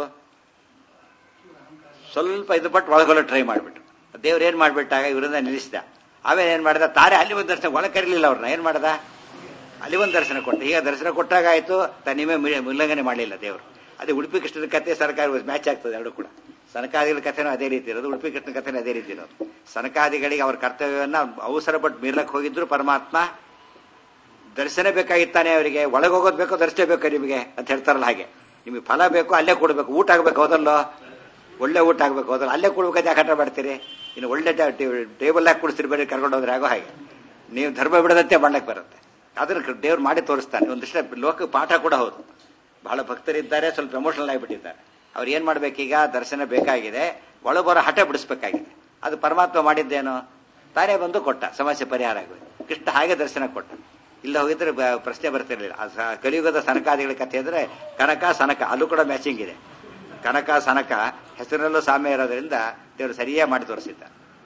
ಸ್ವಲ್ಪ ಇದು ಪಟ್ಟು ಒಳಗೊಲ್ಲ ಟ್ರೈ ಮಾಡಿಬಿಟ್ರು ದೇವ್ರು ಏನ್ ಮಾಡ್ಬಿಟ್ಟಾಗ ಇವರಿಂದ ನಿಲ್ಲಿಸಿದ ಆಮೇಲೆ ಏನ್ ಮಾಡಿದ ತಾರೆ ಅಲ್ಲಿ ಒಂದು ದರ್ಶನ ಒಳಗೆ ಕರೀಲಿಲ್ಲ ಅವ್ರನ್ನ ಏನ್ ಮಾಡ್ದ ಅಲ್ಲಿ ಒಂದು ದರ್ಶನ ಕೊಟ್ಟ ಈಗ ದರ್ಶನ ಕೊಟ್ಟಾಗ ಆಯ್ತು ತನ್ನಿಮೆ ಉಲ್ಲಂಘನೆ ಮಾಡಲಿಲ್ಲ ದೇವರು ಅದೇ ಉಡುಪಿ ಕೃಷ್ಣನ ಕಥೆ ಸರ್ಕಾರ ಮ್ಯಾಚ್ ಆಗ್ತದೆ ಎರಡು ಕೂಡ ಸನಕಾದಿಗಳ ಕಥೆನೂ ಅದೇ ರೀತಿ ಇರೋದು ಉಡುಪಿ ಕೃಷ್ಣನ ಕಥೆನೂ ಅದೇ ರೀತಿ ಇರೋದು ಸನಕಾದಿಗಳಿಗೆ ಅವ್ರ ಕರ್ತವ್ಯವನ್ನ ಅವಸರ ಪಟ್ಟು ಮೀರ್ಲಕ್ಕೆ ಹೋಗಿದ್ರು ಪರಮಾತ್ಮ ದರ್ಶನ ಬೇಕಾಗಿತ್ತಾನೆ ಅವರಿಗೆ ಒಳಗೆ ಹೋಗೋದು ಬೇಕೋ ದರ್ಶನ ಬೇಕೋ ನಿಮಗೆ ಅಂತ ಹೇಳ್ತಾರಲ್ಲ ಹಾಗೆ ನಿಮಗೆ ಫಲ ಬೇಕು ಅಲ್ಲೇ ಕೊಡ್ಬೇಕು ಊಟ ಆಗ್ಬೇಕು ಹೌದಲ್ಲೋ ಒಳ್ಳೆ ಊಟ ಆಗ್ಬೇಕು ಹೌದಲ್ಲ ಅಲ್ಲೇ ಕೊಡ್ಬೇಕು ಯಾಕೆ ಹಠ ಮಾಡ್ತೀರಿ ಇನ್ನು ಒಳ್ಳೆ ಟೇಬಲ್ ಹಾಕಿ ಕುಡಿಸ್ತೀರಿ ಬೇರೆ ಕರ್ಕೊಂಡು ಹೋದ್ರೆ ಆಗೋ ಹಾಗೆ ನೀವು ಧರ್ಮ ಬಿಡದಂತೆ ಮಾಡ್ಲಕ್ಕೆ ಬರುತ್ತೆ ಅದನ್ನ ದೇವ್ರು ಮಾಡಿ ತೋರಿಸ್ತಾನೆ ಒಂದಿಷ್ಟ ಲೋಕ ಪಾಠ ಕೂಡ ಹೌದು ಬಹಳ ಭಕ್ತರಿದ್ದಾರೆ ಸ್ವಲ್ಪ ಪ್ರಮೋಷನಲ್ ಆಗಿಬಿಟ್ಟಿದ್ದಾರೆ ಅವ್ರು ಏನ್ ಮಾಡ್ಬೇಕೀಗ ದರ್ಶನ ಬೇಕಾಗಿದೆ ಒಳಗೆ ಬರೋ ಹಠ ಬಿಡಿಸ್ಬೇಕಾಗಿದೆ ಅದು ಪರಮಾತ್ಮ ಮಾಡಿದ್ದೇನೋ ತಾನೇ ಬಂದು ಕೊಟ್ಟ ಸಮಸ್ಯೆ ಪರಿಹಾರ ಆಗುತ್ತೆ ಕೃಷ್ಣ ಹಾಗೆ ದರ್ಶನ ಕೊಟ್ಟ ಇಲ್ಲ ಹೋಗಿದ್ರೆ ಪ್ರಶ್ನೆ ಬರ್ತಿರ್ಲಿಲ್ಲ ಕಲಿಯುಗದ ಸನಕಾದಿಗಳ ಕಥೆ ಅಂದ್ರೆ ಕನಕ ಸನಕ ಅಲ್ಲೂ ಕೂಡ ಮ್ಯಾಚಿಂಗ್ ಇದೆ ಕನಕ ಸನಕ ಹೆಸರಲ್ಲೂ ಸಾಮ್ಯ ಇರೋದ್ರಿಂದ ದೇವರು ಸರಿಯಾಗಿ ಮಾಡಿ ತೋರಿಸಿದ್ದ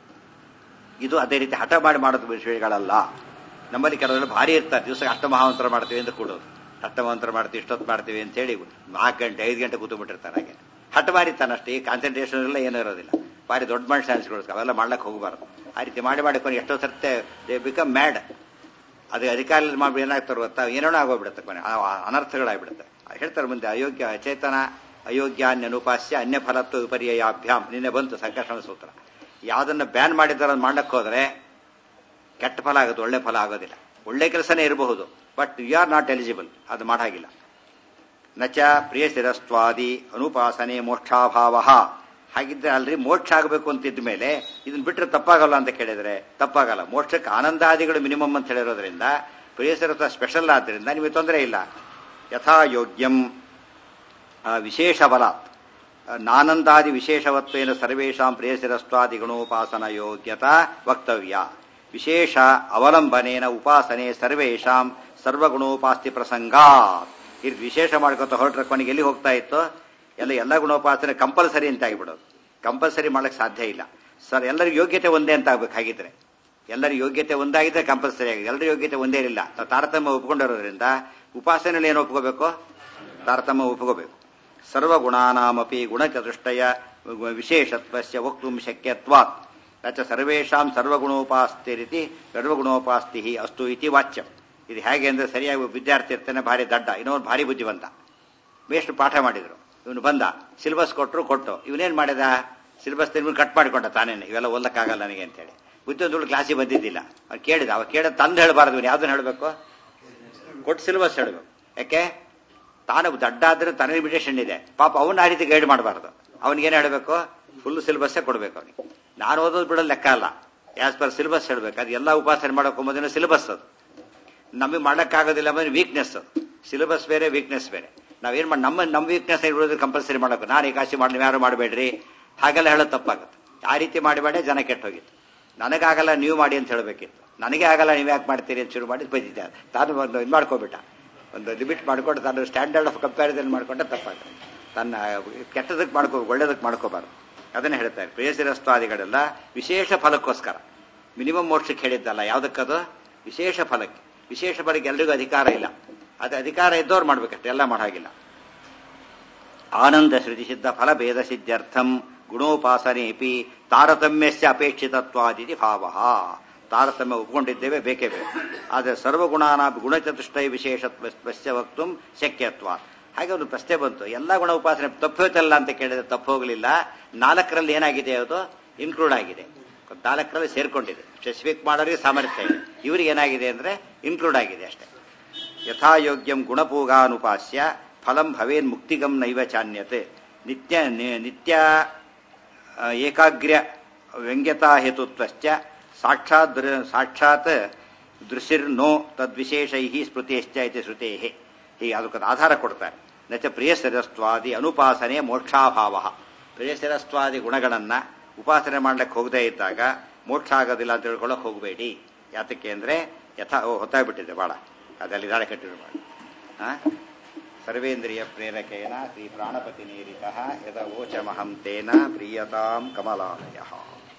ಇದು ಅದೇ ರೀತಿ ಹಠ ಮಾಡಿ ಮಾಡೋದು ವಿಷಯಗಳಲ್ಲ ನಮ್ಮಲ್ಲಿ ಕೆಲವೆಲ್ಲ ಭಾರಿ ಇರ್ತಾರೆ ದಿವಸ ಅಷ್ಟಮಹಾವಂತರ ಮಾಡ್ತೀವಿ ಅಂತ ಕೂಡೋದು ಅಷ್ಟಮಹಾವಂತರ ಮಾಡ್ತೀವಿ ಇಷ್ಟೊತ್ತು ಮಾಡ್ತೀವಿ ಅಂತ ಹೇಳಿ ನಾಲ್ಕು ಗಂಟೆ ಐದು ಗಂಟೆ ಕೂತ್ಬಿಟ್ಟಿರ್ತಾರೆ ಹಾಗೆ ಹಠ ಮಾರಿತಾನಷ್ಟೇ ಈ ಕಾನ್ಸಂಟ್ರೇಷನ್ ಎಲ್ಲ ಏನೂ ಇರೋದಿಲ್ಲ ಭಾರಿ ದೊಡ್ಡ ಮನುಷ್ಯ ಅನ್ಸ್ಕೊಳ್ತಾರೆ ಅವೆಲ್ಲ ಮಾಡ್ಲಕ್ಕೆ ಹೋಗಬಾರ್ದು ಆ ರೀತಿ ಮಾಡಿ ಮಾಡಿಕೊಂಡು ಎಷ್ಟೋ ಸರ್ತೆ ದೇ ಬಿಕಮ್ ಮ್ಯಾಡ್ ಅದು ಅಧಿಕಾರಿ ಮಾಡಿ ಏನಾಗ್ತಾರೆ ಗೊತ್ತಾ ಏನೋ ಆಗೋಗ್ಬಿಡುತ್ತೆ ಕೊನೆ ಅನರ್ಥಗಳಾಗ್ಬಿಡುತ್ತೆ ಹೇಳ್ತಾರೆ ಮುಂದೆ ಅಯೋಗ್ಯ ಅಚೇತನ ಅಯೋಗ್ಯಾನ್ಯನುಪಾಸ್ಯ ಅನ್ಯ ಫಲತ್ವ ವಿಪರ್ಯಾಭ್ಯಾಮ್ ನಿನ್ನೆ ಬಂತು ಸಂಕರ್ಷಣ ಸೂತ್ರ ಯಾವ್ದನ್ನ ಬ್ಯಾನ್ ಮಾಡಿದಾರ ಮಾಡ್ಲಕ್ಕೆ ಹೋದ್ರೆ ಕೆಟ್ಟ ಫಲ ಆಗುತ್ತೆ ಒಳ್ಳೆ ಫಲ ಆಗೋದಿಲ್ಲ ಒಳ್ಳೆ ಕೆಲಸನೇ ಇರಬಹುದು but you are not eligible ಅದು ಮಾಡಾಗಿಲ್ಲ ನಚ ಪ್ರಿಯ ಸ್ಥಿರಸ್ವಾದಿ ಅನುಪಾಸನೆ ಮೋಕ್ಷಾಭಾವ ಹಾಗಿದ್ರೆ ಅಲ್ರಿ ಮೋಕ್ಷ ಆಗಬೇಕು ಅಂತಿದ್ದ ಮೇಲೆ ಇದನ್ನ ಬಿಟ್ಟರೆ ತಪ್ಪಾಗಲ್ಲ ಅಂತ ಕೇಳಿದ್ರೆ ತಪ್ಪಾಗಲ್ಲ ಮೋಕ್ಷಕ್ಕೆ ಆನಂದಾದಿಗಳು ಮಿನಿಮಮ್ ಅಂತ ಹೇಳಿರೋದ್ರಿಂದ ಪ್ರಿಯಸರತ್ವ ಸ್ಪೆಷಲ್ ಆದ್ರಿಂದ ನಿಮಗೆ ತೊಂದರೆ ಇಲ್ಲ ಯಥಾ ಯೋಗ್ಯಂ ವಿಶೇಷ ಬಲಾತ್ ನಾನಂದಾದಿ ವಿಶೇಷವತ್ವೇನ ಸರ್ವೇಷಾಂ ಪ್ರಿಯಸಿರಸ್ವಾದಿ ಗುಣೋಪಾಸನ ಯೋಗ್ಯತಾ ವಕ್ತವ್ಯ ವಿಶೇಷ ಅವಲಂಬನೇನ ಉಪಾಸನೆ ಸರ್ವೇಷಾಂ ಸರ್ವಗುಣೋಪಾಸ್ತಿ ಪ್ರಸಂಗ ಇದು ವಿಶೇಷ ಮಾಡ್ಕೊತ ಹೊರಟ್ರೆ ಕೊನೆಗೆ ಎಲ್ಲಿ ಹೋಗ್ತಾ ಇತ್ತು ಎಲ್ಲ ಎಲ್ಲ ಗುಣೋಪಾಸನೆ ಕಂಪಲ್ಸರಿ ಅಂತ ಆಗಿಬಿಡೋದು ಕಂಪಲ್ಸರಿ ಮಾಡಕ್ ಸಾಧ್ಯ ಇಲ್ಲ ಸರ್ ಎಲ್ಲರಿಗೂ ಯೋಗ್ಯತೆ ಒಂದೇ ಅಂತ ಆಗ್ಬೇಕು ಹಾಗಿದ್ರೆ ಎಲ್ಲರ ಯೋಗ್ಯತೆ ಒಂದಾಗಿದ್ರೆ ಕಂಪಲ್ಸರಿ ಆಗಿದೆ ಎಲ್ಲರ ಯೋಗ್ಯತೆ ಒಂದೇ ಇಲ್ಲ ತಾರತಮ್ಯ ಒಪ್ಕೊಂಡಿರೋದ್ರಿಂದ ಉಪಾಸನೆಯಲ್ಲಿ ಏನು ಒಪ್ಕೋಬೇಕು ತಾರತಮ್ಯ ಒಪ್ಕೋಬೇಕು ಸರ್ವಗುಣಾನಾಮಪಿ ಗುಣಚತುಷ್ಟಯ ವಿಶೇಷತ್ವಸ್ಯ ವಕ್ತು ಶಕ್ಯತ್ವಾತ್ ತಚ್ಚ ಸರ್ವೇಷಾಂ ಸರ್ವಗುಣೋಪಾಸ್ತಿ ರೀತಿ ಸರ್ವಗುಣೋಪಾಸ್ತಿ ಅಸ್ತು ಇತಿ ವಾಚ್ಯಂ ಇದು ಹೇಗೆ ಅಂದ್ರೆ ಸರಿಯಾಗಿ ವಿದ್ಯಾರ್ಥಿ ಇರ್ತಾನೆ ಭಾರಿ ದಡ್ಡ ಇನ್ನೊಂದು ಭಾರಿ ಬುದ್ಧಿವಂತ ಮೇಷ್ಟು ಪಾಠ ಮಾಡಿದ್ರು ಇವನು ಬಂದ ಸಿಲೆಬಸ್ ಕೊಟ್ಟರು ಕೊಟ್ಟು ಇವನೇನ್ ಮಾಡಿದ ಸಿಲೆಬಸ್ ತಿನ್ಬಿಟ್ಟು ಕಟ್ ಮಾಡಿಕೊಂಡ ತಾನೇನೆ ಇವೆಲ್ಲ ಓದಕ್ಕಾಗಲ್ಲ ನನಗೆ ಅಂತೇಳಿ ಬುದ್ಧಿವಂತಗಳು ಕ್ಲಾಸಿಗೆ ಬಂದಿದ್ದಿಲ್ಲ ಅವ್ನು ಕೇಳಿದ ಅವ ಕೇಳ ತಂದು ಹೇಳಬಾರ್ದು ಇವನು ಯಾವ್ದನ್ನ ಹೇಳಬೇಕು ಕೊಟ್ಟು ಸಿಲೆಬಸ್ ಹೇಳಬೇಕು ಯಾಕೆ ತಾನು ದಡ್ಡ ಆದ್ರೆ ತನ್ನ ಲಿಮಿಟೇಷನ್ ಇದೆ ಪಾಪ ಅವನ್ನ ಆ ರೀತಿ ಗೈಡ್ ಮಾಡಬಾರ್ದು ಅವನಿಗೇನು ಹೇಳಬೇಕು ಫುಲ್ ಸಿಲೆಬಸ್ಸೇ ಕೊಡಬೇಕು ಅವನಿಗೆ ನಾನು ಓದೋದು ಬಿಡೋದು ಲೆಕ್ಕ ಅಲ್ಲ ಆಸ್ ಪರ್ ಸಿಲೆಬಸ್ ಹೇಳಬೇಕು ಅದು ಎಲ್ಲ ಉಪಾಸನೆ ಮಾಡೋಕೆ ಮೊದಲು ಸಿಲೆಬಸ್ ಅದು ನಮಗೆ ಮಾಡೋಕ್ಕಾಗೋದಿಲ್ಲ ಅಂದ್ರೆ ವೀಕ್ನೆಸ್ ಅದು ಸಿಲೆಬಸ್ ಬೇರೆ ವೀಕ್ನೆಸ್ ಬೇರೆ ನಾವೇನು ಮಾಡಿ ನಮ್ಮ ನಮ್ಮ ವೀಕ್ನೆಸ್ ಇರೋದು ಕಂಪಲ್ಸರಿ ಮಾಡೋಕೆ ನಾನು ಏಕಾಶಿ ಮಾಡಿ ಯಾರು ಮಾಡಬೇಡ್ರಿ ಹಾಗೆಲ್ಲ ಹೇಳೋದು ತಪ್ಪಾಗುತ್ತೆ ಆ ರೀತಿ ಮಾಡಿಬೇಡ ಜನ ಕೆಟ್ಟೋಗಿತ್ತು ನನಗಾಗಲ್ಲ ನೀವು ಮಾಡಿ ಅಂತ ಹೇಳಬೇಕಿತ್ತು ನನಗೆ ಆಗಲ್ಲ ನೀವು ಯಾಕೆ ಮಾಡ್ತೀರಿ ಅಂತ ಶುರು ಮಾಡಿ ಬೈದಿದ್ದೆ ತಾನು ಒಂದು ಇದು ಮಾಡ್ಕೋಬಿಟ್ಟ ಒಂದು ಲಿಮಿಟ್ ಮಾಡ್ಕೊಂಡು ತಾನು ಸ್ಟ್ಯಾಂಡರ್ಡ್ ಆಫ್ ಕಂಪ್ಯಾರಿಸನ್ ಮಾಡ್ಕೊಂಡ್ರೆ ತಪ್ಪಾಗುತ್ತೆ ತನ್ನ ಕೆಟ್ಟದಕ್ಕೆ ಮಾಡ್ಕೋ ಒಳ್ಳೇದಕ್ಕೆ ಮಾಡ್ಕೋಬಾರ್ದು ಅದನ್ನೇ ಹೇಳ್ತಾರೆ ಪ್ರೇಯಸಿರಸ್ವಾದಿಗಳೆಲ್ಲ ವಿಶೇಷ ಫಲಕ್ಕೋಸ್ಕರ ಮಿನಿಮಮ್ ಮೋಕ್ಷಕ್ಕೆ ಹೇಳಿದ್ದಲ್ಲ ಯಾವುದಕ್ಕದು ವಿಶೇಷ ಫಲಕ್ಕೆ ವಿಶೇಷ ಫಲಕ್ಕೆ ಎಲ್ರಿಗೂ ಅಧಿಕಾರ ಇಲ್ಲ ಅದು ಅಧಿಕಾರ ಇದ್ದವ್ರು ಮಾಡ್ಬೇಕಷ್ಟೆ ಎಲ್ಲ ಮಾಡಾಗಿಲ್ಲ ಆನಂದ ಶ್ರುತಿ ಸಿದ್ಧ ಫಲ ಭೇದ ಸಿದ್ಧ್ಯರ್ಥಂ ಗುಣೋಪಾಸನೆಪಿ ತಾರತಮ್ಯಸ್ಯ ಅಪೇಕ್ಷಿತತ್ವಾದಿತಿ ಭಾವ ತಾರತಮ್ಯ ಒಪ್ಕೊಂಡಿದ್ದೇವೆ ಬೇಕೇ ಬೇಕು ಆದರೆ ಸರ್ವಗುಣಾನ ಗುಣಚತುಷ್ಟಯ ವಿಶೇಷತ್ವಸ್ಯ ವಕ್ತು ಶಕ್ಯತ್ವ ಹಾಗೆ ಒಂದು ಪ್ರಶ್ನೆ ಬಂತು ಎಲ್ಲ ಗುಣ ಉಪಾಸನೆ ತಪ್ಪೋತಲ್ಲ ಅಂತ ಕೇಳಿದ್ರೆ ತಪ್ಪು ಹೋಗಲಿಲ್ಲ ನಾಲ್ಕರಲ್ಲಿ ಏನಾಗಿದೆ ಅದು ಇನ್ಕ್ಲೂಡ್ ಆಗಿದೆ ನಾಲ್ಕರಲ್ಲಿ ಸೇರ್ಕೊಂಡಿದೆ ಸ್ಪೆಸಿಫಿಕ್ ಮಾಡೋರಿಗೆ ಸಾಮರ್ಥ್ಯ ಇದೆ ಇವ್ರಿಗೆ ಏನಾಗಿದೆ ಅಂದ್ರೆ ಇನ್ಕ್ಲೂಡ್ ಆಗಿದೆ ಅಷ್ಟೇ ಯಥಾಯೋಗ್ಯಂ ಗುಣಪೂಗಾನುಪಾಸ್ಯ ಫಲಂ ಭವೇನ್ ಮುಕ್ತಿಗಂ ನೈವ ಚಾನ್ಯತೆ ನಿತ್ಯ ನಿತ್ಯ ಏಕಾಗ್ರ್ಯ ವ್ಯಂಗ್ಯತಾ ಹೇತುತ್ವಶ್ಚ ಸಾಕ್ಷಾತ್ ದೃ- ಸಾಕ್ಷಾತ್ ದೃಶಿರ್ನೋ ತದ್ವಿಶೇಷೈ ಸ್ಮೃತಿಶ್ಚ ಇತಿ ಶ್ರುತೇ ಹೀಗೆ ಅದಕ್ಕೆ ಆಧಾರ ಕೊಡ್ತಾರೆ ನಚ ಪ್ರಿಯಸರಸ್ವಾದಿ ಅನುಪಾಸನೆ ಮೋಕ್ಷಾಭಾವ ಪ್ರಿಯಸರಸ್ವಾದಿ ಗುಣಗಳನ್ನ ಉಪಾಸನೆ ಮಾಡ್ಲಿಕ್ಕೆ ಹೋಗದೇ ಇದ್ದಾಗ ಮೋಕ್ಷ ಆಗೋದಿಲ್ಲ ಅಂತ ತಿಳ್ಕೊಳ್ಳೋಕೆ ಹೋಗಬೇಡಿ ಯಾತಕ್ಕೆ ಅಂದ್ರೆ ಯಥಾ ಓ ಹೊತ್ತಾಗ್ಬಿಟ್ಟಿದೆ ಭಾಳ ಅದರಲ್ಲಿ ದಾಳೆ ಕಟ್ಟಿರು ಮಾಡಿ ಆ? ಸರ್ವೇಂದ್ರಿಯ ಪ್ರೇರಕೇನ ಶ್ರೀ ಪ್ರಾಣಪತಿ ನೀರಿತ ಯದ ಓಚಮಹಂ ತೇನ ಪ್ರಿಯತಾಂ ಕಮಲಾಲಯ